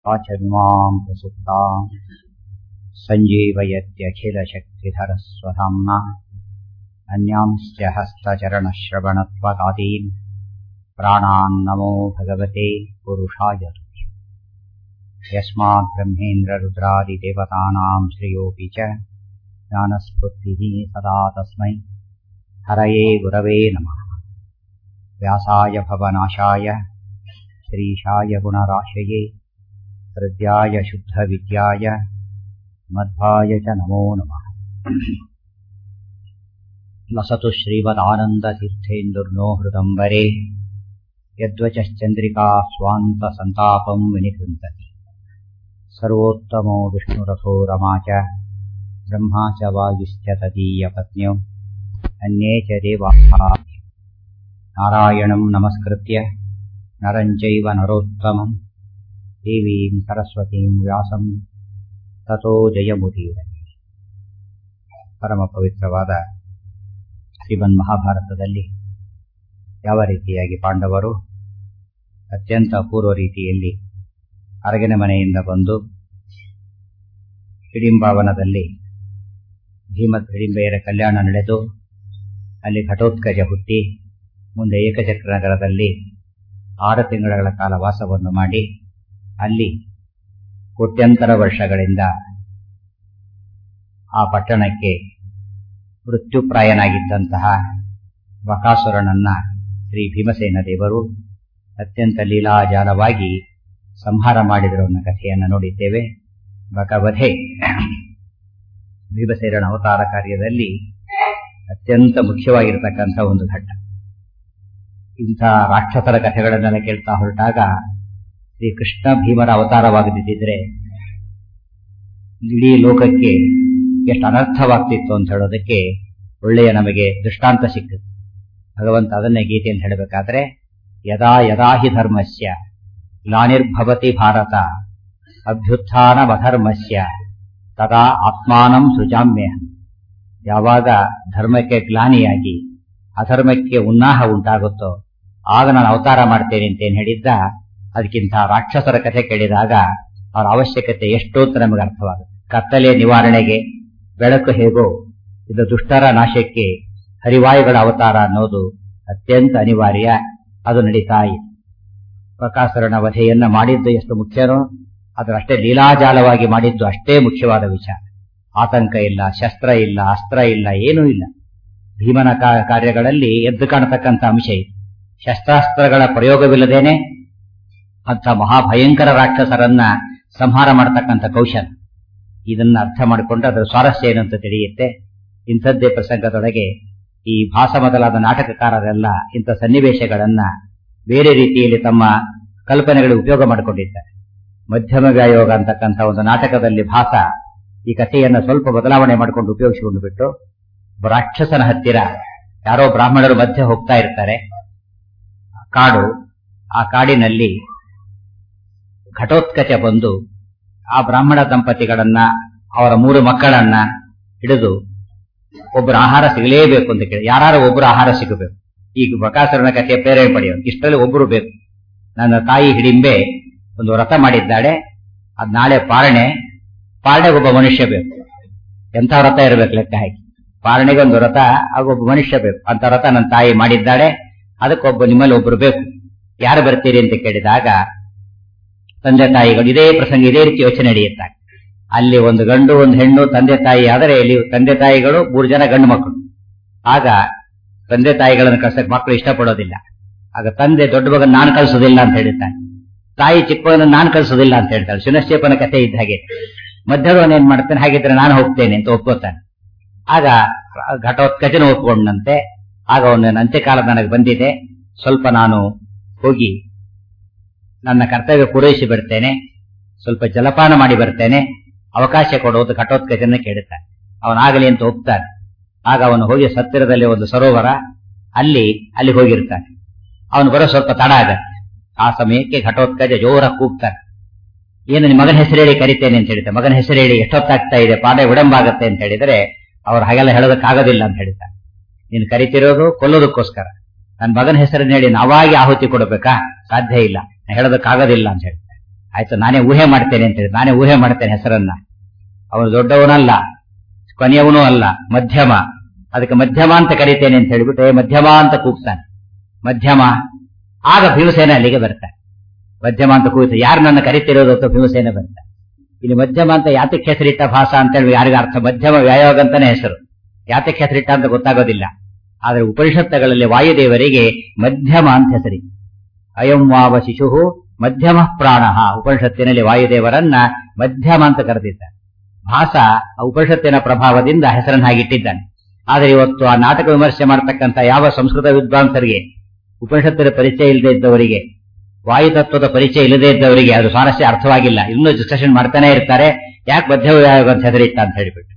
वाचमिमाम् प्रसुप्ताम् सञ्जीवयत्यखिलशक्तिधरस्वधाम्ना अन्यांश्च हस्तचरणश्रवणत्वगादीन् प्राणान्नमो भगवते पुरुषाय यस्मात् ब्रह्मेन्द्ररुद्रादिदेवतानाम् श्रेयोऽपि च ज्ञानस्फूर्तिः सदा तस्मै हरये गुरवे नमः व्यासाय भवनाशाय श्रीशाय गुणराशये हृद्याय शुद्धविद्याय मध्वाय च नमो नमः लसतु श्रीमदानन्दतीर्थेन्दुर्नो हृदम्बरे यद्वचश्चन्द्रिका स्वान्तसन्तापम् विनिकृन्तति सर्वोत्तमो विष्णुरथो रमा च ब्रह्मा च वायुश्च तदीयपत्न्यौ अन्ये च देवाः नारायणम् नमस्कृत्य नरम् चैव नरोत्तमम् देवीम् सरस्वतीम् ವ್ಯಾಸಂ ತಥೋ ಜಯಮುದೀರ ಪರಮ ಪವಿತ್ರವಾದ ಶ್ರೀಮನ್ ಮಹಾಭಾರತದಲ್ಲಿ ಯಾವ ರೀತಿಯಾಗಿ ಪಾಂಡವರು ಅತ್ಯಂತ ಅಪೂರ್ವ ರೀತಿಯಲ್ಲಿ ಅರಗಿನ ಮನೆಯಿಂದ ಬಂದು ಹಿಡಿಂಬಾವನದಲ್ಲಿ ಭೀಮತ್ ಹಿಡಿಂಬೆಯರ ಕಲ್ಯಾಣ ನಡೆದು ಅಲ್ಲಿ ಘಟೋತ್ಕಜ ಹುಟ್ಟಿ ಮುಂದೆ ಏಕಚಕ್ರ ನಗರದಲ್ಲಿ ಆರು ತಿಂಗಳ ಕಾಲ ವಾಸವನ್ನು ಮಾಡಿ ಅಲ್ಲಿ ಕೋಟ್ಯಂತರ ವರ್ಷಗಳಿಂದ ಆ ಪಟ್ಟಣಕ್ಕೆ ಮೃತ್ಯುಪ್ರಾಯನಾಗಿದ್ದಂತಹ ಬಕಾಸುರನನ್ನ ಶ್ರೀ ಭೀಮಸೇನ ದೇವರು ಅತ್ಯಂತ ಲೀಲಾಜಾಲವಾಗಿ ಸಂಹಾರ ಮಾಡಿದರು ಅನ್ನೋ ಕಥೆಯನ್ನು ನೋಡಿದ್ದೇವೆ ಬಕವಧೆ ಭೀಮಸೇನನ ಅವತಾರ ಕಾರ್ಯದಲ್ಲಿ ಅತ್ಯಂತ ಮುಖ್ಯವಾಗಿರತಕ್ಕಂಥ ಒಂದು ಘಟ್ಟ ಇಂಥ ರಾಕ್ಷಸರ ಕಥೆಗಳನ್ನೆಲ್ಲ ಕೇಳ್ತಾ ಹೊರಟಾಗ ಶ್ರೀ ಕೃಷ್ಣ ಭೀಮರ ಅವತಾರವಾಗದಿದ್ದರೆ ಇಡೀ ಲೋಕಕ್ಕೆ ಎಷ್ಟು ಅನರ್ಥವಾಗ್ತಿತ್ತು ಅಂತ ಹೇಳೋದಕ್ಕೆ ಒಳ್ಳೆಯ ನಮಗೆ ದೃಷ್ಟಾಂತ ಸಿಕ್ಕಿತು ಭಗವಂತ ಅದನ್ನೇ ಗೀತೆಯನ್ನು ಹೇಳಬೇಕಾದ್ರೆ ಯದಾ ಯದಾ ಹಿ ಧರ್ಮಸ್ಯ ಗ್ಲಾನಿರ್ಭವತಿ ಭಾರತ ಅಭ್ಯುತ್ಥಾನವಧರ್ಮಸ್ಯ ತದಾ ಆತ್ಮಾನಂ ಸೃಜಾಮ್ಯಹಂ ಯಾವಾಗ ಧರ್ಮಕ್ಕೆ ಗ್ಲಾನಿಯಾಗಿ ಅಧರ್ಮಕ್ಕೆ ಉನ್ನಾಹ ಉಂಟಾಗುತ್ತೋ ಆಗ ನಾನು ಅವತಾರ ಮಾಡ್ತೇನೆ ಅಂತೇನು ಹೇಳಿದ್ದ ಅದಕ್ಕಿಂತ ರಾಕ್ಷಸರ ಕಥೆ ಕೇಳಿದಾಗ ಅವರ ಅವಶ್ಯಕತೆ ಎಷ್ಟು ಅಂತ ನಮಗೆ ಅರ್ಥವಾಗುತ್ತೆ ಕತ್ತಲೆ ನಿವಾರಣೆಗೆ ಬೆಳಕು ಹೇಗೋ ಇದು ದುಷ್ಟರ ನಾಶಕ್ಕೆ ಹರಿವಾಯುಗಳ ಅವತಾರ ಅನ್ನೋದು ಅತ್ಯಂತ ಅನಿವಾರ್ಯ ಅದು ನಡೀತಾ ಇದೆ ಪ್ರಕಾಶರಣ ವಧೆಯನ್ನ ಮಾಡಿದ್ದು ಎಷ್ಟು ಮುಖ್ಯನೋ ಅದರಷ್ಟೇ ಲೀಲಾಜಾಲವಾಗಿ ಮಾಡಿದ್ದು ಅಷ್ಟೇ ಮುಖ್ಯವಾದ ವಿಚಾರ ಆತಂಕ ಇಲ್ಲ ಶಸ್ತ್ರ ಇಲ್ಲ ಅಸ್ತ್ರ ಇಲ್ಲ ಏನೂ ಇಲ್ಲ ಭೀಮನ ಕಾರ್ಯಗಳಲ್ಲಿ ಎದ್ದು ಕಾಣತಕ್ಕಂಥ ಅಂಶ ಇದೆ ಶಸ್ತ್ರಾಸ್ತ್ರಗಳ ಪ್ರಯೋಗವಿಲ್ಲದೇನೆ ಅಂಥ ಮಹಾಭಯಂಕರ ರಾಕ್ಷಸರನ್ನ ಸಂಹಾರ ಮಾಡತಕ್ಕಂಥ ಕೌಶಲ ಇದನ್ನ ಅರ್ಥ ಮಾಡಿಕೊಂಡು ಅದರ ಸ್ವಾರಸ್ಯ ಏನಂತ ತಿಳಿಯುತ್ತೆ ಇಂಥದ್ದೇ ಪ್ರಸಂಗದೊಳಗೆ ಈ ಭಾಸ ಮೊದಲಾದ ನಾಟಕಕಾರರೆಲ್ಲ ಇಂಥ ಸನ್ನಿವೇಶಗಳನ್ನ ಬೇರೆ ರೀತಿಯಲ್ಲಿ ತಮ್ಮ ಕಲ್ಪನೆಗಳಿಗೆ ಉಪಯೋಗ ಮಾಡಿಕೊಂಡಿದ್ದಾರೆ ಮಧ್ಯಮ ವ್ಯಾಯೋಗ ಅಂತಕ್ಕಂಥ ಒಂದು ನಾಟಕದಲ್ಲಿ ಭಾಸ ಈ ಕಥೆಯನ್ನ ಸ್ವಲ್ಪ ಬದಲಾವಣೆ ಮಾಡಿಕೊಂಡು ಉಪಯೋಗಿಸಿಕೊಂಡು ಬಿಟ್ಟು ರಾಕ್ಷಸನ ಹತ್ತಿರ ಯಾರೋ ಬ್ರಾಹ್ಮಣರು ಮಧ್ಯೆ ಹೋಗ್ತಾ ಇರ್ತಾರೆ ಕಾಡು ಆ ಕಾಡಿನಲ್ಲಿ ಘಟೋತ್ಕಚ ಬಂದು ಆ ಬ್ರಾಹ್ಮಣ ದಂಪತಿಗಳನ್ನ ಅವರ ಮೂರು ಮಕ್ಕಳನ್ನ ಹಿಡಿದು ಒಬ್ಬರ ಆಹಾರ ಸಿಗಲೇಬೇಕು ಅಂತ ಕೇಳಿ ಯಾರು ಒಬ್ಬರು ಆಹಾರ ಸಿಗಬೇಕು ಈಗ ಬಕಾಸುರನ ಕಥೆಯ ಪ್ರೇರಣೆ ಪಡೆಯೋದು ಇಷ್ಟರಲ್ಲಿ ಒಬ್ಬರು ಬೇಕು ನನ್ನ ತಾಯಿ ಹಿಡಿಂಬೆ ಒಂದು ವ್ರತ ಮಾಡಿದ್ದಾಳೆ ಅದ್ ನಾಳೆ ಪಾರಣೆ ಪಾರಣೆಗೆ ಒಬ್ಬ ಮನುಷ್ಯ ಬೇಕು ಎಂಥ ವ್ರತ ಇರಬೇಕು ಲೆಕ್ಕ ಹಾಕಿ ಪಾರಣೆಗೆ ಒಂದು ವ್ರತ ಆಗ ಒಬ್ಬ ಮನುಷ್ಯ ಬೇಕು ಅಂತ ವ್ರತ ನನ್ನ ತಾಯಿ ಮಾಡಿದ್ದಾಳೆ ಅದಕ್ಕೊಬ್ಬ ನಿಮ್ಮಲ್ಲಿ ಒಬ್ರು ಬೇಕು ಯಾರು ಬರ್ತೀರಿ ಅಂತ ಕೇಳಿದಾಗ ತಂದೆ ತಾಯಿಗಳು ಇದೇ ಪ್ರಸಂಗ ಇದೇ ರೀತಿ ಯೋಚನೆ ನಡೆಯುತ್ತಾರೆ ಅಲ್ಲಿ ಒಂದು ಗಂಡು ಒಂದು ಹೆಣ್ಣು ತಂದೆ ತಾಯಿ ಆದರೆ ಇಲ್ಲಿ ತಂದೆ ತಾಯಿಗಳು ಮೂರು ಜನ ಗಂಡು ಮಕ್ಕಳು ಆಗ ತಂದೆ ತಾಯಿಗಳನ್ನು ಕಳ್ಸಕ್ ಮಕ್ಕಳು ಇಷ್ಟಪಡೋದಿಲ್ಲ ಆಗ ತಂದೆ ದೊಡ್ಡ ಮಗನ ನಾನು ಕಳಿಸೋದಿಲ್ಲ ಅಂತ ಹೇಳ್ತಾನೆ ತಾಯಿ ಚಿಕ್ಕ ಮಗನ ನಾನು ಕಳಿಸೋದಿಲ್ಲ ಅಂತ ಹೇಳ್ತಾಳೆ ಸುನಶ್ಚೇಪನ ಕಥೆ ಇದ್ದ ಹಾಗೆ ಮಧ್ಯದವನ್ ಏನ್ ಮಾಡ್ತಾನೆ ಹಾಗಿದ್ರೆ ನಾನು ಹೋಗ್ತೇನೆ ಅಂತ ಒಪ್ಕೋತಾನೆ ಆಗ ಘಟೋತ್ಕಚನ ಒಪ್ಕೊಂಡಂತೆ ಆಗ ಅವನ ಅಂತ್ಯಕಾಲ ನನಗೆ ಬಂದಿದೆ ಸ್ವಲ್ಪ ನಾನು ಹೋಗಿ ನನ್ನ ಕರ್ತವ್ಯ ಪೂರೈಸಿ ಬಿಡ್ತೇನೆ ಸ್ವಲ್ಪ ಜಲಪಾನ ಮಾಡಿ ಬರ್ತೇನೆ ಅವಕಾಶ ಕೊಡುವುದು ಘಟೋತ್ಕಚನ ಕೇಳುತ್ತಾನೆ ಅವನಾಗಲಿ ಅಂತ ಒಪ್ತಾನೆ ಆಗ ಅವನು ಹೋಗಿ ಸತ್ತಿರದಲ್ಲಿ ಒಂದು ಸರೋವರ ಅಲ್ಲಿ ಅಲ್ಲಿ ಹೋಗಿರ್ತಾನೆ ಅವನು ಬರೋ ಸ್ವಲ್ಪ ತಡ ಆಗತ್ತೆ ಆ ಸಮಯಕ್ಕೆ ಘಟೋತ್ಕಜ ಜೋರ ಕೂಗ್ತಾನೆ ಏನು ನಿಮ್ಮ ಮಗನ ಹೆಸರು ಹೇಳಿ ಕರಿತೇನೆ ಅಂತ ಹೇಳಿದ್ದೆ ಮಗನ ಹೆಸರು ಹೇಳಿ ಎಷ್ಟೊತ್ತಾಗ್ತಾ ಇದೆ ಪಾಠ ವಿಡಂಬಾಗತ್ತೆ ಅಂತ ಹೇಳಿದರೆ ಅವ್ರು ಹಾಗೆಲ್ಲ ಹೇಳೋದಕ್ಕಾಗೋದಿಲ್ಲ ಅಂತ ಹೇಳ್ತಾನೆ ನೀನು ಕರಿತಿರೋದು ಕೊಲ್ಲೋದಕ್ಕೋಸ್ಕರ ನನ್ನ ಮಗನ ಹೆಸರನ್ನ ಹೇಳಿ ನಾವಾಗಿ ಆಹುತಿ ಕೊಡಬೇಕಾ ಸಾಧ್ಯ ಇಲ್ಲ ಹೇಳೋದಕ್ಕಾಗೋದಿಲ್ಲ ಅಂತ ಹೇಳ್ತಾರೆ ಆಯ್ತು ನಾನೇ ಊಹೆ ಮಾಡ್ತೇನೆ ಅಂತ ಹೇಳಿ ನಾನೇ ಊಹೆ ಮಾಡ್ತೇನೆ ಹೆಸರನ್ನ ಅವನು ದೊಡ್ಡವನಲ್ಲ ಕೊನೆಯವನೂ ಅಲ್ಲ ಮಧ್ಯಮ ಅದಕ್ಕೆ ಮಧ್ಯಮ ಅಂತ ಕರೀತೇನೆ ಅಂತ ಹೇಳ್ಬಿಟ್ಟು ಏ ಮಧ್ಯಮ ಅಂತ ಕೂಗ್ತಾನೆ ಮಧ್ಯಮ ಆಗ ಭೀಮಸೇನ ಅಲ್ಲಿಗೆ ಬರ್ತಾನೆ ಮಧ್ಯಮ ಅಂತ ಕೂಗ್ತಾನೆ ಯಾರು ನನ್ನ ಕರಿತಿರೋದು ಅಂತ ಭೀಮಸೇನ ಬರ್ತಾನೆ ಇಲ್ಲಿ ಮಧ್ಯಮ ಅಂತ ಯಾತಕ್ಕೆ ಹೆಸರಿಟ್ಟ ಭಾಷಾ ಅಂತ ಹೇಳಿ ಯಾರಿಗ ಅರ್ಥ ಮಧ್ಯಮ ವ್ಯಾಯೋಗ ಅಂತಾನೆ ಹೆಸರು ಯಾತಕ್ಕೆ ಹೆಸರಿಟ್ಟ ಅಂತ ಗೊತ್ತಾಗೋದಿಲ್ಲ ಆದ್ರೆ ಉಪನಿಷತ್ತುಗಳಲ್ಲಿ ವಾಯುದೇವರಿಗೆ ಮಧ್ಯಮ ಅಂತ ಹೆಸರಿ ಅಯಂ ವಾವ ಶಿಶು ಮಧ್ಯಮ ಪ್ರಾಣ ಉಪನಿಷತ್ತಿನಲ್ಲಿ ವಾಯುದೇವರನ್ನ ಮಧ್ಯಮ ಅಂತ ಕರೆದಿದ್ದಾರೆ ಭಾಸ ಆ ಉಪನಿಷತ್ತಿನ ಪ್ರಭಾವದಿಂದ ಹೆಸರನ್ನು ಹಾಗಿಟ್ಟಿದ್ದಾನೆ ಆದರೆ ಇವತ್ತು ಆ ನಾಟಕ ವಿಮರ್ಶೆ ಮಾಡತಕ್ಕಂಥ ಯಾವ ಸಂಸ್ಕೃತ ವಿದ್ವಾಂಸರಿಗೆ ಉಪನಿಷತ್ತಿನ ಪರಿಚಯ ಇಲ್ಲದೆ ಇದ್ದವರಿಗೆ ವಾಯುತತ್ವದ ಪರಿಚಯ ಇಲ್ಲದೆ ಇದ್ದವರಿಗೆ ಅದು ಸ್ವಾರಸ್ಯ ಅರ್ಥವಾಗಿಲ್ಲ ಇನ್ನೂ ಡಿಸ್ಕಷನ್ ಮಾಡ್ತಾನೆ ಇರ್ತಾರೆ ಯಾಕೆ ಮಧ್ಯ ಅಂತ ಹೆಸರಿಟ್ಟ ಅಂತ ಹೇಳಿಬಿಟ್ಟು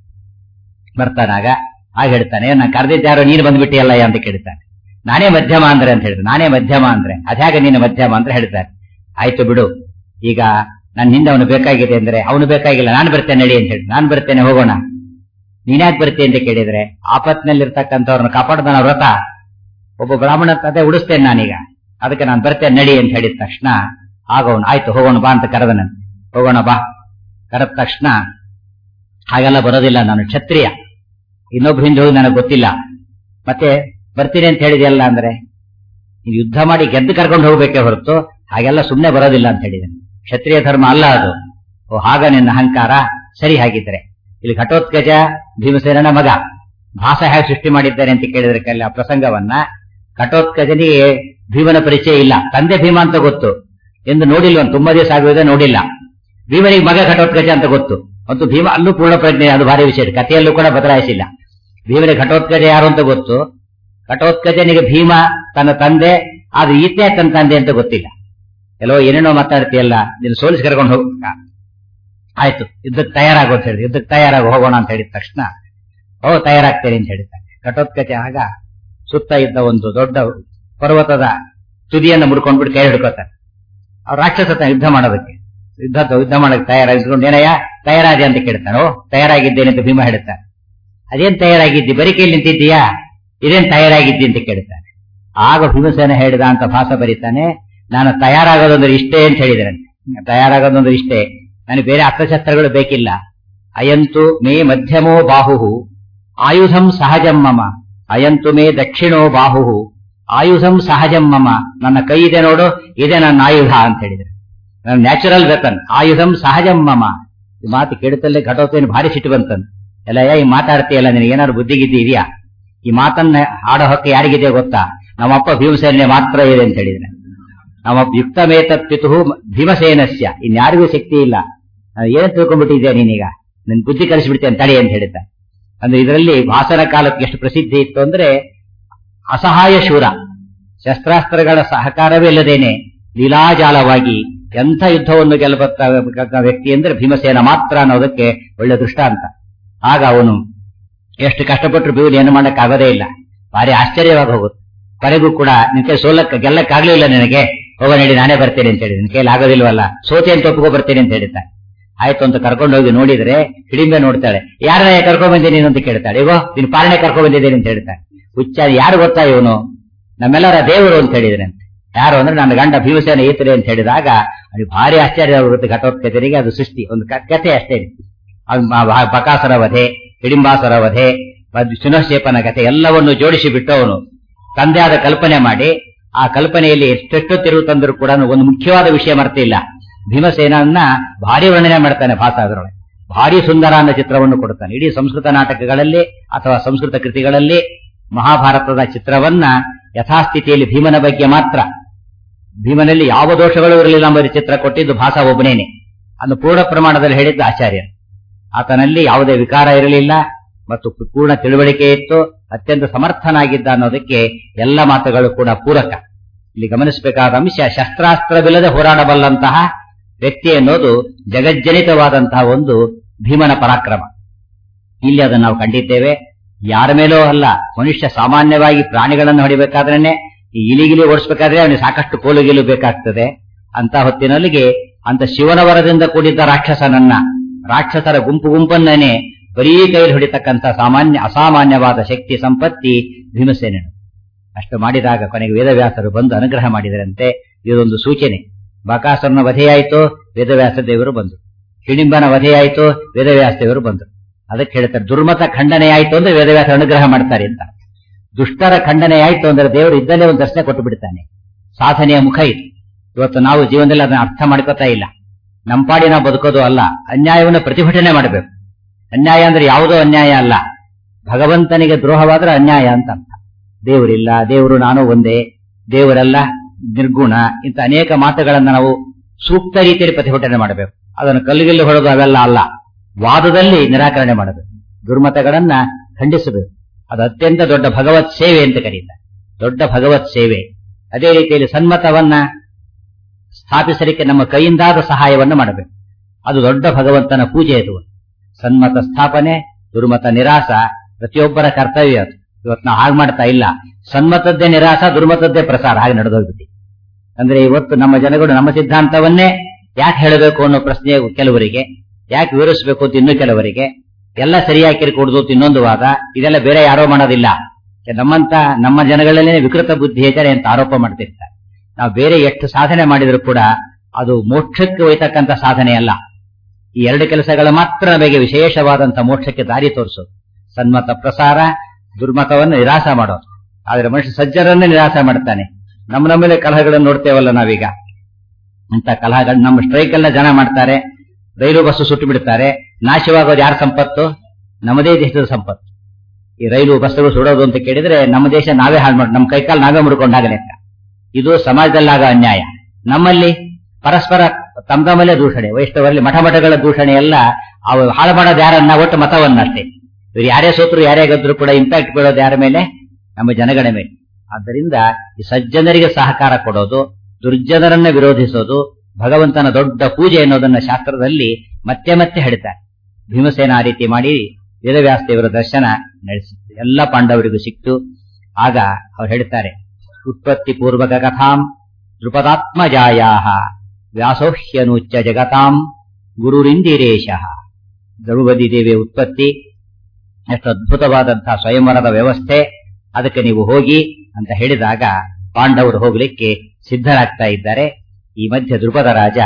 ಬರ್ತಾನಾಗ ಆಗ ಹೇಳ್ತಾನೆ ನಾನು ಕರೆದಿದ್ದಾರೋ ನೀನು ಬಂದ್ಬಿಟ್ಟಿಯಲ್ಲ ಅಂತ ಕೇಳ್ತಾನೆ ನಾನೇ ಮಧ್ಯಮ ಅಂದ್ರೆ ಅಂತ ಹೇಳಿದ್ರೆ ನಾನೇ ಮಧ್ಯಮ ಅಂದ್ರೆ ಅದ್ಯಾಗ ನೀನು ಮಧ್ಯಮ ಅಂತ ಹೇಳ್ತಾನೆ ಆಯ್ತು ಬಿಡು ಈಗ ನನ್ನ ಹಿಂದೆ ಅವನು ಬೇಕಾಗಿದೆ ಅಂದ್ರೆ ಅವನು ಬೇಕಾಗಿಲ್ಲ ನಾನು ಬರ್ತೇನೆ ನಡಿ ಅಂತ ಹೇಳಿ ನಾನು ಬರ್ತೇನೆ ಹೋಗೋಣ ನೀನ್ಯಾಕೆ ಬರ್ತೀನಿ ಅಂತ ಕೇಳಿದ್ರೆ ಆಪತ್ನಲ್ಲಿರ್ತಕ್ಕಂಥವ್ರನ್ನ ಕಾಪಾಡ್ದಾನ ವ್ರತ ಒಬ್ಬ ಬ್ರಾಹ್ಮಣ ಅದೇ ಉಡಿಸ್ತೇನೆ ನಾನೀಗ ಅದಕ್ಕೆ ನಾನು ಬರ್ತೇನೆ ನಡಿ ಅಂತ ಹೇಳಿದ ತಕ್ಷಣ ಆಗ ಅವನು ಆಯ್ತು ಹೋಗೋಣ ಬಾ ಅಂತ ಕರೆದನಂತೆ ಹೋಗೋಣ ಬಾ ಕರೆದ ತಕ್ಷಣ ಹಾಗೆಲ್ಲ ಬರೋದಿಲ್ಲ ನಾನು ಕ್ಷತ್ರಿಯ ಇನ್ನೊಬ್ರು ಹಿಂದೆ ಹೋಗಿ ನನಗೆ ಗೊತ್ತಿಲ್ಲ ಮತ್ತೆ ಬರ್ತೀನಿ ಅಂತ ಹೇಳಿದೆಯಲ್ಲ ಅಂದ್ರೆ ನೀನು ಯುದ್ಧ ಮಾಡಿ ಗೆದ್ದು ಕರ್ಕೊಂಡು ಹೋಗ್ಬೇಕೇ ಹೊರತು ಹಾಗೆಲ್ಲ ಸುಮ್ಮನೆ ಬರೋದಿಲ್ಲ ಅಂತ ಹೇಳಿದ್ದೇನೆ ಕ್ಷತ್ರಿಯ ಧರ್ಮ ಅಲ್ಲ ಅದು ಓ ಹಾಗ ನಿನ್ನ ಅಹಂಕಾರ ಸರಿ ಹಾಗಿದ್ರೆ ಇಲ್ಲಿ ಘಟೋತ್ಕಜ ಭೀಮಸೇನನ ಮಗ ಭಾಸ ಹೇಗೆ ಸೃಷ್ಟಿ ಮಾಡಿದ್ದಾರೆ ಅಂತ ಕೇಳಿದ್ರೆ ಕಲ್ಲಿ ಆ ಪ್ರಸಂಗವನ್ನ ಘಟೋತ್ಕಜನಿಗೆ ಭೀಮನ ಪರಿಚಯ ಇಲ್ಲ ತಂದೆ ಭೀಮ ಅಂತ ಗೊತ್ತು ಎಂದು ನೋಡಿಲ್ವ ತುಂಬಾ ದಿವಸ ಆಗುವುದೇ ನೋಡಿಲ್ಲ ಭೀಮನಿಗೆ ಮಗ ಘಟೋತ್ಕಜ ಅಂತ ಗೊತ್ತು ಮತ್ತು ಭೀಮ ಅಲ್ಲೂ ಪೂರ್ಣ ಪ್ರಜ್ಞೆ ಅದು ಭಾರಿ ವಿಶೇಷ ಕಥೆಯಲ್ಲೂ ಕೂಡ ಬದಲಾಯಿಸಿಲ್ಲ ಭೀಮನಿಗೆ ಘಟೋತ್ಕಜ ಯಾರು ಅಂತ ಗೊತ್ತು ಘಟೋತ್ಕಜನಿಗೆ ಭೀಮ ತನ್ನ ತಂದೆ ಆದ್ರೆ ಈತನೇ ತನ್ನ ತಂದೆ ಅಂತ ಗೊತ್ತಿಲ್ಲ ಎಲ್ಲೋ ಏನೇನೋ ಮಾತಾಡ್ತೀಯಲ್ಲ ನೀನು ಸೋಲಿಸಿ ಕರ್ಕೊಂಡು ಹೋಗ ಆಯ್ತು ಯುದ್ಧಕ್ಕೆ ತಯಾರಾಗೋ ಅಂತ ಹೇಳಿದ್ರು ಯುದ್ಧಕ್ಕೆ ತಯಾರಾಗಿ ಹೋಗೋಣ ಅಂತ ಹೇಳಿದ ತಕ್ಷಣ ಓ ತಯಾರಾಗ್ತೇನೆ ಅಂತ ಹೇಳಿದ್ದಾನೆ ಘಟೋತ್ಕಚ ಆಗ ಸುತ್ತ ಇದ್ದ ಒಂದು ದೊಡ್ಡ ಪರ್ವತದ ತುದಿಯನ್ನು ಮುಡ್ಕೊಂಡ್ಬಿಟ್ಟು ಕೈ ಹಿಡ್ಕೋತಾರೆ ಅವ್ರು ರಾಕ್ಷಸ ಹತ್ರ ಯುದ್ಧ ಮಾಡೋದಕ್ಕೆ ಯುದ್ಧ ಯುದ್ಧ ಮಾಡಕ್ಕೆ ತಯಾರಾಗಿದ್ಕೊಂಡು ಏನಯ್ಯ ತಯಾರಾದೆ ಅಂತ ಕೇಳ್ತಾನೆ ಓ ತಯಾರಾಗಿದ್ದೇನೆ ಅಂತ ಭೀಮ ಹೇಳ್ತಾನೆ ಅದೇನ್ ತಯಾರಾಗಿದ್ದಿ ಬರೀ ಕೈಲಿ ನಿಂತಿದ್ದೀಯಾ ಇದೇನ್ ತಯಾರಾಗಿದ್ದಿ ಅಂತ ಕೇಳ್ತಾನೆ ಆಗ ಭೀಮಸೇನ ಹೇಳಿದ ಅಂತ ಭಾಷ ಬರೀತಾನೆ ನಾನು ತಯಾರಾಗೋದಂದ್ರೆ ಇಷ್ಟೇ ಅಂತ ಹೇಳಿದ್ರೆ ತಯಾರಾಗೋದಂದ್ರೆ ಇಷ್ಟೇ ನನಗೆ ಬೇರೆ ಅಸ್ತ್ರಶಸ್ತ್ರಗಳು ಬೇಕಿಲ್ಲ ಅಯಂತು ಮೇ ಮಧ್ಯಮೋ ಬಾಹು ಆಯುಧಂ ಸಹಜಂ ಮಮ ಅಯಂತು ಮೇ ದಕ್ಷಿಣೋ ಬಾಹು ಆಯುಧಂ ಸಹಜಂ ಮಮ ನನ್ನ ಕೈ ಇದೆ ನೋಡು ಇದೆ ನನ್ನ ಆಯುಧ ಅಂತ ಹೇಳಿದ್ರೆ ನನ್ನ ನ್ಯಾಚುರಲ್ ವೆಪನ್ ಆಯುಧಂ ಸಹಜಂ ಮಮ ಈ ಮಾತು ಕೇಳುತ್ತಲೇ ಘಟೋತ್ವೇನು ಭಾರಿ ಸಿಟ್ಟು ಬಂತನ್ ಎಲ್ಲ ಈ ಮಾತಾಡ್ತೀಯಲ್ಲ ನಿನಗೆ ಏನಾದ್ರು ಬುದ್ಧಿಗಿದ್ದಿ ಇದೆಯಾ ಈ ಮಾತನ್ನ ಆಡೋ ಹಕ್ಕು ಯಾರಿಗಿದೆ ಗೊತ್ತಾ ನಮ್ಮಪ್ಪ ಭೀಮಸೇನೆ ಮಾತ್ರ ಇದೆ ಅಂತ ಹೇಳಿದ್ರೆ ನಮ್ಮ ಯುಕ್ತಮೇತತ್ಪಿತು ಭೀಮಸೇನಸ್ಯ ಇನ್ಯಾರಿಗೂ ಶಕ್ತಿ ಇಲ್ಲ ಏನು ತಿಳ್ಕೊಂಡ್ಬಿಟ್ಟಿದ್ಯಾ ನೀನೀಗ ನನ್ ಬುದ್ಧಿ ಕಲಿಸ್ಬಿಡ್ತೇನೆ ತಡಿ ಅಂತ ಹೇಳಿದ್ದ ಅಂದ್ರೆ ಇದರಲ್ಲಿ ಭಾಸನ ಕಾಲಕ್ಕೆ ಎಷ್ಟು ಪ್ರಸಿದ್ಧಿ ಇತ್ತು ಅಂದ್ರೆ ಅಸಹಾಯ ಶೂರ ಶಸ್ತ್ರಾಸ್ತ್ರಗಳ ಸಹಕಾರವೇ ಇಲ್ಲದೇನೆ ಲೀಲಾಜಾಲವಾಗಿ ಎಂಥ ಯುದ್ಧವನ್ನು ಗೆಲ್ಲಬತ್ತ ವ್ಯಕ್ತಿ ಅಂದ್ರೆ ಭೀಮಸೇನ ಮಾತ್ರ ಅನ್ನೋದಕ್ಕೆ ಒಳ್ಳೆ ದೃಷ್ಟಾಂತ ಆಗ ಅವನು ಎಷ್ಟು ಕಷ್ಟಪಟ್ಟರು ಬೀವಲಿ ಏನು ಮಾಡಕ್ಕಾಗೋದೇ ಇಲ್ಲ ಭಾರಿ ಆಶ್ಚರ್ಯವಾಗಿ ಹೋಗುತ್ತೆ ಕೊನೆಗೂ ಕೂಡ ನಿನ್ ಕೈ ಸೋಲಕ್ಕೆ ಗೆಲ್ಲಕ್ಕಾಗ್ಲಿಲ್ಲ ನಿನಗೆ ಹೋಗೋ ನಡಿ ನಾನೇ ಬರ್ತೇನೆ ಅಂತ ಹೇಳಿ ನಿನ್ ಕೈಲಿ ಆಗೋದಿಲ್ವಲ್ಲ ಸೋತೆ ಅಂತ ಒಪ್ಪಿಕೋ ಬರ್ತೇನೆ ಅಂತ ಹೇಳಿದ್ದಾನೆ ಆಯ್ತು ಅಂತ ಕರ್ಕೊಂಡು ಹೋಗಿ ನೋಡಿದ್ರೆ ಹಿಡಿಂಬೆ ನೋಡ್ತಾಳೆ ಯಾರನ್ನ ಕರ್ಕೊಂಡ್ ಬಂದೇನಿ ಅಂತ ಕೇಳ್ತಾಳೆ ಇಗೋ ನಿನ್ ಪಾಲನೆ ಕರ್ಕೊಂಡ್ ಬಂದಿದ್ದೇನೆ ಅಂತ ಹೇಳ್ತಾಳೆ ಹುಚ್ಚ ಯಾರು ಗೊತ್ತಾ ಇವನು ನಮ್ಮೆಲ್ಲರ ದೇವರು ಅಂತ ಹೇಳಿದ್ರೆ ಯಾರು ಅಂದ್ರೆ ನನ್ನ ಗಂಡ ಭೀಮಸೇನ ಈತರೆ ಅಂತ ಹೇಳಿದಾಗ ಅದು ಭಾರಿ ಆಶ್ಚರ್ಯ ಆಗುತ್ತೆ ಘಟೋತ್ಕಚರಿಗೆ ಅದು ಸೃಷ್ಟಿ ಒಂದು ಕಥೆ ಅಷ್ಟೇ ಬಕಾಸುರ ವಧೆ ಹಿಡಿಂಬಾಸುರ ವಧೆ ಸುನಶೇಪನ ಕಥೆ ಎಲ್ಲವನ್ನು ಜೋಡಿಸಿ ಬಿಟ್ಟು ಅವನು ತಂದೆ ಆದ ಕಲ್ಪನೆ ಮಾಡಿ ಆ ಕಲ್ಪನೆಯಲ್ಲಿ ಎಷ್ಟೆಷ್ಟು ತಿರುವು ತಂದರೂ ಕೂಡ ಒಂದು ಮುಖ್ಯವಾದ ವಿಷಯ ಮರ್ತಿಲ್ಲ ಭೀಮಸೇನನ್ನ ಭಾರಿ ವರ್ಣನೆ ಮಾಡ್ತಾನೆ ಭಾಸ ಅದರೊಳಗೆ ಭಾರಿ ಸುಂದರ ಅನ್ನೋ ಚಿತ್ರವನ್ನು ಕೊಡುತ್ತಾನೆ ಇಡೀ ಸಂಸ್ಕೃತ ನಾಟಕಗಳಲ್ಲಿ ಅಥವಾ ಸಂಸ್ಕೃತ ಕೃತಿಗಳಲ್ಲಿ ಮಹಾಭಾರತದ ಚಿತ್ರವನ್ನ ಯಥಾಸ್ಥಿತಿಯಲ್ಲಿ ಭೀಮನ ಬಗ್ಗೆ ಮಾತ್ರ ಭೀಮನಲ್ಲಿ ಯಾವ ದೋಷಗಳು ಇರಲಿಲ್ಲ ಎಂಬ ಚಿತ್ರ ಕೊಟ್ಟಿದ್ದು ಭಾಸ ಒಬ್ಬನೇನೆ ಅನ್ನು ಪೂರ್ಣ ಪ್ರಮಾಣದಲ್ಲಿ ಹೇಳಿದ್ದು ಆಚಾರ್ಯ ಆತನಲ್ಲಿ ಯಾವುದೇ ವಿಕಾರ ಇರಲಿಲ್ಲ ಮತ್ತು ಪೂರ್ಣ ತಿಳುವಳಿಕೆ ಇತ್ತು ಅತ್ಯಂತ ಸಮರ್ಥನಾಗಿದ್ದ ಅನ್ನೋದಕ್ಕೆ ಎಲ್ಲ ಮಾತುಗಳು ಕೂಡ ಪೂರಕ ಇಲ್ಲಿ ಗಮನಿಸಬೇಕಾದ ಅಂಶ ಶಸ್ತ್ರಾಸ್ತ್ರವಿಲ್ಲದೆ ಹೋರಾಡಬಲ್ಲಂತಹ ವ್ಯಕ್ತಿ ಅನ್ನೋದು ಜಗಜ್ಜನಿತವಾದಂತಹ ಒಂದು ಭೀಮನ ಪರಾಕ್ರಮ ಇಲ್ಲಿ ಅದನ್ನು ನಾವು ಕಂಡಿದ್ದೇವೆ ಯಾರ ಮೇಲೂ ಅಲ್ಲ ಮನುಷ್ಯ ಸಾಮಾನ್ಯವಾಗಿ ಪ್ರಾಣಿಗಳನ್ನು ಹೊಡಿಬೇಕಾದ್ರೇನೆ ಈ ಇಲಿಗಿಲಿ ಓಡಿಸ್ಬೇಕಾದ್ರೆ ಅವನಿಗೆ ಸಾಕಷ್ಟು ಕೋಲುಗಿಲು ಬೇಕಾಗ್ತದೆ ಅಂತ ಹೊತ್ತಿನಲ್ಲಿಗೆ ಅಂತ ಶಿವನ ವರದಿಂದ ಕೂಡಿದ್ದ ರಾಕ್ಷಸನನ್ನ ರಾಕ್ಷಸರ ಗುಂಪು ಗುಂಪನ್ನೇ ಬರೀ ಕೈಯಲ್ಲಿ ಹೊಡಿತಕ್ಕಂಥ ಸಾಮಾನ್ಯ ಅಸಾಮಾನ್ಯವಾದ ಶಕ್ತಿ ಸಂಪತ್ತಿ ಭೀಮಸೇನನು ಅಷ್ಟು ಮಾಡಿದಾಗ ಕೊನೆಗೆ ವೇದವ್ಯಾಸರು ಬಂದು ಅನುಗ್ರಹ ಮಾಡಿದರಂತೆ ಇದೊಂದು ಸೂಚನೆ ಬಕಾಸುರನ ವಧೆಯಾಯಿತು ವೇದವ್ಯಾಸ ದೇವರು ಬಂದರು ಹಿಡಿಂಬನ ವಧೆಯಾಯಿತು ವೇದವ್ಯಾಸ ದೇವರು ಬಂದರು ಅದಕ್ಕೆ ಹೇಳ್ತಾರೆ ದುರ್ಮತ ಖಂಡನೆ ಆಯಿತು ಅಂದ್ರೆ ವೇದವ್ಯಾಸ ಅನುಗ್ರಹ ಮಾಡ್ತಾರೆ ಅಂತ ದುಷ್ಟರ ಖಂಡನೆ ಆಯಿತು ಅಂದ್ರೆ ದೇವರು ಇದ್ದಲ್ಲೇ ಒಂದು ದರ್ಶನ ಕೊಟ್ಟು ಬಿಡ್ತಾನೆ ಸಾಧನೆಯ ಮುಖ ಇದು ಇವತ್ತು ನಾವು ಜೀವನದಲ್ಲಿ ಅದನ್ನ ಅರ್ಥ ಮಾಡ್ಕೋತಾ ಇಲ್ಲ ನಮ್ಮ ಪಾಡಿ ನಾವು ಬದುಕೋದು ಅಲ್ಲ ಅನ್ಯಾಯವನ್ನು ಪ್ರತಿಭಟನೆ ಮಾಡಬೇಕು ಅನ್ಯಾಯ ಅಂದ್ರೆ ಯಾವುದೋ ಅನ್ಯಾಯ ಅಲ್ಲ ಭಗವಂತನಿಗೆ ದ್ರೋಹವಾದ್ರೆ ಅನ್ಯಾಯ ಅಂತ ಅರ್ಥ ದೇವರಿಲ್ಲ ದೇವರು ನಾನು ಒಂದೇ ದೇವರೆಲ್ಲ ನಿರ್ಗುಣ ಇಂಥ ಅನೇಕ ಮಾತುಗಳನ್ನ ನಾವು ಸೂಕ್ತ ರೀತಿಯಲ್ಲಿ ಪ್ರತಿಭಟನೆ ಮಾಡಬೇಕು ಅದನ್ನು ಕಲ್ಲಿಗೆಲ್ಲಿ ಹೊಡೆದು ಅವೆಲ್ಲ ಅಲ್ಲ ವಾದದಲ್ಲಿ ನಿರಾಕರಣೆ ಮಾಡಬೇಕು ದುರ್ಮತಗಳನ್ನ ಖಂಡಿಸಬೇಕು ಅದು ಅತ್ಯಂತ ದೊಡ್ಡ ಭಗವತ್ ಸೇವೆ ಅಂತ ಕರೀತಾರೆ ದೊಡ್ಡ ಭಗವತ್ ಸೇವೆ ಅದೇ ರೀತಿಯಲ್ಲಿ ಸನ್ಮತವನ್ನ ಸ್ಥಾಪಿಸಲಿಕ್ಕೆ ನಮ್ಮ ಕೈಯಿಂದಾದ ಸಹಾಯವನ್ನು ಮಾಡಬೇಕು ಅದು ದೊಡ್ಡ ಭಗವಂತನ ಪೂಜೆ ಅದು ಸನ್ಮತ ಸ್ಥಾಪನೆ ದುರ್ಮತ ನಿರಾಸ ಪ್ರತಿಯೊಬ್ಬರ ಕರ್ತವ್ಯ ಅದು ಇವತ್ತು ನಾವು ಹಾಗೆ ಮಾಡ್ತಾ ಇಲ್ಲ ಸನ್ಮತದ್ದೇ ನಿರಾಸ ದುರ್ಮತದ್ದೇ ಪ್ರಸಾರ ಹಾಗೆ ನಡೆದೋಗ್ಬಿಟ್ಟು ಅಂದ್ರೆ ಇವತ್ತು ನಮ್ಮ ಜನಗಳು ನಮ್ಮ ಸಿದ್ಧಾಂತವನ್ನೇ ಯಾಕೆ ಹೇಳಬೇಕು ಅನ್ನೋ ಪ್ರಶ್ನೆ ಕೆಲವರಿಗೆ ಯಾಕೆ ವಿವರಿಸಬೇಕು ಅಂತ ಇನ್ನೂ ಕೆಲವರಿಗೆ ಎಲ್ಲ ಸರಿಯಾಗಿ ಕೊಡುದು ಅಂತ ಇನ್ನೊಂದು ವಾದ ಇದೆಲ್ಲ ಬೇರೆ ಯಾರೋ ಮಾಡೋದಿಲ್ಲ ನಮ್ಮಂತ ನಮ್ಮ ಜನಗಳಲ್ಲೇ ವಿಕೃತ ಬುದ್ಧಿ ಇದ್ದಾರೆ ಅಂತ ಆರೋಪ ಮಾಡ್ತಿರ್ತಾರೆ ನಾವು ಬೇರೆ ಎಷ್ಟು ಸಾಧನೆ ಮಾಡಿದ್ರು ಕೂಡ ಅದು ಮೋಕ್ಷಕ್ಕೆ ಒಯ್ತಕ್ಕಂಥ ಸಾಧನೆ ಅಲ್ಲ ಈ ಎರಡು ಕೆಲಸಗಳ ಮಾತ್ರ ನಮಗೆ ವಿಶೇಷವಾದಂತಹ ಮೋಕ್ಷಕ್ಕೆ ದಾರಿ ತೋರಿಸೋದು ಸನ್ಮತ ಪ್ರಸಾರ ದುರ್ಮತವನ್ನು ನಿರಾಸ ಮಾಡೋದು ಆದ್ರೆ ಮನುಷ್ಯ ಸಜ್ಜರನ್ನೇ ನಿರಾಸ ಮಾಡ್ತಾನೆ ನಮ್ಮ ನಮ್ಮಲ್ಲೇ ಕಲಹಗಳನ್ನು ನೋಡ್ತೇವಲ್ಲ ನಾವೀಗ ಇಂಥ ಕಲಹಗಳು ನಮ್ಮ ಸ್ಟ್ರೈಕ್ ಎಲ್ಲ ಜನ ಮಾಡ್ತಾರೆ ರೈಲು ಬಸ್ಸು ಸುಟ್ಟು ಬಿಡ್ತಾರೆ ನಾಶವಾಗೋದು ಯಾರ ಸಂಪತ್ತು ನಮ್ಮದೇ ದೇಶದ ಸಂಪತ್ತು ಈ ರೈಲು ಬಸ್ಸುಗಳು ಸುಡೋದು ಅಂತ ಕೇಳಿದ್ರೆ ನಮ್ಮ ದೇಶ ನಾವೇ ಹಾಳು ಮಾಡಿ ನಮ್ಮ ಕೈಕಾಲು ನಾವೇ ಮುಡ್ಕೊಂಡಾಗ ಲೆಕ್ಕ ಇದು ಸಮಾಜದಲ್ಲಾಗ ಅನ್ಯಾಯ ನಮ್ಮಲ್ಲಿ ಪರಸ್ಪರ ತಮ್ಮ ತಮ್ಮಲ್ಲೇ ದೂಷಣೆ ವೈಷ್ಣವರಲ್ಲಿ ಮಠ ಮಠಗಳ ದೂಷಣೆ ಎಲ್ಲ ಅವು ಹಾಳು ಮಾಡೋದು ಯಾರನ್ನ ಒಟ್ಟು ಮತವನ್ನಷ್ಟೇ ಇವ್ರು ಯಾರೇ ಸೋತರು ಯಾರೇ ಗೆದ್ರು ಕೂಡ ಇಂಪ್ಯಾಕ್ಟ್ ಬೀಳೋದು ಯಾರ ಮೇಲೆ ನಮ್ಮ ಜನಗಳ ಮೇಲೆ ಆದ್ದರಿಂದ ಈ ಸಜ್ಜನರಿಗೆ ಸಹಕಾರ ಕೊಡೋದು ದುರ್ಜನರನ್ನ ವಿರೋಧಿಸೋದು ಭಗವಂತನ ದೊಡ್ಡ ಪೂಜೆ ಅನ್ನೋದನ್ನ ಶಾಸ್ತ್ರದಲ್ಲಿ ಮತ್ತೆ ಮತ್ತೆ ಹೇಳ್ತಾರೆ ಭೀಮಸೇನ ಆ ರೀತಿ ಮಾಡಿ ವೇದವ್ಯಾಸ ದೇವರ ದರ್ಶನ ನಡೆಸಿ ಎಲ್ಲ ಪಾಂಡವರಿಗೂ ಸಿಕ್ತು ಆಗ ಅವ್ರು ಹೇಳ್ತಾರೆ ಉತ್ಪತ್ತಿ ಪೂರ್ವಕ ಕಥಾಂ ದೃಪದಾತ್ಮಜಾಯಾ ವ್ಯಾಸೋಹ್ಯನುಚ್ಚ ಜಗತಾಂ ಗುರುರಿಂದಿರೇಶ ದ್ರೌಪದಿ ದೇವಿಯ ಉತ್ಪತ್ತಿ ಎಷ್ಟು ಅದ್ಭುತವಾದಂತಹ ಸ್ವಯಂವರದ ವ್ಯವಸ್ಥೆ ಅದಕ್ಕೆ ನೀವು ಹೋಗಿ ಅಂತ ಹೇಳಿದಾಗ ಪಾಂಡವರು ಹೋಗ್ಲಿಕ್ಕೆ ಸಿದ್ಧರಾಗ್ತಾ ಇದ್ದಾರೆ ಈ ಮಧ್ಯೆ ದ್ರುಪದ ರಾಜ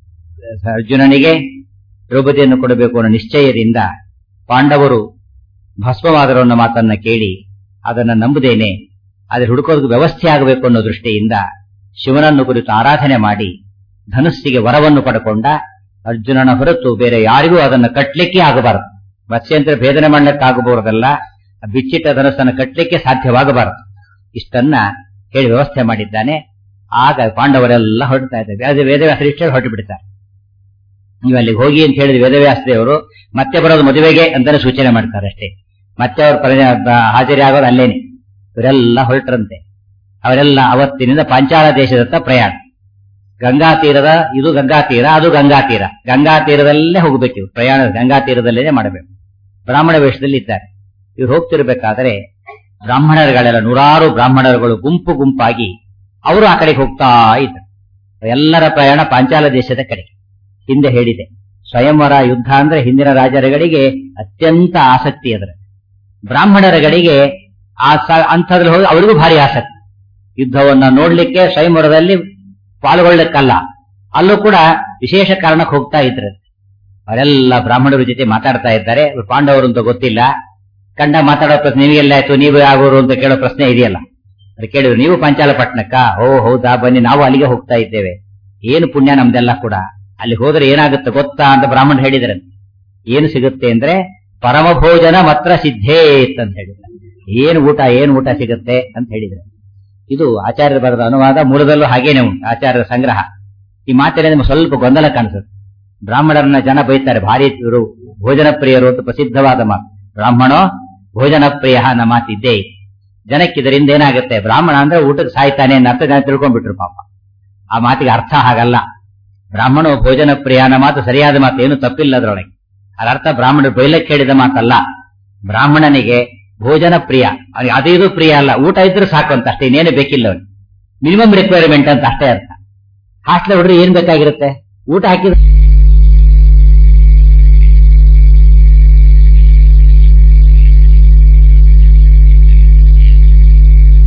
ಅರ್ಜುನನಿಗೆ ದ್ರೌಪದಿಯನ್ನು ಕೊಡಬೇಕು ಅನ್ನೋ ನಿಶ್ಚಯದಿಂದ ಪಾಂಡವರು ಭಸ್ಮವಾದರು ಅನ್ನೋ ಮಾತನ್ನ ಕೇಳಿ ಅದನ್ನ ನಂಬುದೇನೆ ಆದರೆ ಹುಡುಕೋದಕ್ಕೆ ವ್ಯವಸ್ಥೆ ಆಗಬೇಕು ಅನ್ನೋ ದೃಷ್ಟಿಯಿಂದ ಶಿವನನ್ನು ಕುರಿತು ಆರಾಧನೆ ಮಾಡಿ ಧನುಸ್ಸಿಗೆ ವರವನ್ನು ಪಡ್ಕೊಂಡ ಅರ್ಜುನನ ಹೊರತು ಬೇರೆ ಯಾರಿಗೂ ಅದನ್ನು ಕಟ್ಲಿಕ್ಕೆ ಆಗಬಾರದು ಮತ್ಸ್ಯಂತ್ರ ಭೇದನೆ ಮಾಡಲಿಕ್ಕಾಗಬಹುದಲ್ಲ ಬಿಚ್ಚಿಟ್ಟ ಧನಸ್ಸನ್ನು ಕಟ್ಲಿಕ್ಕೆ ಸಾಧ್ಯವಾಗಬಾರದು ಇಷ್ಟನ್ನ ಹೇಳಿ ವ್ಯವಸ್ಥೆ ಮಾಡಿದ್ದಾನೆ ಆಗ ಪಾಂಡವರೆಲ್ಲ ಹೊರಡ್ತಾ ಇದ್ದಾರೆ ಅದೇ ವೇದವ್ಯಾಸ ಹೊರಟು ಬಿಡ್ತಾರೆ ನೀವು ಅಲ್ಲಿಗೆ ಹೋಗಿ ಅಂತ ಹೇಳಿದ ವೇದವ್ಯಾಸ ದೇವರು ಮತ್ತೆ ಬರೋದು ಮದುವೆಗೆ ಅಂತಾನೆ ಸೂಚನೆ ಮಾಡ್ತಾರೆ ಅಷ್ಟೇ ಮತ್ತೆ ಅವ್ರ ಪರಿ ಹಾಜರಿ ಆಗೋದು ಅಲ್ಲೇನೆ ಇವರೆಲ್ಲ ಹೊರಟ್ರಂತೆ ಅವರೆಲ್ಲ ಅವತ್ತಿನಿಂದ ಪಾಂಚಾಲ ದೇಶದತ್ತ ಪ್ರಯಾಣ ಗಂಗಾ ತೀರದ ಇದು ಗಂಗಾ ತೀರ ಅದು ಗಂಗಾ ತೀರ ಗಂಗಾ ತೀರದಲ್ಲೇ ಹೋಗಬೇಕು ಇವ್ರು ಪ್ರಯಾಣ ಗಂಗಾ ತೀರದಲ್ಲೇ ಮಾಡಬೇಕು ಬ್ರಾಹ್ಮಣ ವೇಷದಲ್ಲಿ ಇದ್ದಾರೆ ಇವ್ರು ಹೋಗ್ತಿರ್ಬೇಕಾದ್ರೆ ಬ್ರಾಹ್ಮಣರುಗಳೆಲ್ಲ ನೂರಾರು ಬ್ರಾಹ್ಮಣರುಗಳು ಗುಂಪು ಗುಂಪಾಗಿ ಅವರು ಆ ಕಡೆಗೆ ಹೋಗ್ತಾ ಇದ್ದಾರೆ ಎಲ್ಲರ ಪ್ರಯಾಣ ಪಾಂಚಾಲ ದೇಶದ ಕಡೆಗೆ ಹಿಂದೆ ಹೇಳಿದೆ ಸ್ವಯಂವರ ಯುದ್ಧ ಅಂದ್ರೆ ಹಿಂದಿನ ರಾಜರುಗಳಿಗೆ ಅತ್ಯಂತ ಆಸಕ್ತಿ ಅದರ ಬ್ರಾಹ್ಮಣರುಗಳಿಗೆ ಆ ಅಂಥದ್ರಲ್ಲಿ ಹೋಗಿ ಅವರಿಗೂ ಭಾರಿ ಆಸಕ್ತಿ ಯುದ್ಧವನ್ನ ನೋಡ್ಲಿಕ್ಕೆ ಸ್ವಯಂವರದಲ್ಲಿ ಪಾಲ್ಗೊಳ್ಳಕ್ಕಲ್ಲ ಅಲ್ಲೂ ಕೂಡ ವಿಶೇಷ ಕಾರಣಕ್ಕೆ ಹೋಗ್ತಾ ಇದ್ರು ಅವರೆಲ್ಲ ಬ್ರಾಹ್ಮಣರ ಜೊತೆ ಮಾತಾಡ್ತಾ ಇದ್ದಾರೆ ಪಾಂಡವರು ಅಂತ ಗೊತ್ತಿಲ್ಲ ಕಂಡ ಮಾತಾಡೋ ಪ್ರಶ್ನೆ ನಿಮಗೆಲ್ಲ ಆಯ್ತು ನೀವು ಆಗೋರು ಅಂತ ಕೇಳೋ ಪ್ರಶ್ನೆ ಇದೆಯಲ್ಲ ಅದು ಕೇಳಿದ್ರು ನೀವು ಪಂಚಾಲಪಟ್ಟಣಕ್ಕ ಓ ಹೌದಾ ಬನ್ನಿ ನಾವು ಅಲ್ಲಿಗೆ ಹೋಗ್ತಾ ಇದ್ದೇವೆ ಏನು ಪುಣ್ಯ ನಮ್ದೆಲ್ಲ ಕೂಡ ಅಲ್ಲಿ ಹೋದ್ರೆ ಏನಾಗುತ್ತೆ ಗೊತ್ತಾ ಅಂತ ಬ್ರಾಹ್ಮಣ ಹೇಳಿದ್ರೆ ಏನು ಸಿಗುತ್ತೆ ಅಂದ್ರೆ ಪರಮ ಭೋಜನ ಮಾತ್ರ ಸಿದ್ಧೇತ್ ಅಂತ ಹೇಳಿದ್ರೆ ಏನು ಊಟ ಏನು ಊಟ ಸಿಗುತ್ತೆ ಅಂತ ಹೇಳಿದ್ರೆ ಇದು ಆಚಾರ್ಯರ ಬರೆದ ಅನುವಾದ ಮೂಲದಲ್ಲೂ ಹಾಗೇನೆ ಉಂಟು ಆಚಾರ್ಯರ ಸಂಗ್ರಹ ಈ ಮಾತಿನ ನಿಮ್ಗೆ ಸ್ವಲ್ಪ ಗೊಂದಲ ಕಾಣಿಸುತ್ತೆ ಬ್ರಾಹ್ಮಣರನ್ನ ಜನ ಬೈತಾರೆ ಭಾರಿ ಇವರು ಭೋಜನ ಪ್ರಿಯರು ಅಂತ ಪ್ರಸಿದ್ಧವಾದ ಮಾತು ಬ್ರಾಹ್ಮಣೋ ಭೋಜನ ಪ್ರಿಯ ಅನ್ನೋ ಮಾತಿದ್ದೇ ಜನಕ್ಕೆ ಇದರಿಂದ ಏನಾಗುತ್ತೆ ಬ್ರಾಹ್ಮಣ ಅಂದ್ರೆ ಊಟಕ್ಕೆ ಸಾಯ್ತಾನೆ ಅನ್ನೋ ಅರ್ಥ ಜನ ತಿಳ್ಕೊಂಡ್ಬಿಟ್ರು ಪಾಪ ಆ ಮಾತಿಗೆ ಅರ್ಥ ಹಾಗಲ್ಲ ಬ್ರಾಹ್ಮಣ ಭೋಜನ ಪ್ರಿಯ ಅನ್ನೋ ಮಾತು ಸರಿಯಾದ ಮಾತು ಏನು ತಪ್ಪಿಲ್ಲ ಅದರೊಳಗೆ ಅದರ್ಥ ಬ್ರಾಹ್ಮಣರು ಬೈಲಕ್ಕೆ ಹೇಳಿದ ಮಾತಲ್ಲ ಬ್ರಾಹ್ಮಣನಿಗೆ ಭೋಜನ ಪ್ರಿಯ ಅವ್ನಿಗೆ ಅದು ಇದು ಪ್ರಿಯ ಅಲ್ಲ ಊಟ ಇದ್ರೆ ಸಾಕು ಅಂತ ಅಷ್ಟೇ ಇನ್ನೇನು ಬೇಕಿಲ್ಲ ಅವನಿಗೆ ಮಿನಿಮಮ್ ರಿಕ್ವೈರ್ಮೆಂಟ್ ಅಂತ ಅಷ್ಟೇ ಅರ್ಥ ಹಾಸ್ಟೆಲ್ ಹುಡ್ರಿ ಏನ್ ಬೇಕಾಗಿರುತ್ತೆ ಊಟ ಹಾಕಿದ್ರೆ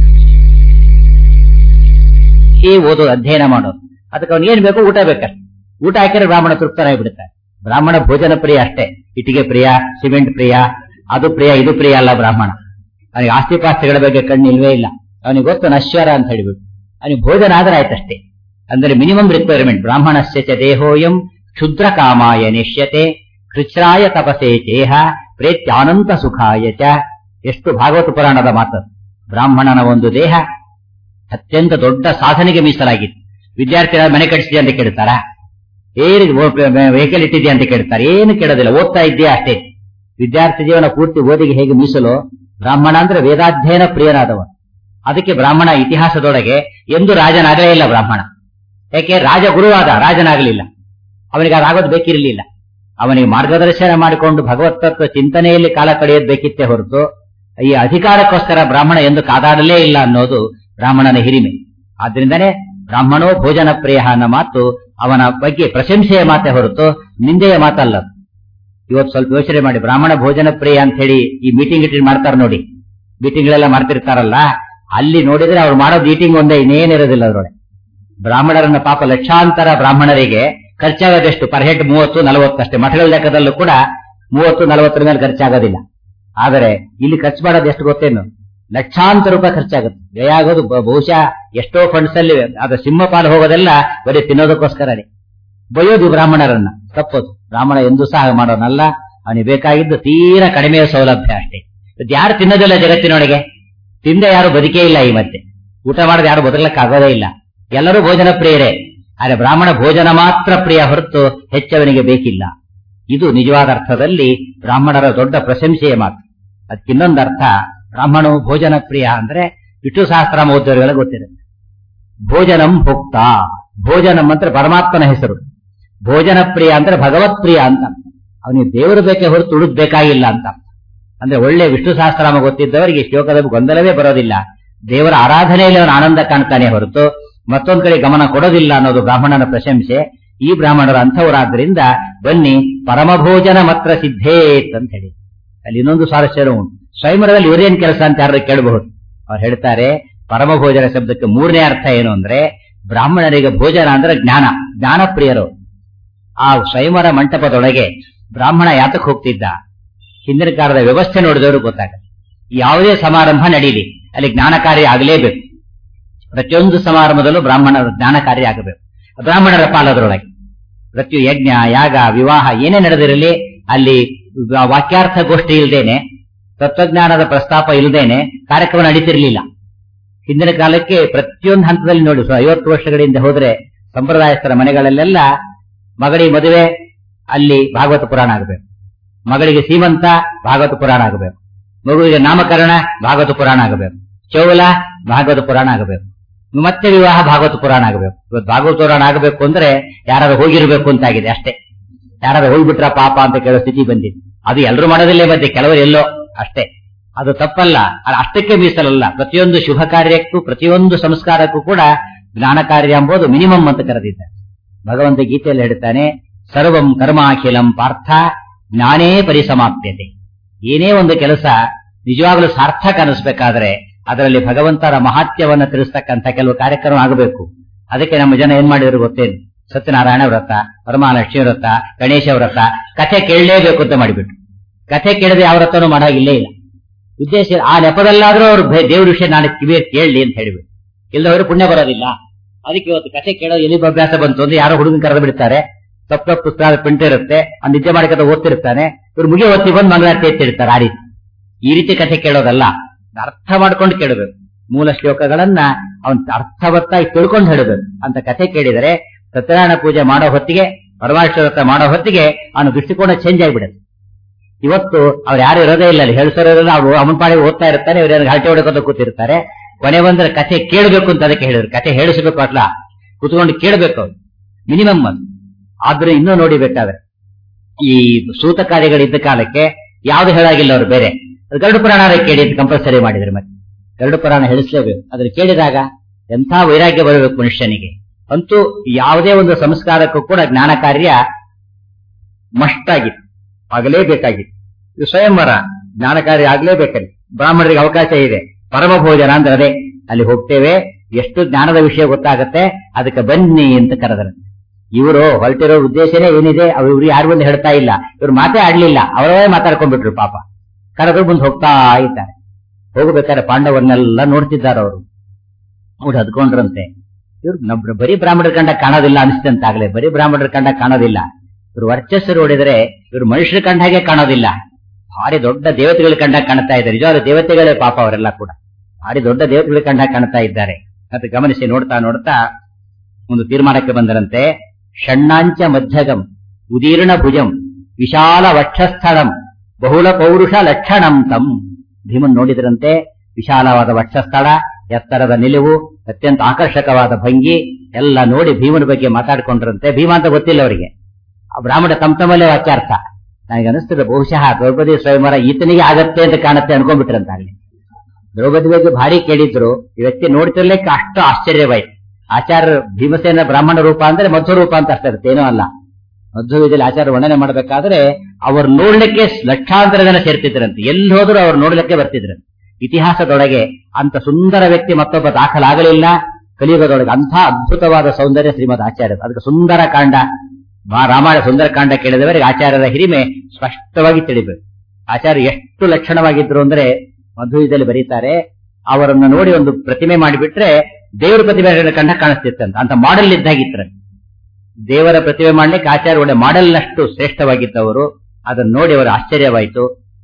ಓದೋದು ಅಧ್ಯಯನ ಮಾಡೋದು ಅದಕ್ಕೆ ಅವ್ನು ಏನ್ ಬೇಕು ಊಟ ಬೇಕಷ್ಟೆ ಊಟ ಹಾಕಿದ್ರೆ ಬ್ರಾಹ್ಮಣ ತೃಪ್ತನಾಗಿ ಬಿಡುತ್ತಾರೆ ಬ್ರಾಹ್ಮಣ ಭೋಜನ ಪ್ರಿಯ ಅಷ್ಟೇ ಇಟ್ಟಿಗೆ ಪ್ರಿಯ ಸಿಮೆಂಟ್ ಪ್ರಿಯ ಅದು ಪ್ರಿಯ ಇದು ಪ್ರಿಯ ಅಲ್ಲ ಬ್ರಾಹ್ಮಣ ಅವನಿಗೆ ಆಸ್ತಿ ಪಾಸ್ತಿಗಳ ಬಗ್ಗೆ ಕಣ್ಣು ಇಲ್ವೇ ಇಲ್ಲ ಅವನಿಗೆ ಗೊತ್ತು ನಶ್ವರ ಅಂತ ಹೇಳಿಬಿಟ್ಟು ಅವನಿಗೆ ಭೋಜನ ಆದ್ರೆ ಆಯ್ತಷ್ಟೇ ಅಂದರೆ ಮಿನಿಮಮ್ ರಿಕ್ವೈರ್ಮೆಂಟ್ ಬ್ರಾಹ್ಮಣಸ್ಯ ಚ ದೇಹೋಯಂ ಕ್ಷುದ್ರ ಕಾಮಾಯ ನಿಶ್ಯತೆ ಕೃಚ್ರಾಯ ತಪಸೆ ಚೇಹ ಪ್ರೇತ್ಯಾನಂತ ಸುಖಾಯ ಚ ಎಷ್ಟು ಭಾಗವತ ಪುರಾಣದ ಮಾತು ಬ್ರಾಹ್ಮಣನ ಒಂದು ದೇಹ ಅತ್ಯಂತ ದೊಡ್ಡ ಸಾಧನೆಗೆ ಮೀಸಲಾಗಿತ್ತು ವಿದ್ಯಾರ್ಥಿಗಳ ಮನೆ ಕಟ್ಟಿಸಿದೆ ಅಂತ ಕೇಳ್ತಾರ ಏನು ವೆಹಿಕಲ್ ಇಟ್ಟಿದ್ಯಾ ಅಂತ ಕೇಳ್ತಾರೆ ಏನು ಕೇಳೋದಿಲ್ಲ ಓದ್ತಾ ಇದ್ದೀಯಾ ಅಷ್ಟೇ ವಿದ್ಯಾರ್ಥಿ ಜೀವನ ಪೂರ್ತಿ ಓದಿಗೆ ಹೇಗೆ ಮೀಸಲು ಬ್ರಾಹ್ಮಣ ಅಂದ್ರೆ ವೇದಾಧ್ಯಯನ ಪ್ರಿಯನಾದವ ಅದಕ್ಕೆ ಬ್ರಾಹ್ಮಣ ಇತಿಹಾಸದೊಳಗೆ ಎಂದು ರಾಜನಾಗಲೇ ಇಲ್ಲ ಬ್ರಾಹ್ಮಣ ಯಾಕೆ ರಾಜ ಗುರುವಾದ ರಾಜನಾಗಲಿಲ್ಲ ಅವನಿಗೆ ಅದಾಗೋದು ಬೇಕಿರಲಿಲ್ಲ ಅವನಿಗೆ ಮಾರ್ಗದರ್ಶನ ಮಾಡಿಕೊಂಡು ಭಗವತ್ ತತ್ವ ಚಿಂತನೆಯಲ್ಲಿ ಕಾಲ ಕಳೆಯೋದು ಬೇಕಿತ್ತೇ ಹೊರತು ಈ ಅಧಿಕಾರಕ್ಕೋಸ್ಕರ ಬ್ರಾಹ್ಮಣ ಎಂದು ಕಾದಾಡಲೇ ಇಲ್ಲ ಅನ್ನೋದು ಬ್ರಾಹ್ಮಣನ ಹಿರಿಮೆ ಆದ್ರಿಂದನೇ ಬ್ರಾಹ್ಮಣೋ ಭೋಜನ ಪ್ರಿಯ ಅನ್ನೋ ಮಾತು ಅವನ ಬಗ್ಗೆ ಪ್ರಶಂಸೆಯ ಮಾತೆ ಹೊರತು ನಿಂದೆಯ ಮಾತಲ್ಲ ಇವತ್ತು ಸ್ವಲ್ಪ ಯೋಚನೆ ಮಾಡಿ ಬ್ರಾಹ್ಮಣ ಭೋಜನ ಪ್ರಿಯ ಅಂತ ಹೇಳಿ ಈ ಮೀಟಿಂಗ್ ಇಟ್ಟಿಂಗ್ ಮಾಡ್ತಾರೆ ನೋಡಿ ಮೀಟಿಂಗ್ಗಳೆಲ್ಲ ಮಾಡ್ತಿರ್ತಾರಲ್ಲ ಅಲ್ಲಿ ನೋಡಿದ್ರೆ ಅವ್ರು ಮಾಡೋದು ಈಟಿಂಗ್ ಒಂದೇ ಇನ್ನೇನಿರೋದಿಲ್ಲ ಅದ್ರೊಳಗೆ ಬ್ರಾಹ್ಮಣರನ್ನ ಪಾಪ ಲಕ್ಷಾಂತರ ಬ್ರಾಹ್ಮಣರಿಗೆ ಖರ್ಚಾಗೋದೆಷ್ಟು ಪರ್ ಹೆಡ್ ಮೂವತ್ತು ನಲವತ್ತು ಅಷ್ಟೇ ಮಠಗಳ ಲೆಕ್ಕದಲ್ಲೂ ಕೂಡ ಮೂವತ್ತು ನಲವತ್ತರ ಮೇಲೆ ಖರ್ಚಾಗೋದಿಲ್ಲ ಆದರೆ ಇಲ್ಲಿ ಖರ್ಚು ಮಾಡೋದು ಎಷ್ಟು ಗೊತ್ತೇನು ಲಕ್ಷಾಂತರ ರೂಪಾಯಿ ಖರ್ಚಾಗುತ್ತೆ ವ್ಯಯ ಆಗೋದು ಬ- ಬಹುಶಃ ಎಷ್ಟೋ ಫಂಡ್ಸ್ ಅಲ್ಲಿ ಅದು ಸಿಂಹಪಾಲು ಹೋಗೋದೆಲ್ಲ ಬರೀ ತಿನ್ನೋದಕ್ಕೋಸ್ಕರನೇ ಬೈಯೋದು ಬ್ರಾಹ್ಮಣರನ್ನ ತಪ್ಪದು ಬ್ರಾಹ್ಮಣ ಎಂದೂ ಸಹ ಹಾಗೆ ಮಾಡೋನಲ್ಲ ಅವನಿಗೆ ಬೇಕಾಗಿದ್ದು ತೀರಾ ಕಡಿಮೆಯ ಸೌಲಭ್ಯ ಅಷ್ಟೇ ಇವತ್ತು ಯಾರು ತಿನ್ನೋದಿಲ್ಲ ಜಗತ್ತಿನೊಳಗೆ ತಿಂದ ಯಾರು ಬದುಕೇ ಇಲ್ಲ ಈ ಮತ್ತೆ ಊಟ ಮಾಡದೆ ಯಾರು ಬದುಕಲಿಕ್ಕೆ ಆಗೋದೇ ಇಲ್ಲ ಎಲ್ಲರೂ ಭೋಜನ ಪ್ರಿಯರೇ ಆದರೆ ಬ್ರಾಹ್ಮಣ ಭೋಜನ ಮಾತ್ರ ಪ್ರಿಯ ಹೊರತು ಹೆಚ್ಚವನಿಗೆ ಬೇಕಿಲ್ಲ ಇದು ನಿಜವಾದ ಅರ್ಥದಲ್ಲಿ ಬ್ರಾಹ್ಮಣರ ದೊಡ್ಡ ಪ್ರಶಂಸೆಯ ಮಾತು ಅದಕ್ಕಿನ್ನೊಂದು ಅರ್ಥ ಬ್ರಾಹ್ಮಣು ಭೋಜನ ಪ್ರಿಯ ಅಂದ್ರೆ ವಿಷ್ಣು ಸಹಸ್ರ ಓದೋರಿಗೆಲ್ಲ ಗೊತ್ತಿರುತ್ತೆ ಭೋಜನಂ ಭೋಕ್ತ ಭೋಜನಂ ಅಂದ್ರೆ ಪರಮಾತ್ಮನ ಹೆಸರು ಭೋಜನ ಪ್ರಿಯ ಅಂದ್ರೆ ಭಗವತ್ ಪ್ರಿಯ ಅಂತ ಅವನಿಗೆ ದೇವರು ಬೇಕೇ ಹೊರತು ಉಳಿದ್ ಬೇಕಾಗಿಲ್ಲ ಅಂತ ಅಂದ್ರೆ ಒಳ್ಳೆ ವಿಷ್ಣು ಸಹಸ್ರನಾಮ ಗೊತ್ತಿದ್ದವರಿಗೆ ಈ ಶ್ಲೋಕದ ಗೊಂದಲವೇ ಬರೋದಿಲ್ಲ ದೇವರ ಆರಾಧನೆಯಲ್ಲಿ ಅವನು ಆನಂದ ಕಾಣ್ತಾನೆ ಹೊರತು ಮತ್ತೊಂದ್ ಕಡೆ ಗಮನ ಕೊಡೋದಿಲ್ಲ ಅನ್ನೋದು ಬ್ರಾಹ್ಮಣನ ಪ್ರಶಂಸೆ ಈ ಬ್ರಾಹ್ಮಣರು ಅಂಥವರಾದ್ರಿಂದ ಬನ್ನಿ ಪರಮಭೋಜನ ಮಾತ್ರ ಸಿದ್ಧೇತ್ ಅಂತ ಹೇಳಿ ಅಲ್ಲಿ ಇನ್ನೊಂದು ಸ್ವಾರಸ್ಯ ಉಂಟು ಸ್ವಯಂವರದಲ್ಲಿ ಇವರೇನ್ ಕೆಲಸ ಅಂತ ಯಾರು ಕೇಳಬಹುದು ಅವ್ರು ಹೇಳ್ತಾರೆ ಪರಮಭೋಜನ ಶಬ್ದಕ್ಕೆ ಮೂರನೇ ಅರ್ಥ ಏನು ಅಂದ್ರೆ ಬ್ರಾಹ್ಮಣರಿಗೆ ಭೋಜನ ಅಂದ್ರೆ ಜ್ಞಾನ ಜ್ಞಾನ ಪ್ರಿಯರು ಆ ಸ್ವಯಂವರ ಮಂಟಪದೊಳಗೆ ಬ್ರಾಹ್ಮಣ ಯಾತಕ್ಕೆ ಹೋಗ್ತಿದ್ದ ಹಿಂದಿನ ಕಾಲದ ವ್ಯವಸ್ಥೆ ನೋಡಿದವರು ಗೊತ್ತಾಗುತ್ತೆ ಯಾವುದೇ ಸಮಾರಂಭ ನಡೀಲಿ ಅಲ್ಲಿ ಜ್ಞಾನ ಕಾರ್ಯ ಆಗಲೇಬೇಕು ಪ್ರತಿಯೊಂದು ಸಮಾರಂಭದಲ್ಲೂ ಬ್ರಾಹ್ಮಣ ಜ್ಞಾನ ಕಾರ್ಯ ಆಗಬೇಕು ಬ್ರಾಹ್ಮಣರ ಪಾಲದರೊಳಗೆ ಪ್ರತಿ ಯಜ್ಞ ಯಾಗ ವಿವಾಹ ಏನೇ ನಡೆದಿರಲಿ ಅಲ್ಲಿ ವಾಕ್ಯಾರ್ಥ ಗೋಷ್ಠಿ ಇಲ್ದೇನೆ ತತ್ವಜ್ಞಾನದ ಪ್ರಸ್ತಾಪ ಇಲ್ಲದೇನೆ ಕಾರ್ಯಕ್ರಮ ನಡೀತಿರ್ಲಿಲ್ಲ ಹಿಂದಿನ ಕಾಲಕ್ಕೆ ಪ್ರತಿಯೊಂದು ಹಂತದಲ್ಲಿ ನೋಡಿ ಸೊ ಐವತ್ತು ವರ್ಷಗಳಿಂದ ಹೋದ್ರೆ ಸಂಪ್ರದಾಯಸ್ಥರ ಮನೆಗಳಲ್ಲೆಲ್ಲ ಮಗಳಿಗೆ ಮದುವೆ ಅಲ್ಲಿ ಭಾಗವತ ಪುರಾಣ ಆಗಬೇಕು ಮಗಳಿಗೆ ಸೀಮಂತ ಭಾಗವತ ಪುರಾಣ ಆಗಬೇಕು ಮಗುವಿಗೆ ನಾಮಕರಣ ಭಾಗವತ ಪುರಾಣ ಆಗಬೇಕು ಚೌಲ ಭಾಗವತ ಪುರಾಣ ಆಗಬೇಕು ಮತ್ತೆ ವಿವಾಹ ಭಾಗವತ ಪುರಾಣ ಆಗಬೇಕು ಇವತ್ತು ಭಾಗವತ ಪುರಾಣ ಆಗಬೇಕು ಅಂದ್ರೆ ಯಾರಾದ್ರೂ ಹೋಗಿರ್ಬೇಕು ಅಂತಾಗಿದೆ ಅಷ್ಟೇ ಯಾರಾದ್ರೂ ಹೋಗ್ಬಿಟ್ರ ಪಾಪ ಅಂತ ಕೇಳೋ ಸ್ಥಿತಿ ಬಂದಿದೆ ಅದು ಎಲ್ಲರೂ ಮಾಡೋದಿಲ್ಲೇ ಮತ್ತೆ ಕೆಲವರು ಎಲ್ಲೋ ಅಷ್ಟೇ ಅದು ತಪ್ಪಲ್ಲ ಅದು ಅಷ್ಟಕ್ಕೆ ಮೀಸಲಲ್ಲ ಪ್ರತಿಯೊಂದು ಶುಭ ಕಾರ್ಯಕ್ಕೂ ಪ್ರತಿಯೊಂದು ಸಂಸ್ಕಾರಕ್ಕೂ ಕೂಡ ಜ್ಞಾನ ಕಾರ್ಯ ಎಂಬುದು ಮಿನಿಮಮ್ ಅಂತ ಕರೆದಿದ್ದಾರೆ ಭಗವಂತ ಗೀತೆಯಲ್ಲಿ ಹೇಳ್ತಾನೆ ಸರ್ವಂ ಕರ್ಮಾಖಿಲಂ ಪಾರ್ಥ ಜ್ಞಾನೇ ಪರಿಸಮಾಪ್ಯತೆ ಏನೇ ಒಂದು ಕೆಲಸ ನಿಜವಾಗಲೂ ಸಾರ್ಥಕ ಅನಿಸ್ಬೇಕಾದ್ರೆ ಅದರಲ್ಲಿ ಭಗವಂತನ ಮಹಾತ್ಯವನ್ನ ತಿಳಿಸ್ತಕ್ಕಂಥ ಕೆಲವು ಕಾರ್ಯಕ್ರಮ ಆಗಬೇಕು ಅದಕ್ಕೆ ನಮ್ಮ ಜನ ಏನ್ ಮಾಡಿದ್ರು ಗೊತ್ತೇನು ಸತ್ಯನಾರಾಯಣ ವ್ರತ ವರಮಹಾಲಕ್ಷ್ಮಿ ವ್ರತ ಗಣೇಶ ವ್ರತ ಕಥೆ ಕೇಳಲೇಬೇಕು ಅಂತ ಮಾಡಿಬಿಟ್ಟು ಕಥೆ ಕೇಳದೆ ಯಾವ ವ್ರತನೂ ಮಾಡಾಗಿಲ್ಲೇ ಇಲ್ಲ ಉದ್ದೇಶ ಆ ನೆಪದಲ್ಲಾದ್ರೂ ಅವ್ರು ಭೇ- ದೇವ್ರ ವಿಷಯ ನಾಳೆ ಕಿವಿಯ ಕೇಳಲಿ ಅಂತ ಹೇಳಿಬಿಟ್ಟು ಇಲ್ಲದವರು ಪುಣ್ಯ ಬರೋದಿಲ್ಲ ಅದಕ್ಕೆ ಇವತ್ತು ಕಥೆ ಕೇಳೋ ಎಲ್ಲಿ ಅಭ್ಯಾಸ ಬಂತು ಅಂದ್ರೆ ಯಾರೋ ಹುಡುಗನ್ ಕರೆದು ಬಿಡ್ತಾರೆ ತಪ್ಪು ತಪ್ಪು ಪುಸ್ತಕ ಪ್ರಿಂಟ್ ಇರುತ್ತೆ ಆ ನಿದ್ದೆ ಮಾಡಿಕತ ಓದ್ತಿರ್ತಾನೆ ಇವ್ರು ಮುಗಿ ಓದ್ತಿ ಬಂದು ಮಂಗಳಾರತಿ ಎತ್ತಿರ್ತಾರೆ ಆ ರೀತಿ ಈ ರೀತಿ ಕಥೆ ಕೇಳೋದಲ್ಲ ಅರ್ಥ ಮಾಡ್ಕೊಂಡು ಕೇಳಬೇಕು ಮೂಲ ಶ್ಲೋಕಗಳನ್ನ ಅವನ್ ಅರ್ಥವತ್ತಾಗಿ ತಿಳ್ಕೊಂಡು ಹೇಳಬೇಕು ಅಂತ ಕಥೆ ಕೇಳಿದರೆ ಸತ್ಯನಾರಾಯಣ ಪೂಜೆ ಮಾಡೋ ಹೊತ್ತಿಗೆ ಪರಮಾಶ್ವರ ವ್ರತ ಮಾಡೋ ಹೊತ್ತಿಗೆ ಅವನ ದೃಷ್ಟಿಕೋನ ಚೇಂಜ್ ಆಗಿಬಿಡುತ್ತೆ ಇವತ್ತು ಅವ್ರು ಯಾರು ಇರೋದೇ ಇಲ್ಲ ಅಲ್ಲಿ ಹೇಳ್ಸೋರೋದ್ರಲ್ಲಿ ಅವ್ರು ಅವನ ಪಾಡಿಗೆ ಓದ್ತಾ ಇರ್ತಾರೆ ಇವ್ರೇನು ಹರಟೆ ಹೊಡ್ಕೊಂಡು ಕೂತಿರ್ತಾರೆ ಕೊನೆ ಬಂದ್ರೆ ಕಥೆ ಕೇಳಬೇಕು ಅಂತ ಅದಕ್ಕೆ ಹೇಳಿದ್ರು ಕಥೆ ಹೇಳಿಸಬೇಕು ಅಲ್ಲ ಕುತ್ಕೊಂಡು ಕೇಳಬೇಕು ಅವ್ರು ಮಿನಿಮಮ್ ಅದು ಆದ್ರೆ ಇನ್ನೂ ನೋಡಿ ಬೇಕಾದ್ರೆ ಈ ಸೂತ ಕಾರ್ಯಗಳಿದ್ದ ಕಾಲಕ್ಕೆ ಯಾವ್ದು ಹೇಳಾಗಿಲ್ಲ ಅವ್ರು ಬೇರೆ ಅದು ಗರುಡ ಪುರಾಣ ಕೇಳಿ ಅಂತ ಕಂಪಲ್ಸರಿ ಮಾಡಿದ್ರು ಮತ್ತೆ ಗರುಡ ಪುರಾಣ ಹೇಳಿಸ್ಲೇಬೇಕು ಅದ್ರ ಕೇಳಿದಾಗ ಎಂಥ ವೈರಾಗ್ಯ ಬರಬೇಕು ಮನುಷ್ಯನಿಗೆ ಅಂತೂ ಯಾವುದೇ ಒಂದು ಸಂಸ್ಕಾರಕ್ಕೂ ಕೂಡ ಜ್ಞಾನ ಕಾರ್ಯ ಮಸ್ಟ್ ಆಗಿತ್ತು ಆಗಲೇಬೇಕಾಗಿತ್ತು ಇದು ಸ್ವಯಂವರ ಜ್ಞಾನ ಕಾರ್ಯ ಆಗ್ಲೇಬೇಕಲ್ಲಿ ಬ್ರಾಹ್ಮಣರಿಗೆ ಅವಕಾಶ ಇದೆ ಪರಮ ಭೋಜನ ಅಂದ್ರೆ ಅದೇ ಅಲ್ಲಿ ಹೋಗ್ತೇವೆ ಎಷ್ಟು ಜ್ಞಾನದ ವಿಷಯ ಗೊತ್ತಾಗತ್ತೆ ಅದಕ್ಕೆ ಬನ್ನಿ ಅಂತ ಕರೆದರು ಇವರು ಹೊರಟಿರೋ ಉದ್ದೇಶನೇ ಏನಿದೆ ಅವ್ರು ಇವ್ರು ಯಾರು ಬಂದು ಹೇಳ್ತಾ ಇಲ್ಲ ಇವ್ರು ಮಾತೇ ಆಡ್ಲಿಲ್ಲ ಅವರವೇ ಮಾತಾಡ್ಕೊಂಡ್ಬಿಟ್ರು ಪಾಪ ಕರೆದು ಮುಂದೆ ಹೋಗ್ತಾ ಇದ್ದಾರೆ ಹೋಗ್ಬೇಕಾದ್ರೆ ಪಾಂಡವರನ್ನೆಲ್ಲ ನೋಡ್ತಿದ್ದಾರೆ ಅವರು ಅವ್ರು ಹದ್ಕೊಂಡ್ರಂತೆ ಇವ್ರು ನಮ್ ಬರೀ ಬ್ರಾಹ್ಮಣರ ಕಂಡ ಕಾಣೋದಿಲ್ಲ ಅನಿಸ್ತಂತಾಗ್ಲೇ ಬರೀ ಬ್ರಾಹ್ಮಣರ ಕಂಡ ಕಾಣೋದಿಲ್ಲ ಇವ್ರು ವರ್ಚಸ್ಸು ನೋಡಿದ್ರೆ ಇವ್ರು ಮನುಷ್ಯರ ಕಂಡ ಹಾಗೆ ಕಾಣೋದಿಲ್ಲ ಭಾರಿ ದೊಡ್ಡ ದೇವತೆಗಳ ಕಂಡ ಕಾಣ್ತಾ ಇದ್ದಾರೆ ನಿಜವಾದ ದೇವತೆಗಳೇ ಪಾಪ ಅವರೆಲ್ಲ ಕೂಡ ಭಾರಿ ದೊಡ್ಡ ದೇವತೆಗಳ ಕಂಡ ಕಾಣ್ತಾ ಇದ್ದಾರೆ ಮತ್ತೆ ಗಮನಿಸಿ ನೋಡ್ತಾ ನೋಡ್ತಾ ಒಂದು ತೀರ್ಮಾನಕ್ಕೆ ಬಂದರಂತೆ ಷಣ್ಣಾಂಚ ಮಧ್ಯಗಂ ಉದೀರ್ಣ ಭುಜಂ ವಿಶಾಲ ವಕ್ಷಸ್ಥಳಂ ಬಹುಳ ಪೌರುಷ ಲಕ್ಷಣಂ ತಂ ಭೀಮನ್ ನೋಡಿದ್ರಂತೆ ವಿಶಾಲವಾದ ವಕ್ಷಸ್ಥಳ ಎತ್ತರದ ನಿಲುವು ಅತ್ಯಂತ ಆಕರ್ಷಕವಾದ ಭಂಗಿ ಎಲ್ಲ ನೋಡಿ ಭೀಮನ ಬಗ್ಗೆ ಮಾತಾಡ್ಕೊಂಡ್ರಂತೆ ಭೀಮ ಅಂತ ಗೊತ್ತಿಲ್ಲ ಅವರಿಗೆ ಆ ಬ್ರಾಹ್ಮಣ ತಮ್ಮ ತಮ್ಮಲ್ಲೇ ವಾಚ್ಯಾರ್ಥ ನನಗೆ ಅನಿಸ್ತದೆ ಬಹುಶಃ ದ್ರೌಪದಿ ಸ್ವಯಂವರ ಈತನಿಗೆ ಆಗತ್ತೆ ಅಂತ ಕಾಣುತ್ತೆ ಅನ್ಕೊಂಡ್ಬಿಟ್ರಂತ ಅಲ್ಲಿ ದ್ರೌಪದಿ ಬಗ್ಗೆ ಭಾರಿ ಕೇಳಿದ್ರು ಈ ವ್ಯಕ್ತಿ ನೋಡ್ತಿರ್ಲಿಕ್ಕೆ ಅಷ್ಟು ಆಶ್ಚರ್ಯವಾಯ್ತು ಆಚಾರ್ಯ ಭೀಮಸೇನ ಬ್ರಾಹ್ಮಣ ರೂಪ ಅಂದ್ರೆ ಮಧ್ವ ರೂಪ ಅಂತ ಅಷ್ಟೇ ಇರುತ್ತೆ, ಏನೂ ಅಲ್ಲ ಮಧ್ವ ವಿಧಿಯಲ್ಲಿ ಆಚಾರ್ಯ ವರ್ಣನೆ ಮಾಡಬೇಕಾದ್ರೆ ಅವ್ರು ನೋಡ್ಲಿಕ್ಕೆ ಲಕ್ಷಾಂತರ ಜನ ಸೇರ್ತಿದ್ರಂತೆ ಎಲ್ಲಿ ಹೋದ್ರು ಅವ್ರು ನೋಡ್ಲಿಕ್ಕೆ ಬರ್ತಿದ್ರಂತೆ ಇತಿಹಾಸದೊಳಗೆ ಅಂತ ಸುಂದರ ವ್ಯಕ್ತಿ ಮತ್ತೊಬ್ಬ ದಾಖಲಾಗಲಿಲ್ಲ ಕಲಿಯುಗದೊಳಗೆ ಅಂಥ ಅದ್ಭುತವಾದ ಸೌಂದರ್ಯ ಶ್ರೀಮದ್ ಆಚಾರ್ಯ ಅದಕ್ಕೆ ಸುಂದರ ಕಾಂಡ ಮಾ- ರಾಮಾಯಣ ಸುಂದರ ಕಾಂಡ ಕೇಳಿದವರಿಗೆ ಆಚಾರ್ಯರ ಹಿರಿಮೆ ಸ್ಪಷ್ಟವಾಗಿ ತಿಳಿಬೇಕು ಆಚಾರ್ಯ ಎಷ್ಟು ಲಕ್ಷಣವಾಗಿದ್ರು ಅಂದ್ರೆ ಮಧ್ವಯುಗದಲ್ಲಿ ಬರೀತಾರೆ ಅವರನ್ನು ನೋಡಿ ಒಂದು ಪ್ರತಿಮೆ ಮಾಡಿಬಿಟ್ರೆ ದೇವರ ಪ್ರತಿಮೆ ಕಂಡ ಕಾಣಿಸ್ತಿತ್ತಂತ ಅಂತ ಮಾಡೆಲ್ ಇದ್ದಾಗಿತ್ರ ದೇವರ ಪ್ರತಿಮೆ ಮಾಡ್ಲಿಕ್ಕೆ ಆಚಾರ್ಯ ಒಳ್ಳೆ ಮಾಡೆಲ್ನಷ್ಟು ಶ್ರೇಷ್ಠವಾಗಿದ್ದವರು ಅದನ್ನು ನೋಡಿ ಅವರು ಆಶ್ಚರ್ಯವಾಯಿತು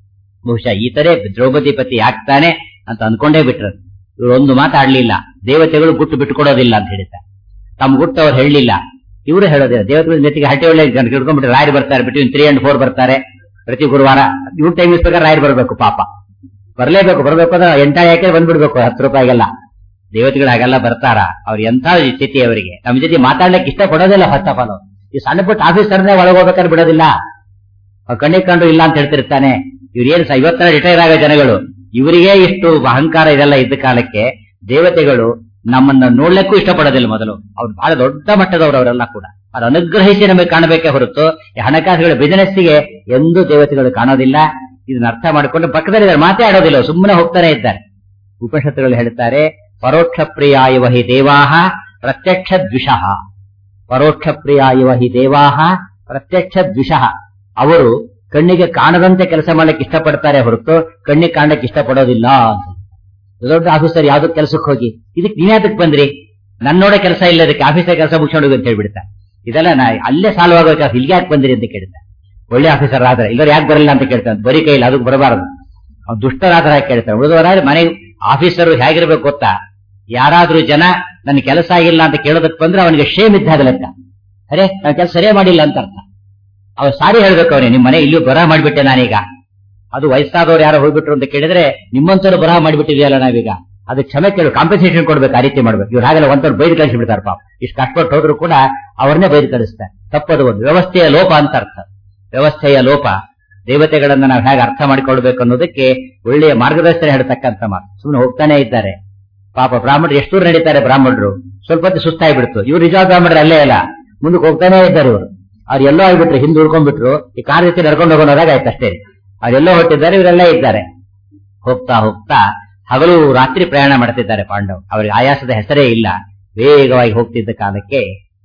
ಬಹುಶಃ ಈ ತರ ದ್ರೌಪದಿ ಪತಿ ಆಗ್ತಾನೆ ಅಂತ ಅನ್ಕೊಂಡೇ ಬಿಟ್ರು ಇವರು ಒಂದು ಮಾತಾಡ್ಲಿಲ್ಲ ದೇವತೆಗಳು ಗುಟ್ಟು ಬಿಟ್ಟು ಕೊಡೋದಿಲ್ಲ ಅಂತ ಹೇಳಿದ್ದಾರೆ ತಮ್ಮ ಗುಟ್ಟು ಅವ್ರು ಹೇಳಲಿಲ್ಲ ಇವರು ಹೇಳೋದಿಲ್ಲ ದೇವತೆಗಳ ಜೊತೆಗೆ ಹಟ್ಟಿ ಒಳ್ಳೆ ಜನ ಹಿಡ್ಕೊಂಡ್ಬಿಟ್ಟು ರಾಯರು ಬರ್ತಾರೆ ಬಿಟ್ವೀನ್ ತ್ರೀ ಅಂಡ್ ಫೋರ್ ಬರ್ತಾರೆ ಪ್ರತಿ ಗುರುವಾರ ಇವ್ರ ಟೈಮ್ ಇಸ್ಬೇಕಾದ್ರೆ ರಾಯರು ಬರಬೇಕು ಪಾಪ ಬರ್ಲೇಬೇಕು ಬರ್ಬೇಕು ಅಂದ್ರೆ ಎಂಟಾಣಿ ಹಾಕಿ ಬಂದ್ಬಿಡ್ಬೇಕು ಹತ್ತು ರೂಪಾಯಿಗೆಲ್ಲ ದೇವತೆಗಳು ಹಾಗೆಲ್ಲ ಬರ್ತಾರ ಅವ್ರ ಎಂಥ ಸ್ಥಿತಿ ಅವರಿಗೆ ನಮ್ಮ ಜೊತೆ ಮಾತಾಡ್ಲಿಕ್ಕೆ ಇಷ್ಟ ಪಡೋದಿಲ್ಲ ಫಸ್ಟ್ ಆಫ್ ಆಲ್ ಈ ಸಣ್ಣ ಪುಟ್ಟ ಆಫೀಸರ್ನೇ ಒಳಗೋಗ್ಬೇಕಾದ್ರೆ ಬಿಡೋದಿಲ್ಲ ಅವ್ರು ಕಣ್ಣಿಗೆ ಕಂಡು ಇಲ್ಲ ಅಂತ ಹೇಳ್ತಿರ್ತಾನೆ ಇವ್ರು ಏನ್ ಸ- ಇವತ್ತರ ರಿಟೈರ್ ಆಗೋ ಜನಗಳು ಇವರಿಗೆ ಇಷ್ಟು ಅಹಂಕಾರ ಇದೆಲ್ಲ ಇದ್ದ ಕಾಲಕ್ಕೆ ದೇವತೆಗಳು ನಮ್ಮನ್ನ ನೋಡ್ಲಿಕ್ಕೂ ಇಷ್ಟಪಡೋದಿಲ್ಲ ಮೊದಲು ಅವ್ರು ಬಹಳ ದೊಡ್ಡ ಮಟ್ಟದವರು ಅವರೆಲ್ಲ ಕೂಡ ಅವ್ರು ಅನುಗ್ರಹಿಸಿ ನಮಗೆ ಕಾಣಬೇಕೇ ಹೊರತು ಈ ಹಣಕಾಸುಗಳ ಬಿಸಿನೆಸ್ಸಿಗೆ ಎಂದೂ ದೇವತೆಗಳು ಕಾಣೋದಿಲ್ಲ ಇದನ್ನ ಅರ್ಥ ಮಾಡಿಕೊಂಡು ಪಕ್ಕದಲ್ಲಿದ್ದಾರೆ ಮಾತೇ ಆಡೋದಿಲ್ಲ ಸುಮ್ಮನೆ ಹೋಗ್ತಾನೆ ಇದ್ದಾರೆ ಉಪನಿಷತ್ತುಗಳು ಹೇಳ್ತಾರೆ ಪರೋಕ್ಷ ಪ್ರಿಯ ಇವ ಹಿ ದೇವಾಹ ಪ್ರತ್ಯಕ್ಷ ದ್ವಿಷಃ ಪರೋಕ್ಷ ಪ್ರಿಯ ಇವ ಹಿ ದೇವಾಹ ಪ್ರತ್ಯಕ್ಷ ದ್ವಿಷಃ ಅವರು ಕಣ್ಣಿಗೆ ಕಾಣದಂತೆ ಕೆಲಸ ಮಾಡ್ಲಿಕ್ಕೆ ಇಷ್ಟಪಡ್ತಾರೆ ಹೊರತು ಕಣ್ಣಿಗೆ ಕಾಣಕ್ಕೆ ಇಷ್ಟಪಡೋದಿಲ್ಲ ಅಂತ ದೊಡ್ಡ ಆಫೀಸರ್ ಯಾವ್ದೋ ಕೆಲಸಕ್ಕೆ ಹೋಗಿ ಇದಕ್ಕೆ ನೀನ್ ಯಾತಕ್ ಬಂದ್ರಿ ನನ್ನೋಡ ಕೆಲಸ ಇಲ್ಲ ಇದಕ್ಕೆ ಆಫೀಸರ್ ಕೆಲಸ ಮುಗಿಸ್ಕೊಂಡು ಹೋಗಿ ಅಂತ ಹೇಳ್ಬಿಡ್ತಾ ಇದೆಲ್ಲ ನಾ ಅಲ್ಲೇ ಸಾಲ್ವ್ ಆಗೋ ಕೆಲಸ ಇಲ್ಲಿಗೆ ಯಾಕೆ ಬಂದಿರಿ ಅಂತ ಕೇಳ್ತಾ ಒಳ್ಳೆ ಆಫೀಸರ್ ಆದ್ರೆ ಇಲ್ಲವ್ರು ಯಾಕೆ ಬರಲ್ಲ ಅಂತ ಕೇಳ್ತಾನೆ ಬರೀ ಕೈಲಿ ಅದಕ್ಕೆ ಬರಬಾರದು ಅವ್ನು ದುಷ್ಟರಾದ್ರೆ ಯಾಕೆ ಕೇಳ್ತಾನೆ ಉಳಿದವರಾದ್ರೆ ಮನೆ ಆಫೀಸರ್ ಹೇಗಿರ್ಬೇಕು ಗೊತ್ತಾ ಯಾರಾದ್ರೂ ಜನ ನನ್ನ ಕೆಲಸ ಆಗಿಲ್ಲ ಅಂತ ಕೇಳೋದಕ್ಕೆ ಬಂದ್ರೆ ಅವನಿಗೆ ಶೇಮ್ ಇದ್ದಾಗ ಲೆಕ್ಕ ಅರೆ ನಾನು ಕೆಲಸ ಸರಿಯೇ ಮಾಡಿಲ್ಲ ಅಂತ ಅರ್ಥ ಅವ್ರು ಸಾರಿ ಹೇಳ್ಬೇಕು ಅವನೇ ನಿಮ್ಮ ಮನೆ ಇಲ್ಲೂ ಬರಹ ಮಾಡಿಬಿಟ್ಟೆ ನಾನೀಗ ಅದು ವಯಸ್ಸಾದವ್ರು ಯಾರೋ ಹೋಗ್ಬಿಟ್ರು ಅಂತ ಕೇಳಿದ್ರೆ ನಿಮ್ಮಂತವ್ರು ಬರಹ ಮಾಡಿಬಿಟ್ಟಿದೆಯಲ್ಲ ನಾವೀಗ ಅದು ಕ್ಷಮೆ ಕೇಳು ಕಾಂಪನ್ಸೇಷನ್ ಕೊಡ್ಬೇಕು ಆ ರೀತಿ ಮಾಡ್ಬೇಕು ಇವ್ರು ಹಾಗೆಲ್ಲ ಒಂಥರ ಬೈದು ಕಳಿಸಿಬಿಡ್ತಾರೆ ಪಾಪ ಇಷ್ಟು ಕಷ್ಟಪಟ್ಟು ಹೋದ್ರು ಕೂಡ ಅವ್ರನ್ನೇ ಬೈದು ಕಳಿಸ್ತಾರೆ ತಪ್ಪದು ಒಂದು ವ್ಯವಸ್ಥೆಯ ಲೋಪ ಅಂತ ಅರ್ಥ ವ್ಯವಸ್ಥೆಯ ಲೋಪ ದೇವತೆಗಳನ್ನ ನಾವು ಹೇಗೆ ಅರ್ಥ ಮಾಡಿಕೊಳ್ಬೇಕು ಅನ್ನೋದಕ್ಕೆ ಒಳ್ಳೆಯ ಮಾರ್ಗದರ್ಶನ ಹೇಳ್ತಕ್ಕಂಥ ಮಾತು ಸುಮ್ಮನೆ ಹೋಗ್ತಾನೆ ಇದ್ದಾರೆ ಪಾಪ ಬ್ರಾಹ್ಮಣರು ಎಷ್ಟು ದೂರ ನಡೀತಾರೆ ಬ್ರಾಹ್ಮಣರು ಸ್ವಲ್ಪ ಹೊತ್ತು ಸುಸ್ತಾಗ್ಬಿಡ್ತು ಇವ್ರು ನಿಜವಾದ ಬ್ರಾಹ್ಮಣರು ಅಲ್ಲೇ ಅಲ್ಲ ಮುಂದಕ್ಕೆ ಹೋಗ್ತಾನೆ ಇದ್ದಾರೆ ಇವರು ಅವ್ರು ಎಲ್ಲೋ ಆಗ್ಬಿಟ್ರು ಹಿಂದೆ ಉಳ್ಕೊಂಡ್ಬಿಟ್ರು ಈ ಕಾರ್ ಜೊತೆ ನಡ್ಕೊಂಡು ಹೋಗೋದಾಗ ಆಯ್ತು ಅಷ್ಟೇ ಅವ್ರೆಲ್ಲೋ ಹೊಟ್ಟಿದ್ದಾರೆ ಇವರೆಲ್ಲ ಇದ್ದಾರೆ ಹೋಗ್ತಾ ಹೋಗ್ತಾ ಹಗಲು ರಾತ್ರಿ ಪ್ರಯಾಣ ಮಾಡ್ತಿದ್ದಾರೆ ಪಾಂಡವ್ ಅವರಿಗೆ ಆಯಾಸದ ಹೆಸರೇ ಇಲ್ಲ ವೇಗವಾಗಿ ಹೋಗ್ತಿದ್ದ ಕಾಲಕ್ಕೆ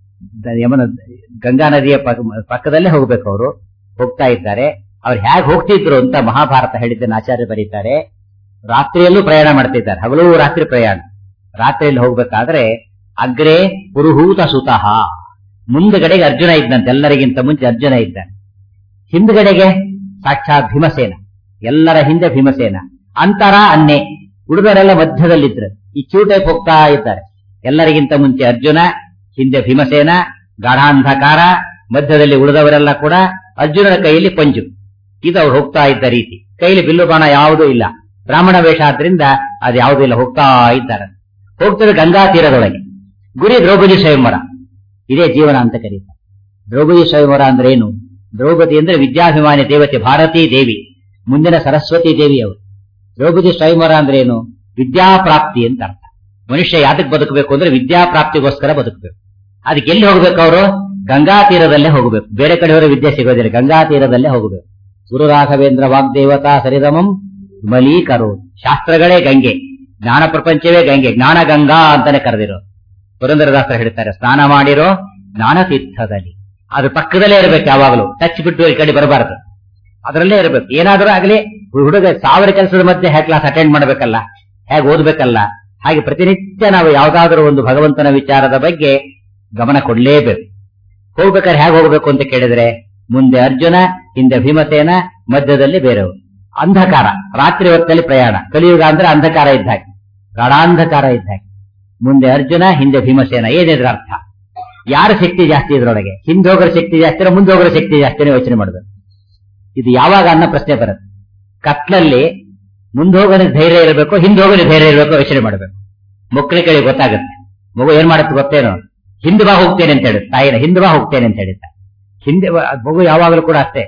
ದ- ಯಮನ ಗಂಗಾ ನದಿಯ ಪಕ್ಕ- ಪಕ್ಕದಲ್ಲೇ ಹೋಗ್ಬೇಕು ಅವರು ಹೋಗ್ತಾ ಇದ್ದಾರೆ ಅವ್ರು ಹೇಗೆ ಹೋಗ್ತಿದ್ರು ಅಂತ ಮಹಾಭಾರತ ಹೇಳಿದ್ದನ್ನು ಆಚಾರ್ಯ ಬರೀತಾರೆ ರಾತ್ರಿಯಲ್ಲೂ ಪ್ರಯಾಣ ಮಾಡ್ತಿದ್ದಾರೆ ಹಗಲು ರಾತ್ರಿ ಪ್ರಯಾಣ ರಾತ್ರಿಯಲ್ಲಿ ಹೋಗ್ಬೇಕಾದ್ರೆ ಅಗ್ರೆ ಪುರುಹೂತ ಸುತಃ ಮುಂದ್ಗಡೆಗೆ ಅರ್ಜುನ ಇದ್ದಂತೆ ಎಲ್ಲರಿಗಿಂತ ಮುಂಚೆ ಅರ್ಜುನ ಇದ್ದಾನೆ ಹಿಂದ್ಗಡೆಗೆ ಸಾಕ್ಷಾತ್ ಭೀಮಸೇನ ಎಲ್ಲರ ಹಿಂದೆ ಭೀಮಸೇನ ಅಂತರ ಅನ್ನೆ ಹುಡುಗರೆಲ್ಲ ಮಧ್ಯದಲ್ಲಿದ್ರು ಈ ಚೂಟೈಪ್ ಹೋಗ್ತಾ ಇದ್ದಾರೆ ಎಲ್ಲರಿಗಿಂತ ಮುಂಚೆ ಅರ್ಜುನ ಹಿಂದೆ ಭೀಮಸೇನ ಗಾಢಾಂಧಕಾರ ಮಧ್ಯದಲ್ಲಿ ಉಳಿದವರೆಲ್ಲ ಕೂಡ ಅರ್ಜುನನ ಕೈಯಲ್ಲಿ ಪಂಜು ಇದು ಅವ್ರು ಹೋಗ್ತಾ ಇದ್ದ ರೀತಿ ಕೈಲಿ ಬಿಲ್ಲು ಬಾಣ ಯಾವುದೂ ಇಲ್ಲ ಬ್ರಾಹ್ಮಣ ವೇಷ ಆದ್ರಿಂದ ಅದು ಯಾವುದೂ ಇಲ್ಲ ಹೋಗ್ತಾ ಇದ್ದಾರೆ ಹೋಗ್ತದೆ ಗಂಗಾ ತೀರದೊಳಗೆ ಗುರಿ ದ್ರೌಪದಿ ಸ್ವಯಂವರ ಇದೇ ಜೀವನ ಅಂತ ಕರೀತಾರೆ ದ್ರೌಪದಿ ಸ್ವಯಂವರ ಅಂದ್ರೆ ಏನು ದ್ರೌಪದಿ ಅಂದ್ರೆ ವಿದ್ಯಾಭಿಮಾನಿ ದೇವತೆ ಭಾರತೀ ದೇವಿ ಮುಂದಿನ ಸರಸ್ವತಿ ದೇವಿ ಅವರು ದ್ರೌಪದಿ ಸ್ವಯಂವರ ಅಂದ್ರೆ ಏನು ವಿದ್ಯಾಪ್ರಾಪ್ತಿ ಅಂತ ಅರ್ಥ ಮನುಷ್ಯ ಯಾತಕ್ ಬದುಕಬೇಕು ಅಂದ್ರೆ ವಿದ್ಯಾಪ್ರಾಪ್ತಿಗೋಸ್ಕರ ಬದುಕಬೇಕು ಅದಕ್ಕೆ ಎಲ್ಲಿ ಹೋಗ್ಬೇಕು ಅವರು ಗಂಗಾ ತೀರದಲ್ಲೇ ಹೋಗಬೇಕು ಬೇರೆ ಕಡೆಯವರ ವಿದ್ಯೆ ಸಿಗೋದಿಲ್ಲ ಗಂಗಾ ತೀರದಲ್ಲೇ ಹೋಗಬೇಕು ಗುರು ರಾಘವೇಂದ್ರ ವಾಗ್ದೇವತಾ ಸರಿದಮಂ ಮಲೀಕರು ಶಾಸ್ತ್ರಗಳೇ ಗಂಗೆ ಜ್ಞಾನ ಪ್ರಪಂಚವೇ ಗಂಗೆ ಜ್ಞಾನ ಗಂಗಾ ಅಂತಾನೆ ಕರೆದಿರೋ ಪುರಂದರದಾಸರು ಹೇಳ್ತಾರೆ ಸ್ನಾನ ಮಾಡಿರೋ ಜ್ಞಾನತೀರ್ಥದಲ್ಲಿ ಅದ್ರ ಪಕ್ಕದಲ್ಲೇ ಇರಬೇಕು ಯಾವಾಗಲೂ ಟಚ್ ಬಿಟ್ಟು ಈ ಕಡೆ ಬರಬಾರದು ಅದರಲ್ಲೇ ಇರಬೇಕು ಏನಾದರೂ ಆಗಲಿ ಹುಡುಗ ಸಾವಿರ ಕೆಲಸದ ಮಧ್ಯೆ ಹೇಗೆ ಕ್ಲಾಸ್ ಅಟೆಂಡ್ ಮಾಡಬೇಕಲ್ಲ ಹೇಗೆ ಓದ್ಬೇಕಲ್ಲ ಹಾಗೆ ಪ್ರತಿನಿತ್ಯ ನಾವು ಯಾವ್ದಾದ್ರೂ ಒಂದು ಭಗವಂತನ ವಿಚಾರದ ಬಗ್ಗೆ ಗಮನ ಕೊಡ್ಲೇಬೇಕು ಹೋಗ್ಬೇಕಾದ್ರೆ ಹೇಗೆ ಹೋಗ್ಬೇಕು ಅಂತ ಕೇಳಿದ್ರೆ ಮುಂದೆ ಅರ್ಜುನ ಹಿಂದೆ ಭೀಮಸೇನ ಮಧ್ಯದಲ್ಲಿ ಬೇರೆಯವರು ಅಂಧಕಾರ ರಾತ್ರಿ ಹೊತ್ತಲ್ಲಿ ಪ್ರಯಾಣ ಕಲಿಯುಗ ಅಂದ್ರೆ ಅಂಧಕಾರ ಇದ್ದ ಹಾಗೆ ಗಾಢಾಂಧಕಾರ ಇದ್ದ ಹಾಗೆ ಮುಂದೆ ಅರ್ಜುನ ಹಿಂದೆ ಭೀಮಸೇನ ಏನಿದ್ರ ಅರ್ಥ ಯಾರ ಶಕ್ತಿ ಜಾಸ್ತಿ ಇದ್ರೊಳಗೆ ಹಿಂದೆ ಹೋಗೋರ ಶಕ್ತಿ ಜಾಸ್ತಿ ಮುಂದೆ ಹೋಗೋರ ಶಕ್ತಿ ಜಾಸ್ತಿನೇ ಯೋಚನೆ ಮಾಡಬೇಕು ಇದು ಯಾವಾಗ ಅನ್ನೋ ಪ್ರಶ್ನೆ ಬರುತ್ತೆ ಕತ್ಲಲ್ಲಿ ಮುಂದೆ ಹೋಗೋನಿಗೆ ಧೈರ್ಯ ಇರಬೇಕು ಹಿಂದೆ ಹೋಗೋನಿಗೆ ಧೈರ್ಯ ಇರಬೇಕು ಯೋಚನೆ ಮಾಡಬೇಕು ಮಕ್ಕಳಿಗೆ ಗೊತ್ತಾಗುತ್ತೆ ಮಗು ಏನ್ ಮಾಡುತ್ತೆ ಗೊತ್ತೇನೋ ಹಿಂದೆ ಬಾ ಹೋಗ್ತೇನೆ ಅಂತ ಹೇಳುತ್ತೆ ತಾಯಿನ ಹಿಂದೆ ಬಾ ಹೋಗ್ತೇನೆ ಅಂತ ಹೇಳಿದ್ದ ಹಿಂದೆ ಬಾ- ಮಗು ಯಾವಾಗಲೂ ಕೂಡ ಅಷ್ಟೇ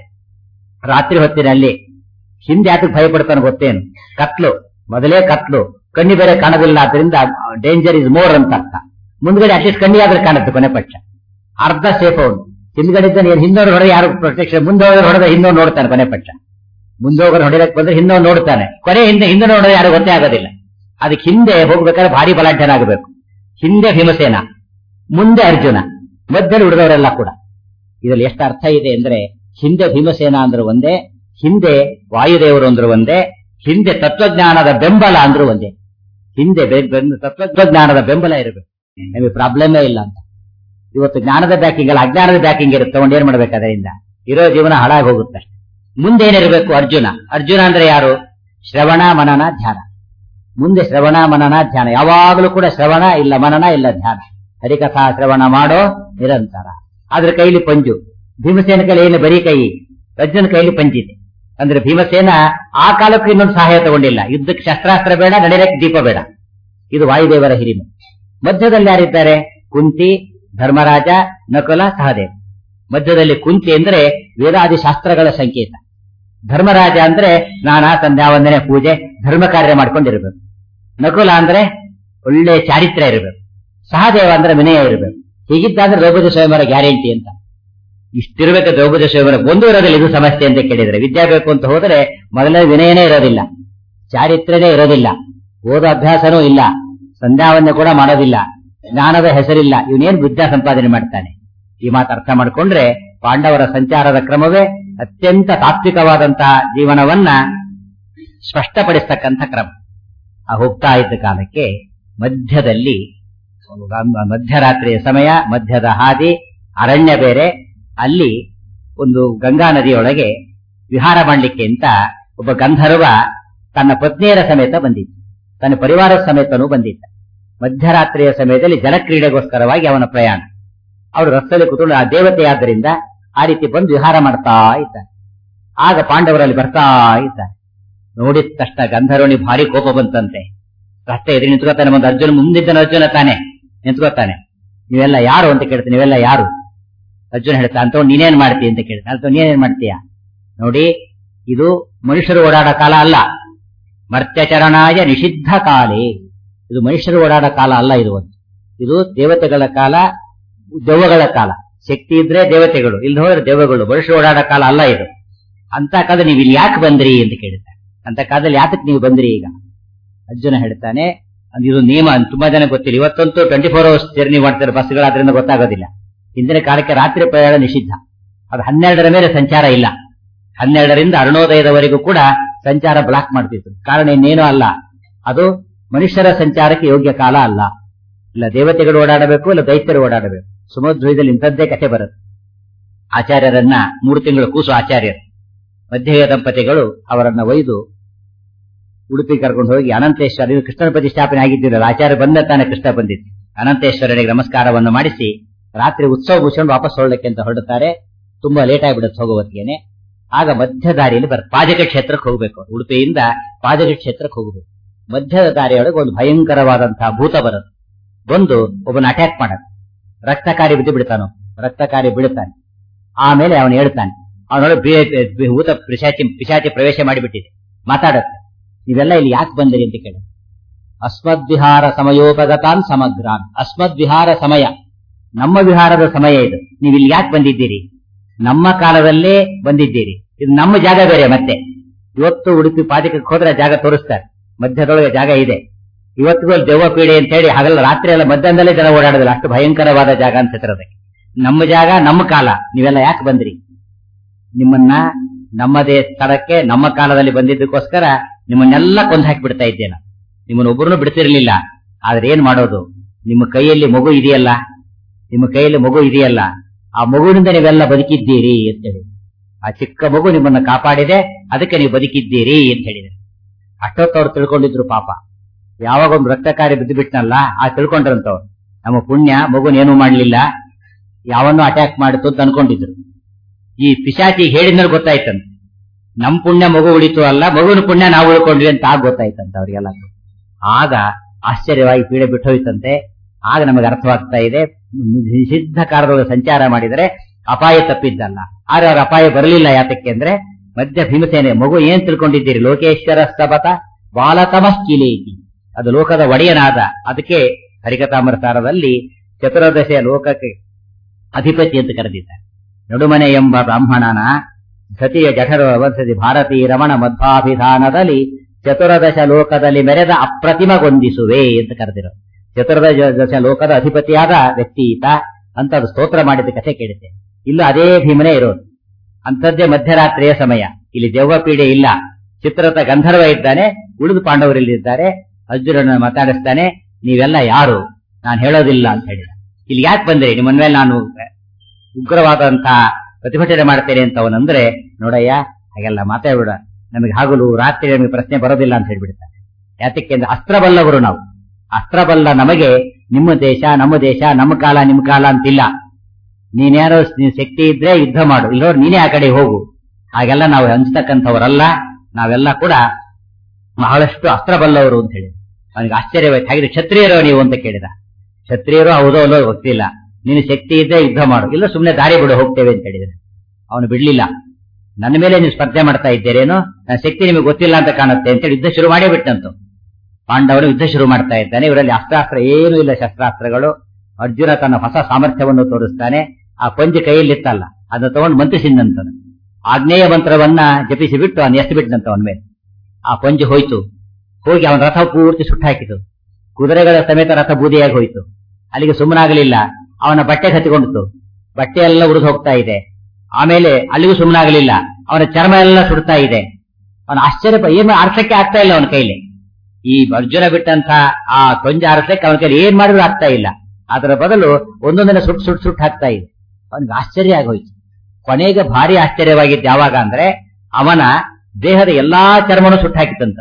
ರಾತ್ರಿ ಹೊತ್ತಿನಲ್ಲಿ ಹಿಂದೆ ಯಾತಕ್ಕೆ ಭಯ ಪಡ್ತಾನೆ ಗೊತ್ತೇನು ಕತ್ಲು ಮೊದಲೇ ಕತ್ಲು ಕಣ್ಣಿ ಬೇರೆ ಕಾಣೋದಿಲ್ಲ ಆದ್ರಿಂದ ಡೇಂಜರ್ ಇಸ್ ಮೋರ್ ಅಂತ ಅರ್ಥ ಮುಂದ್ಗಡೆ ಅಟ್ಲೀಸ್ಟ್ ಕಣ್ಣಿ ಆದ್ರೆ ಕಾಣುತ್ತೆ ಕೊನೆ ಪಕ್ಷ ಅರ್ಧ ಸೇಫ್ ಅವನು ಹಿಂದ್ಗಡೆ ಇದ್ದಾನೆ ಏನ್ ಹಿಂದೋರು ಹೊಡೆದ ಯಾರು ಪ್ರೊಟೆಕ್ಷನ್ ಮುಂದೆ ಹೋದ್ರೆ ಹೊಡೆದ ಹಿಂದೋ ನೋಡ್ತಾನೆ ಕೊನೆ ಪಕ್ಷ ಮುಂದೆ ಹೋಗೋರು ಹೊಡೆಯಕ್ಕೆ ಬಂದ್ರೆ ಹಿಂದೋ ನೋಡ್ತಾನೆ ಕೊನೆ ಹಿಂದೆ ಹಿಂದೆ ನೋಡೋದು ಯಾರು ಗೊತ್ತೇ ಆಗೋದಿಲ್ಲ ಅದಕ್ಕೆ ಹಿಂದೆ ಹೋಗ್ಬೇಕಾದ್ರೆ ಭಾರಿ ಬಲಾಢ್ಯನಾಗಬೇಕು ಹಿಂದೆ ಭೀಮಸೇನ ಮುಂದೆ ಅರ್ಜುನ ಮಧ್ಯದಲ್ಲಿ ಉಳಿದವರೆಲ್ಲ ಕೂಡ ಇದರಲ್ಲಿ ಎಷ್ಟು ಅರ್ಥ ಇದೆ ಅಂದ್ರೆ ಹಿಂದೆ ಭೀಮಸೇನ ಅಂದ್ರೆ ಒಂದೇ ಹಿಂದೆ ವಾಯುದೇವರು ಅಂದ್ರೆ ಒಂದೇ ಹಿಂದೆ ತತ್ವಜ್ಞಾನದ ಬೆಂಬಲ ಅಂದ್ರೂ ಒಂದೇ ಹಿಂದೆ ಬೆ- ಬೆ- ತತ್ವಜ್ಞಾನದ ಬೆಂಬಲ ಇರಬೇಕು ನಮಗೆ ಪ್ರಾಬ್ಲಮೇ ಇಲ್ಲ ಅಂತ ಇವತ್ತು ಜ್ಞಾನದ ಬ್ಯಾಕಿಂಗ್ ಅಲ್ಲ ಅಜ್ಞಾನದ ಬ್ಯಾಕಿಂಗ್ ಇರುತ್ತೆ ತಗೊಂಡು ಏನ್ ಮಾಡ್ಬೇಕು ಅದರಿಂದ ಇರೋ ಜೀವನ ಹಾಳಾಗಿ ಹೋಗುತ್ತೆ ಮುಂದೆ ಏನಿರಬೇಕು ಅರ್ಜುನ ಅರ್ಜುನ ಅಂದ್ರೆ ಯಾರು ಶ್ರವಣ ಮನನ ಧ್ಯಾನ ಮುಂದೆ ಶ್ರವಣ ಮನನ ಧ್ಯಾನ ಯಾವಾಗಲೂ ಕೂಡ ಶ್ರವಣ ಇಲ್ಲ ಮನನ ಇಲ್ಲ ಧ್ಯಾನ ಹರಿಕಥಾ ಶ್ರವಣ ಮಾಡೋ ನಿರಂತರ ಅದ್ರ ಕೈಲಿ ಪಂಜು ಭೀಮಸೇನ ಕೈಲಿ ಏನು ಬರೀ ಕೈ ಅರ್ಜುನ ಕೈಲಿ ಪಂಜಿದೆ ಅಂದ್ರೆ ಭೀಮಸೇನ ಆ ಕಾಲಕ್ಕೂ ಇನ್ನೊಂದು ಸಹಾಯ ತಗೊಂಡಿಲ್ಲ ಯುದ್ಧಕ್ಕೆ ಶಸ್ತ್ರಾಸ್ತ್ರ ಬೇಡ ನಡೆಯಕ್ಕೆ ದೀಪ ಬೇಡ ಇದು ವಾಯುದೇವರ ಹಿರಿಮೆ ಮಧ್ಯದಲ್ಲಿ ಯಾರಿದ್ದಾರೆ ಕುಂತಿ ಧರ್ಮರಾಜ ನಕುಲ ಸಹದೇವ ಮಧ್ಯದಲ್ಲಿ ಕುಂತಿ ಅಂದ್ರೆ ವೇದಾದಿ ಶಾಸ್ತ್ರಗಳ ಸಂಕೇತ ಧರ್ಮರಾಜ ಅಂದ್ರೆ ಸ್ನಾನ ಸಂಧ್ಯಾ ವಂದನೆ ಪೂಜೆ ಧರ್ಮ ಕಾರ್ಯ ಮಾಡ್ಕೊಂಡಿರ್ಬೇಕು ನಕುಲ ಅಂದ್ರೆ ಒಳ್ಳೆ ಚಾರಿತ್ರ್ಯ ಇರಬೇಕು ಸಹದೇವ ಅಂದ್ರೆ ವಿನಯ ಇರಬೇಕು ಹೀಗಿದ್ದಾದ್ರೆ ದ್ರೌಪದಿ ಸ್ವಯಂವರ ಗ್ಯಾರಂಟಿ ಅಂತ ಇಷ್ಟಿರ್ಬೇಕು ದ್ರೌಪದಿ ಸ್ವಯಂವರ ಒಂದು ಇರೋದಿಲ್ಲ ಇದು ಸಮಸ್ಯೆ ಅಂತ ಕೇಳಿದ್ರೆ ವಿದ್ಯಾ ಬೇಕು ಅಂತ ಹೋದ್ರೆ ಮೊದಲನೇ ವಿನಯನೇ ಇರೋದಿಲ್ಲ ಚಾರಿತ್ರ್ಯನೇ ಇರೋದಿಲ್ಲ ಓದೋ ಅಭ್ಯಾಸನೂ ಇಲ್ಲ ಸಂಧ್ಯಾವನ್ನೇ ಕೂಡ ಮಾಡೋದಿಲ್ಲ ಜ್ಞಾನದ ಹೆಸರಿಲ್ಲ ಇವನೇನ್ ವಿದ್ಯಾ ಸಂಪಾದನೆ ಮಾಡ್ತಾನೆ ಈ ಮಾತು ಅರ್ಥ ಮಾಡ್ಕೊಂಡ್ರೆ ಪಾಂಡವರ ಸಂಚಾರದ ಕ್ರಮವೇ ಅತ್ಯಂತ ತಾತ್ವಿಕವಾದಂತಹ ಜೀವನವನ್ನ ಸ್ಪಷ್ಟಪಡಿಸ್ತಕ್ಕಂಥ ಕ್ರಮ ಆ ಹೋಗ್ತಾ ಇದ್ದ ಕಾಲಕ್ಕೆ ಮಧ್ಯದಲ್ಲಿ ಮಧ್ಯರಾತ್ರಿಯ ಸಮಯ ಮಧ್ಯದ ಹಾದಿ ಅರಣ್ಯ ಬೇರೆ ಅಲ್ಲಿ ಒಂದು ಗಂಗಾ ನದಿಯೊಳಗೆ ವಿಹಾರ ಮಾಡಲಿಕ್ಕೆ ಅಂತ ಒಬ್ಬ ಗಂಧರ್ವ ತನ್ನ ಪತ್ನಿಯರ ಸಮೇತ ಬಂದಿದ್ದ ತನ್ನ ಪರಿವಾರದ ಸಮೇತನೂ ಬಂದಿದ್ದ ಮಧ್ಯರಾತ್ರಿಯ ಸಮಯದಲ್ಲಿ ಜಲಕ್ರೀಡೆಗೋಸ್ಕರವಾಗಿ ಅವನ ಪ್ರಯಾಣ ಅವರು ರಸ್ತೆಯಲ್ಲಿ ಕೂತ್ಕೊಂಡು ಆ ದೇವತೆಯಾದ್ದರಿಂದ ಆ ರೀತಿ ಬಂದು ವಿಹಾರ ಮಾಡ್ತಾ ಇದ್ದಾರೆ ಆಗ ಪಾಂಡವರಲ್ಲಿ ಬರ್ತಾ ಇದ್ದಾರೆ ನೋಡಿದ ತಕ್ಷಣ ಗಂಧರ್ವನಿ ಭಾರಿ ಕೋಪ ಬಂತಂತೆ ರಸ್ತೆ ಎದುರು ನಿಂತ್ಕೋತಾನೆ ಒಂದು ಅರ್ಜುನ ಮುಂದಿದ್ದನ ಅರ್ಜುನ ತಾನೆ ನಿಂತ್ಕೋತಾನೆ ನೀವೆಲ್ಲ ಯಾರು ಅಂತ ಕೇಳ್ತೀನಿ ನೀವೆಲ್ಲ ಯಾರು ಅರ್ಜುನ ಹೇಳ್ತಾ ಅಂತ ನೀನೇನ್ ಮಾಡ್ತೀಯ ಅಂತ ಕೇಳ್ತಾನೆ ಅಂತ ನೀನೇನ್ ಮಾಡ್ತೀಯ ನೋಡಿ ಇದು ಮನುಷ್ಯರು ಓಡಾಡೋ ಕಾಲ ಅಲ್ಲ ಮರ್ತ್ಯಚರಣಾಯ ನಿಷಿದ್ಧ ಕಾಲೇ ಇದು ಮನುಷ್ಯರು ಓಡಾಡೋ ಕಾಲ ಅಲ್ಲ ಇದು ಒಂದು ಇದು ದೇವತೆಗಳ ಕಾಲ ದೆವ್ವಗಳ ಕಾಲ ಶಕ್ತಿ ಇದ್ರೆ ದೇವತೆಗಳು ಇಲ್ಲಿ ಹೋದ್ರೆ ದೆವ್ವಗಳು ಮನುಷ್ಯರು ಓಡಾಡೋ ಕಾಲ ಅಲ್ಲ ಇದು ಅಂತ ಕಾಲ ನೀವು ಇಲ್ಲಿ ಯಾಕೆ ಬಂದ್ರಿ ಅಂತ ಕೇಳ್ತಾರೆ ಅಂತ ಕಾಲದಲ್ಲಿ ಯಾತಕ್ಕೆ ನೀವು ಬಂದ್ರಿ ಈಗ ಅರ್ಜುನ ಹೇಳ್ತಾನೆ ಅದು ಇದು ನಿಯಮ ತುಂಬಾ ಜನ ಗೊತ್ತಿಲ್ಲ ಇವತ್ತಂತೂ ಟ್ವೆಂಟಿ ಫೋರ್ ಅವರ್ಸ್ ಜರ್ನಿ ಮಾಡ್ತಾರೆ ಬಸ್ಗಳಾದ್ರಿಂದ ಗೊತ್ತಾಗೋದಿಲ್ಲ ಹಿಂದಿನ ಕಾಲಕ್ಕೆ ರಾತ್ರಿ ಪ್ರಯಾಣ ನಿಷಿದ್ಧ ಅದು ಹನ್ನೆರಡರ ಮೇಲೆ ಸಂಚಾರ ಇಲ್ಲ ಹನ್ನೆರಡರಿಂದ ಅರುಣೋದಯದವರೆಗೂ ಕೂಡ ಸಂಚಾರ ಬ್ಲಾಕ್ ಮಾಡ್ತಿತ್ತು ಕಾರಣ ಇನ್ನೇನೂ ಅಲ್ಲ ಅದು ಮನುಷ್ಯರ ಸಂಚಾರಕ್ಕೆ ಯೋಗ್ಯ ಕಾಲ ಅಲ್ಲ ಇಲ್ಲ ದೇವತೆಗಳು ಓಡಾಡಬೇಕು ಇಲ್ಲ ದೈತ್ಯರು ಓಡಾಡಬೇಕು ಸುಮಧ್ವಯದಲ್ಲಿ ಇಂಥದ್ದೇ ಕಥೆ ಬರುತ್ತೆ ಆಚಾರ್ಯರನ್ನ ಮೂರು ತಿಂಗಳು ಕೂಸು ಆಚಾರ್ಯರು ಮಧ್ಯಯುಗ ದಂಪತಿಗಳು ಅವರನ್ನ ಒಯ್ದು ಉಡುಪಿ ಕರ್ಕೊಂಡು ಹೋಗಿ ಅನಂತೇಶ್ವರ ಇದು ಕೃಷ್ಣನ ಪ್ರತಿಷ್ಠಾಪನೆ ಆಗಿದ್ದಿರಲ್ಲ ಆಚಾರ್ಯ ಬಂದ ತಾನೆ ಕೃಷ್ಣ ಬಂದಿತ್ತು ಅನಂತೇಶ್ವರನಿಗೆ ನಮಸ್ಕಾರವನ್ನು ಮಾಡಿಸಿ ರಾತ್ರಿ ಉತ್ಸವ ಮುಗಿಸ್ಕೊಂಡು ವಾಪಸ್ ಹೊರಡಕ್ಕೆ ಅಂತ ಹೊರಡುತ್ತಾರೆ ತುಂಬಾ ಲೇಟ್ ಆಗಿಬಿಡುತ್ತೆ ಹೋಗೋ ಹೊತ್ತಿಗೆನೆ ಆಗ ಮಧ್ಯ ದಾರಿಯಲ್ಲಿ ಬರ್ ಪಾಜಕ ಕ್ಷೇತ್ರಕ್ಕೆ ಹೋಗ್ಬೇಕು ಉಡುಪಿಯಿಂದ ಪಾಜಕ ಕ್ಷೇತ್ರಕ್ಕೆ ಹೋಗಬೇಕು ಮಧ್ಯದ ದಾರಿಯೊಳಗೆ ಒಂದು ಭಯಂಕರವಾದಂತಹ ಭೂತ ಬರುತ್ತೆ ಬಂದು ಒಬ್ಬನ ಅಟ್ಯಾಕ್ ಮಾಡಕ್ ರಕ್ತಕಾರಿ ಬಿದ್ದು ಬಿಡ್ತಾನೋ ರಕ್ತಕಾರಿ ಬಿಡುತ್ತಾನೆ ಆಮೇಲೆ ಅವನು ಹೇಳ್ತಾನೆ ಅವನೊಳಗೆ ಭೂತ ಪಿಶಾಚಿ ಪಿಶಾಚಿ ಪ್ರವೇಶ ಮಾಡಿಬಿಟ್ಟಿದೆ ಮಾತಾಡತ್ತೆ ನೀವೆಲ್ಲ ಇಲ್ಲಿ ಯಾಕೆ ಬಂದಿರಿ ಅಂತ ಕೇಳಿ ಅಸ್ಮದ್ವಿಹಾರ ಸಮಯೋಪಗತಾನ್ ಸಮಗ್ರಾನ್ ಅಸ್ಮದ್ವಿಹಾರ ಸಮಯ ನಮ್ಮ ವಿಹಾರದ ಸಮಯ ಇದು ನೀವು ಇಲ್ಲಿ ಯಾಕೆ ಬಂದಿದ್ದೀರಿ ನಮ್ಮ ಕಾಲದಲ್ಲೇ ಬಂದಿದ್ದೀರಿ ಇದು ನಮ್ಮ ಜಾಗ ಬೇರೆ ಮತ್ತೆ ಇವತ್ತು ಉಡುಪಿ ಪಾದಕಕ್ಕೆ ಹೋದ್ರೆ ಜಾಗ ತೋರಿಸ್ತಾರೆ ಮಧ್ಯದೊಳಗೆ ಜಾಗ ಇದೆ ಇವತ್ತಿಗೂ ಅಲ್ಲಿ ದೆವ್ವ ಪೀಡೆ ಅಂತ ಹೇಳಿ ಹಗಲ ರಾತ್ರಿ ಎಲ್ಲ ಮಧ್ಯಾಹ್ನದಲ್ಲೇ ಜನ ಓಡಾಡೋದಿಲ್ಲ ಅಷ್ಟು ಭಯಂಕರವಾದ ಜಾಗ ಅಂತ ಅದಕ್ಕೆ ನಮ್ಮ ಜಾಗ ನಮ್ಮ ಕಾಲ ನೀವೆಲ್ಲ ಯಾಕೆ ಬಂದ್ರಿ ನಿಮ್ಮನ್ನ ನಮ್ಮದೇ ಸ್ಥಳಕ್ಕೆ ನಮ್ಮ ಕಾಲದಲ್ಲಿ ಬಂದಿದ್ದಕ್ಕೋಸ್ಕರ ನಿಮ್ಮನ್ನೆಲ್ಲ ಕೊಂದು ಹಾಕಿ ಬಿಡ್ತಾ ಇದ್ದೇನೆ ನಿಮ್ಮನ್ನ ಒಬ್ಬರನ್ನು ಬಿಡ್ತಿರ್ಲಿಲ್ಲ ಆದ್ರೆ ಏನ್ ಮಾಡೋದು ನಿಮ್ಮ ಕೈಯಲ್ಲಿ ಮಗು ಇದೆಯಲ್ಲ ನಿಮ್ಮ ಕೈಯಲ್ಲಿ ಮಗು ಇದೆಯಲ್ಲ ಆ ಮಗುವಿನಿಂದ ನೀವೆಲ್ಲ ಬದುಕಿದ್ದೀರಿ ಅಂತ ಹೇಳಿ ಆ ಚಿಕ್ಕ ಮಗು ನಿಮ್ಮನ್ನ ಕಾಪಾಡಿದೆ ಅದಕ್ಕೆ ನೀವು ಬದುಕಿದ್ದೀರಿ ಅಂತ ಹೇಳಿದೆ ಅಷ್ಟೊತ್ತು ಅವ್ರು ತಿಳ್ಕೊಂಡಿದ್ರು ಪಾಪ ಯಾವಾಗ ಒಂದು ರಕ್ತಕಾರಿ ಬಿದ್ದು ಬಿಟ್ನಲ್ಲ ಆ ತಿಳ್ಕೊಂಡ್ರಂತವ್ರು ನಮ್ಮ ಪುಣ್ಯ ಮಗುನ ಏನೂ ಮಾಡ್ಲಿಲ್ಲ ಯಾವನ್ನೂ ಅಟ್ಯಾಕ್ ಮಾಡಿತು ಅಂತ ಅನ್ಕೊಂಡಿದ್ರು ಈ ಪಿಶಾಚಿ ಹೇಳಿದ್ಮೇಲೆ ಗೊತ್ತಾಯ್ತಂತೆ ನಮ್ ಪುಣ್ಯ ಮಗು ಉಳಿತು ಅಲ್ಲ ಮಗುವಿನ ಪುಣ್ಯ ನಾವು ಉಳ್ಕೊಂಡ್ವಿ ಅಂತ ಆಗ ಗೊತ್ತಾಯ್ತಂತೆ ಅವ್ರಿಗೆಲ್ಲ ಆಗ ಆಶ್ಚರ್ಯವಾಗಿ ಪೀಡೆ ಬಿಟ್ಟು ಹೋಯ್ತಂತೆ ಆಗ ನಮಗೆ ಅರ್ಥವಾಗ್ತಾ ಇದೆ ನಿಷಿದ್ಧ ಕಾಲದೊಳಗೆ ಸಂಚಾರ ಮಾಡಿದರೆ ಅಪಾಯ ತಪ್ಪಿದ್ದಲ್ಲ ಆದ್ರೆ ಅವ್ರ ಅಪಾಯ ಬರಲಿಲ್ಲ ಯಾತಕ್ಕೆ ಅಂದ್ರೆ ಮಧ್ಯ ಭೀಮಸೇನೆ ಮಗು ಏನ್ ತಿಳ್ಕೊಂಡಿದ್ದೀರಿ ಲೋಕೇಶ್ವರ ಸ್ತಬತ ಬಾಲತಮಶ್ಕಿಲೇತಿ ಅದು ಲೋಕದ ಒಡೆಯನಾದ ಅದಕ್ಕೆ ಹರಿಕತಾಮೃತಾರದಲ್ಲಿ ಚತುರ್ದಶ ಲೋಕಕ್ಕೆ ಅಧಿಪತಿ ಅಂತ ಕರೆದಿದ್ದಾರೆ ನಡುಮನೆ ಎಂಬ ಬ್ರಾಹ್ಮಣನ ಸತಿಯ ಜಠರ ವಂಶದಿ ಭಾರತೀ ರಮಣ ಮಧ್ವಾಭಿಧಾನದಲ್ಲಿ ಚತುರ್ದಶ ಲೋಕದಲ್ಲಿ ಮೆರೆದ ಅಪ್ರತಿಮಗೊಂದಿಸುವೆ ಅಂತ ಕರೆದಿರೋ ಚತುರ್ದಶ ಲೋಕದ ಅಧಿಪತಿಯಾದ ವ್ಯಕ್ತಿ ಈತ ಅಂತ ಅದು ಸ್ತೋತ್ರ ಮಾಡಿದ ಕಥೆ ಕೇಳಿದೆ ಇಲ್ಲೂ ಅದೇ ಭೀಮನೇ ಇರೋದು ಅಂಥದ್ದೇ ಮಧ್ಯರಾತ್ರಿಯ ಸಮಯ ಇಲ್ಲಿ ದೆವ್ವ ಪೀಡೆ ಇಲ್ಲ ಚಿತ್ರತ ಗಂಧರ್ವ ಇದ್ದಾನೆ ಉಳಿದು ಪಾಂಡವರಲ್ಲಿದ್ದಾರೆ ಅರ್ಜುನನ ಮಾತಾಡಿಸ್ತಾನೆ ನೀವೆಲ್ಲ ಯಾರು ನಾನು ಹೇಳೋದಿಲ್ಲ ಅಂತ ಹೇಳಿದ ಇಲ್ಲಿ ಯಾಕೆ ಬಂದ್ರಿ ನಿಮ್ಮ ಮೇಲೆ ನಾನು ಉಗ್ರವಾದಂತಹ ಪ್ರತಿಭಟನೆ ಮಾಡ್ತೇನೆ ಅಂತ ಅವನಂದ್ರೆ ನೋಡಯ್ಯ ಹಾಗೆಲ್ಲ ಮಾತಾಡ್ಬಿಡ ನಮಗೆ ಹಗಲು ರಾತ್ರಿ ನಮಗೆ ಪ್ರಶ್ನೆ ಬರೋದಿಲ್ಲ ಅಂತ ಹೇಳ್ಬಿಡ್ತಾರೆ ಯಾತಕ್ಕೆ ಅಂದ್ರೆ ಅಸ್ತ್ರಬಲ್ಲವರು ನಾವು ಅಸ್ತ್ರಬಲ್ಲ ನಮಗೆ ನಿಮ್ಮ ದೇಶ ನಮ್ಮ ದೇಶ ನಮ್ಮ ಕಾಲ ನಿಮ್ಮ ಕಾಲ ಅಂತಿಲ್ಲ ನೀನ್ಯಾರೋ ನೀನ್ ಶಕ್ತಿ ಇದ್ರೆ ಯುದ್ಧ ಮಾಡು ಇಲ್ಲೋರು ನೀನೇ ಆ ಕಡೆ ಹೋಗು ಹಾಗೆಲ್ಲ ನಾವು ಹಂಚ್ತಕ್ಕಂಥವರಲ್ಲ ನಾವೆಲ್ಲ ಕೂಡ ಬಹಳಷ್ಟು ಅಸ್ತ್ರಬಲ್ಲವರು ಅಂತ ಹೇಳಿ ಅವನಿಗೆ ಆಶ್ಚರ್ಯವಾಯ್ತು ಹಾಗಿದ್ರೆ ಕ್ಷತ್ರಿಯರು ನೀವು ಅಂತ ಕೇಳಿದ ಕ್ಷತ್ರಿಯರು ಹೌದೋ ಅಲ್ಲೋ ಗೊತ್ತಿಲ್ಲ ನೀನು ಶಕ್ತಿ ಇದ್ರೆ ಯುದ್ಧ ಮಾಡು ಇಲ್ಲ ಸುಮ್ಮನೆ ದಾರಿ ಬಿಡು ಹೋಗ್ತೇವೆ ಅಂತ ಹೇಳಿದ್ರೆ ಅವನು ಬಿಡ್ಲಿಲ್ಲ ನನ್ನ ಮೇಲೆ ನೀವು ಸ್ಪರ್ಧೆ ಮಾಡ್ತಾ ಇದ್ದೀರೇನೋ ನನ್ನ ಶಕ್ತಿ ನಿಮಗೆ ಗೊತ್ತಿಲ್ಲ ಅಂತ ಕಾಣುತ್ತೆ ಅಂತೇಳಿ ಯುದ್ಧ ಶುರು ಮಾಡೇ ಬಿಟ್ಟಂತು ಪಾಂಡವರು ಯುದ್ಧ ಶುರು ಮಾಡ್ತಾ ಇದ್ದಾನೆ ಇವರಲ್ಲಿ ಅಸ್ತ್ರಾಸ್ತ್ರ ಏನೂ ಇಲ್ಲ ಶಸ್ತ್ರಾಸ್ತ್ರಗಳು ಅರ್ಜುನ ತನ್ನ ಹೊಸ ಸಾಮರ್ಥ್ಯವನ್ನು ತೋರಿಸ್ತಾನೆ ಆ ಪಂಜಿ ಕೈಯಲ್ಲಿತ್ತಲ್ಲ ಅದನ್ನ ತಗೊಂಡು ಮಂತ್ರಿಸಿದಂತ ಆಗ್ನೇಯ ಮಂತ್ರವನ್ನ ಜಪಿಸಿ ಬಿಟ್ಟು ಅವನು ಎಸ್ ಬಿಟ್ಟಂತ ಅವನ ಮೇಲೆ ಆ ಪಂಜಿ ಹೋಯ್ತು ಹೋಗಿ ಅವನ ರಥ ಪೂರ್ತಿ ಸುಟ್ಟಾಕಿತು ಕುದುರೆಗಳ ಸಮೇತ ರಥ ಬೂದಿಯಾಗಿ ಹೋಯ್ತು ಅಲ್ಲಿಗೆ ಸುಮ್ಮನಾಗಲಿಲ್ಲ ಅವನ ಬಟ್ಟೆ ಹತ್ತಿಕೊಂಡಿತು ಬಟ್ಟೆ ಎಲ್ಲ ಉರಿದು ಹೋಗ್ತಾ ಇದೆ ಆಮೇಲೆ ಅಲ್ಲಿಗೂ ಸುಮ್ಮನಾಗಲಿಲ್ಲ ಅವನ ಚರ್ಮ ಎಲ್ಲ ಸುಡ್ತಾ ಇದೆ ಅವನ ಆಶ್ಚರ್ಯ ಪ- ಏನು ಆರ್ಸಕ್ಕೆ ಆಗ್ತಾ ಇಲ್ಲ ಅವನ ಕೈಲಿ ಈ ಅರ್ಜುನ ಬಿಟ್ಟಂತ ಆ ಕೊಂಜ ಆರಿಸ್ಲಿಕ್ಕೆ ಅವನ ಕೈಲಿ ಏನ್ ಮಾಡಿದ್ರು ಆಗ್ತಾ ಇಲ್ಲ ಅದರ ಬದಲು ಒಂದೊಂದನ್ನ ಸುಟ್ಟು ಸುಟ್ಟು ಸುಟ್ಟು ಹಾಕ್ತಾ ಇದೆ ಅವನಿಗೆ ಆಶ್ಚರ್ಯ ಆಗೋಯ್ತು ಕೊನೆಗೆ ಭಾರಿ ಆಶ್ಚರ್ಯವಾಗಿದ್ದು ಯಾವಾಗ ಅಂದ್ರೆ ಅವನ ದೇಹದ ಎಲ್ಲಾ ಚರ್ಮನು ಸುಟ್ಟು ಹಾಕಿತ್ತಂತ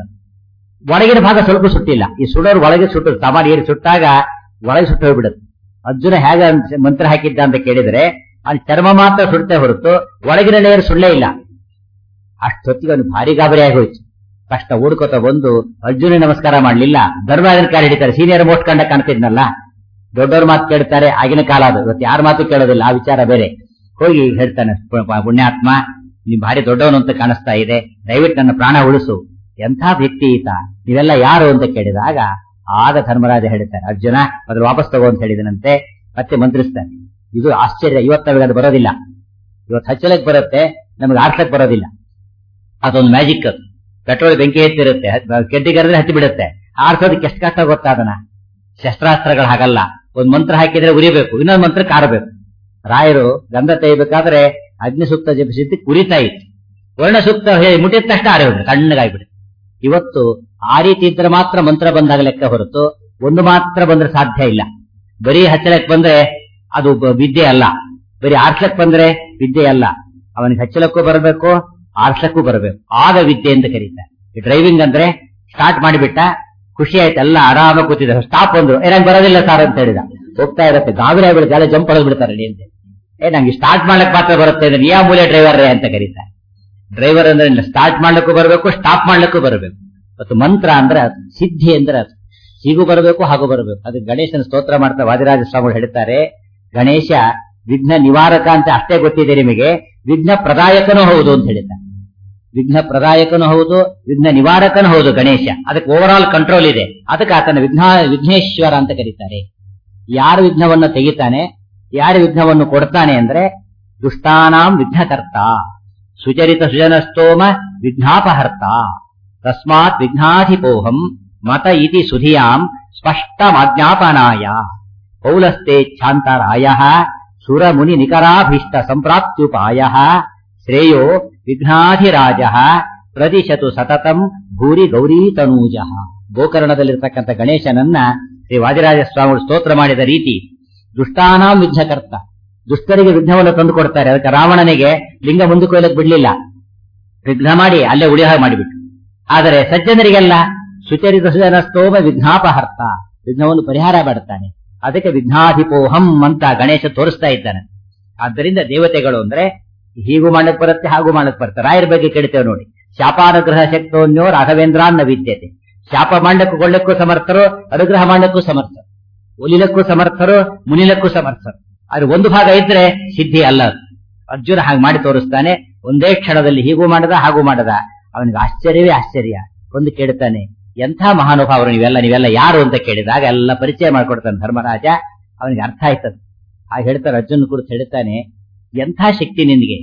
ಒಳಗಿನ ಭಾಗ ಸ್ವಲ್ಪ ಸುಟ್ಟಿಲ್ಲ ಈ ಸುಡೋರು ಒಳಗೆ ಸುಟ್ಟು ಸಾಮಾನ್ಯ ಏರಿ ಸುಟ್ಟಾಗ ಒಳಗೆ ಸುಟ್ಟು ಹೋಗ್ಬಿಡುತ್ತೆ ಅರ್ಜುನ ಹೇಗೆ ಅನ್ಸ- ಮಂತ್ರ ಹಾಕಿದ್ದ ಅಂತ ಕೇಳಿದ್ರೆ ಅಲ್ಲಿ ಚರ್ಮ ಮಾತ್ರ ಸುಡ್ತೇ ಹೊರತು ಒಳಗಿನ ಲೇಯರ್ ಸುಳ್ಳೇ ಇಲ್ಲ ಅಷ್ಟೊತ್ತಿಗೆ ಅವನು ಭಾರಿ ಗಾಬರಿ ಆಗೋಯ್ತು ಕಷ್ಟ ಓಡ್ಕೋತ ಬಂದು ಅರ್ಜುನ ನಮಸ್ಕಾರ ಮಾಡ್ಲಿಲ್ಲ ಧರ್ಮರಾಜನ ಕಾಲ ಹಿಡಿತಾರೆ ಸೀನಿಯರ್ ಮೋಸ್ಟ್ ಕಂಡ ಕಾಣ್ತಿದ್ನಲ್ಲ ದೊಡ್ಡವ್ರ ಮಾತು ಕೇಳ್ತಾರೆ ಆಗಿನ ಕಾಲ ಅದು ಇವತ್ತು ಯಾರ ಮಾತು ಕೇಳೋದಿಲ್ಲ ಆ ವಿಚಾರ ಬೇರೆ ಹೋಗಿ ಹೇಳ್ತಾನೆ ಪು- ಪ- ಪುಣ್ಯಾತ್ಮ ನೀ ಭಾರಿ ದೊಡ್ಡವನು ಅಂತ ಕಾಣಿಸ್ತಾ ಇದೆ ದಯವಿಟ್ಟು ನನ್ನ ಪ್ರಾಣ ಉಳಿಸು ಎಂಥ ವ್ಯಕ್ತಿ ಈತ ನೀವೆಲ್ಲ ಯಾರು ಅಂತ ಕೇಳಿದಾಗ ಆಗ ಧರ್ಮರಾಜ ಹೇಳ್ತಾರೆ ಅರ್ಜುನ ಅದ್ರ ವಾಪಸ್ ತಗೋ ಅಂತ ಹೇಳಿದನಂತೆ ಮತ್ತೆ ಮಂತ್ರಿಸ್ತಾನೆ ಇದು ಆಶ್ಚರ್ಯ ಇವತ್ತು ನಮಗೆ ಅದು ಬರೋದಿಲ್ಲ ಇವತ್ತು ಹಚ್ಚಲಕ್ ಬರುತ್ತೆ ನಮಗೆ ಆರ್ಸಕ್ ಬರೋದಿಲ್ಲ ಅದೊಂದು ಮ್ಯಾಜಿಕ್ ಅದು ಪೆಟ್ರೋಲ್ ಬೆಂಕಿ ಎತ್ತಿರುತ್ತೆ ಕೆಡ್ಡಿಗರದ್ರೆ ಹತ್ತಿ ಬಿಡುತ್ತೆ ಆರ್ಸೋದಕ್ಕೆ ಎಷ್ಟು ಕಷ್ಟ ಗೊತ್ತಾ ಅದನ್ನ ಶಸ್ತ್ರಾಸ್ತ್ರಗಳು ಹಾಗಲ್ಲ ಒಂದ್ ಮಂತ್ರ ಹಾಕಿದ್ರೆ ಉರಿಬೇಕು ಇನ್ನೊಂದು ಮಂತ್ರ ಕಾರಬೇಕು ರಾಯರು ಗಂಧ ತೆಗಿಬೇಕಾದ್ರೆ ಅಗ್ನಿ ಸೂಕ್ತ ಜಪಿಸಿದ್ದು ಉರಿತಾ ಇತ್ತು ವರ್ಣ ಸೂಕ್ತ ಹೇಳಿ ಮುಟ್ಟಿದ ತಕ್ಷಣ ಆರಿ ಹೋಗ್ಬಿಡುತ್ತೆ ತಣ್ಣಗಾಗ್ಬಿಡುತ್ತೆ ಇವತ್ತು ಆ ರೀತಿ ಇದ್ರೆ ಮಾತ್ರ ಮಂತ್ರ ಬಂದಾಗ ಲೆಕ್ಕ ಹೊರತು ಒಂದು ಮಾತ್ರ ಬಂದ್ರೆ ಸಾಧ್ಯ ಇಲ್ಲ ಬರೀ ಹಚ್ಚಲಕ್ ಬಂದ್ರೆ ಅದು ಬ- ವಿದ್ಯೆ ಅಲ್ಲ ಬರೀ ಆರ್ಸಲಕ್ ಬಂದ್ರೆ ವಿದ್ಯೆ ಅಲ್ಲ ಅವನಿಗೆ ಹಚ್ಚಲಕ್ಕೂ ಬರಬೇಕು ಆರ್ಸಕ್ಕೂ ಬರಬೇಕು ಆಗ ವಿದ್ಯೆ ಅಂತ ಕರೀತಾರೆ ಈ ಡ್ರೈವಿಂಗ್ ಅಂದ್ರೆ ಸ್ಟಾರ್ಟ್ ಮಾಡಿಬಿಟ್ಟ ಖುಷಿ ಆಯ್ತು ಎಲ್ಲ ಆರಾಮ ಕೂತಿದ್ದ ಸ್ಟಾಪ್ ಅಂದ್ರು ಏ ನಂಗೆ ಬರೋದಿಲ್ಲ ಸರ್ ಅಂತ ಹೇಳಿದ ಹೋಗ್ತಾ ಇರತ್ತೆ ಗಾಬರಿ ಆಗ್ಬಿಡುತ್ತೆ ಎಲ್ಲ ಜಂಪ್ ಹೊಡೆದ್ ಬಿಡ್ತಾರೆ ರೆಡಿ ಅಂತ ಏ ನಂಗೆ ಸ್ಟಾರ್ಟ್ ಮಾಡ್ಲಕ್ ಮಾತ್ರ ಬರುತ್ತೆ ಅಂದ್ರೆ ನೀ ಯಾವ ಮೂಲೆ ಡ್ರೈವರ್ ಅಂತ ಕರೀತಾರೆ ಡ್ರೈವರ್ ಅಂದ್ರೆ ಸ್ಟಾರ್ಟ್ ಮಾಡ್ಲಿಕ್ಕೂ ಬರಬೇಕು ಸ್ಟಾಪ್ ಮಾಡ್ಲಿಕ್ಕೂ ಬರಬೇಕು ಮತ್ತು ಮಂತ್ರ ಅಂದ್ರೆ ಅದು, ಸಿದ್ಧಿ ಅಂದ್ರೆ ಅದು ಹೀಗೂ ಬರಬೇಕು ಹಾಗೂ ಬರಬೇಕು ಅದು ಗಣೇಶನ ಸ್ತೋತ್ರ ಮಾಡ್ತಾ ವಾದಿರಾಜ ಸ್ವಾಮಿಗಳು ಹೇಳ್ತಾರೆ ಗಣೇಶ ವಿಘ್ನ ನಿವಾರಕ ಅಂತ ಅಷ್ಟೇ ಗೊತ್ತಿದೆ ನಿಮಗೆ ವಿಘ್ನ ಪ್ರದಾಯಕನೂ ಹೌದು ಅಂತ ಹೇಳಿದ್ದಾರೆ ವಿಘ್ನ ಪ್ರದಾಯಕನೂ ಹೌದು ವಿಘ್ನ ನಿವಾರಕನೂ ಹೌದು ಗಣೇಶ ಅದಕ್ಕೆ ಓವರ್ ಆಲ್ ಕಂಟ್ರೋಲ್ ಇದೆ ಅದಕ್ಕೆ ಆತನ ವಿಘ್ನ ವಿಘ್ನೇಶ್ವರ ಅಂತ ಕರೀತಾರೆ ಯಾರು ವಿಘ್ನವನ್ನು ತೆಗಿತಾನೆ ಯಾರು ವಿಘ್ನವನ್ನು ಕೊಡ್ತಾನೆ ಅಂದ್ರೆ ದುಷ್ಟಾನಾಂ ವಿಘ್ನಕರ್ತ ಸುಚರಿತ ಸುಜನಸ್ತೋಮ ವಿಘ್ನಾಪಹರ್ತ ತಸ್ಮಾತ್ ವಿಘ್ನಾಧಿಪೋಹಂ ಮತ ಇತಿ ಸುಧಿಯಾಂ ಸ್ಪಷ್ಟಮಾಜ್ಞಾಪನಾಯ ಪೌಲಸ್ತೆ ಛಾಂತರಾಯ ಸುರ ಮುನಿ ನಿಕರಾಭೀಷ್ಟ ಸಂಪ್ರಾಪ್ತ್ಯುಪಾಯ ಶ್ರೇಯೋ ವಿಘ್ನಾಧಿರಾಜ ಪ್ರದಿಶತು ಸತತಂ ಭೂರಿ ಗೌರೀ ತನೂಜ ಗೋಕರ್ಣದಲ್ಲಿರ್ತಕ್ಕಂಥ ಗಣೇಶನನ್ನ ಶ್ರೀ ವಾದಿರಾಜ ಸ್ವಾಮಿಗಳು ಸ್ತೋತ್ರ ಮಾಡಿದ ರೀತಿ ದುಷ್ಟಾನಾಂ ಯುದ್ಧಕರ್ತ ದುಷ್ಟರಿಗೆ ವಿಘ್ನವನ್ನು ತಂದು ಕೊಡ್ತಾರೆ ಅದಕ್ಕೆ ರಾವಣನಿಗೆ ಲಿಂಗ ಮುಂದಕ್ಕೆ ಹೋಗ್ಲಿಕ್ಕೆ ಬಿಡ್ಲಿಲ್ಲ ವಿಘ್ನ ಮಾಡಿ ಅಲ್ಲೇ ಉಳಿಯ ಹಾಗೆ ಮಾಡಿಬಿಟ್ಟು ಆದರೆ ಸಜ್ಜನರಿಗೆಲ್ಲ ಸುಚರಿತ ಸುಜನ ಸ್ತೋಮ ವಿಘ್ನಾಪಹರ್ತ ವಿಘ್ನವನ್ನು ಪರಿಹಾರ ಮಾಡುತ್ತಾನೆ ಅದಕ್ಕೆ ವಿಘ್ನಾಧಿಪೋಹಂ ಅಂತ ಗಣೇಶ ತೋರಿಸ್ತಾ ಇದ್ದಾನೆ ಆದ್ದರಿಂದ ದೇವತೆಗಳು ಅಂದ್ರೆ ಹೀಗೂ ಮಾಡಕ್ ಬರುತ್ತೆ ಹಾಗೂ ಮಾಡಕ್ ಬರುತ್ತೆ ರಾಯರ ಬಗ್ಗೆ ಕೇಳ್ತೇವೆ ನೋಡಿ ಶಾಪಾನುಗ್ರಹ ಶಕ್ತೋನ್ಯೋ ರಾಘವೇಂದ್ರಾನ್ನ ವಿದ್ಯತೆ ಶಾಪ ಮಾಡಕ್ಕೂ ಕೊಳ್ಳಕ್ಕೂ ಸಮರ್ಥರು ಅನುಗ್ರಹ ಮಾಡಕ್ಕೂ ಸಮರ್ಥರು ಒಲಿಲಕ್ಕೂ ಸಮರ್ಥರು ಮುನಿಲಕ್ಕೂ ಸಮರ್ಥರು ಆದ್ರೆ ಒಂದು ಭಾಗ ಇದ್ರೆ ಸಿದ್ಧಿ ಅಲ್ಲ ಅದು. ಅರ್ಜುನ ಹಾಗೆ ಮಾಡಿ ತೋರಿಸ್ತಾನೆ ಒಂದೇ ಕ್ಷಣದಲ್ಲಿ ಹೀಗೂ ಮಾಡದ ಹಾಗೂ ಮಾಡದ ಅವನಿಗೆ ಆಶ್ಚರ್ಯವೇ ಆಶ್ಚರ್ಯ ಒಂದು ಕೇಳ್ತಾನೆ ಎಂಥ ಮಹಾನುಭಾವರು ನೀವೆಲ್ಲ ನೀವೆಲ್ಲ ಯಾರು ಅಂತ ಕೇಳಿದಾಗ ಎಲ್ಲ ಪರಿಚಯ ಮಾಡ್ಕೊಡ್ತಾನೆ ಧರ್ಮರಾಜ ಅವನಿಗೆ ಅರ್ಥ ಆಯ್ತದ ಹಾಗೆ ಹೇಳ್ತಾರೆ ಅರ್ಜುನ ಕುರಿತು ಹೇಳ್ತಾನೆ ಎಂಥ ಶಕ್ತಿ ನಿನ್ಗೆ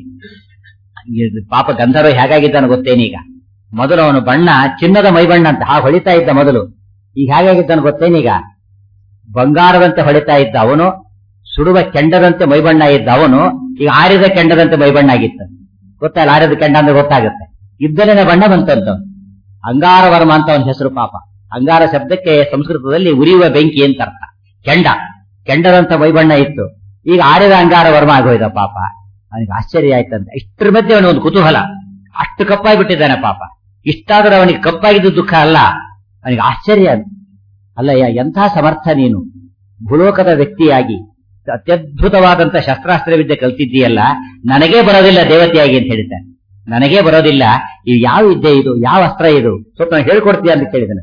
ಇದು ಪಾಪ ಗಂಧರ್ವ ಹೇಗಾಗಿದ್ದಾನೆ ಗೊತ್ತೇನೀಗ ಮೊದಲು ಅವನು ಬಣ್ಣ ಚಿನ್ನದ ಮೈಬಣ್ಣ ಅಂತ ಹಾಗೆ ಹೊಳಿತಾ ಇದ್ದ ಮೊದಲು ಈಗ ಹೇಗಾಗಿದ್ದಾನೆ ಗೊತ್ತೇನೀಗ ಬಂಗಾರದಂತೆ ಹೊಳಿತಾ ಇದ್ದ ಅವನು ಸುಡುವ ಕೆಂಡದಂತೆ ಮೈಬಣ್ಣ ಇದ್ದ ಅವನು ಈಗ ಆರಿದ ಕೆಂಡದಂತೆ ಮೈಬಣ್ಣ ಆಗಿತ್ತು ಗೊತ್ತಲ್ಲ ಆರಿದ ಕೆಂಡ ಅಂದ್ರೆ ಗೊತ್ತಾಗುತ್ತೆ ಇದ್ದಲೇನೆ ಬಣ್ಣ ಬಂತಂತ ಅಂಗಾರ ವರ್ಮ ಅಂತ ಅವನ ಹೆಸರು ಪಾಪ ಅಂಗಾರ ಶಬ್ದಕ್ಕೆ ಸಂಸ್ಕೃತದಲ್ಲಿ ಉರಿಯುವ ಬೆಂಕಿ ಅಂತ ಅರ್ಥ ಕೆಂಡ ಕೆಂಡದಂತ ಮೈಬಣ್ಣ ಇತ್ತು ಈಗ ಆರಿದ ಅಂಗಾರ ವರ್ಮ ಆಗೋಯ್ದ ಪಾಪ ಅವನಿಗೆ ಆಶ್ಚರ್ಯ ಆಯ್ತಂತ ಇಷ್ಟರ ಮಧ್ಯೆ ಅವನಿಗೆ ಒಂದು ಕುತೂಹಲ ಅಷ್ಟು ಕಪ್ಪಾಗಿ ಬಿಟ್ಟಿದ್ದಾನೆ ಪಾಪ ಇಷ್ಟಾದರೂ ಅವನಿಗೆ ಕಪ್ಪಾಗಿದ್ದು ದುಃಖ ಅಲ್ಲ ಅವನಿಗೆ ಆಶ್ಚರ್ಯ ಅಂತ ಅಲ್ಲಯ್ಯ ಎಂಥ ಸಮರ್ಥ ನೀನು ಭೂಲೋಕದ ವ್ಯಕ್ತಿಯಾಗಿ ಅತ್ಯದ್ಭುತವಾದಂತ ಶಸ್ತ್ರಾಸ್ತ್ರ ವಿದ್ಯೆ ಕಲ್ತಿದ್ದೀಯಲ್ಲ ನನಗೇ ಬರೋದಿಲ್ಲ ದೇವತೆಯಾಗಿ ಅಂತ ಹೇಳ್ತಾನೆ ನನಗೇ ಬರೋದಿಲ್ಲ ಇದು ಯಾವ ವಿದ್ಯೆ ಇದು ಯಾವ ಅಸ್ತ್ರ ಇದು ಸ್ವಲ್ಪ ನಾನು ಹೇಳ್ಕೊಡ್ತೀಯ ಅಂತ ಕೇಳಿದನು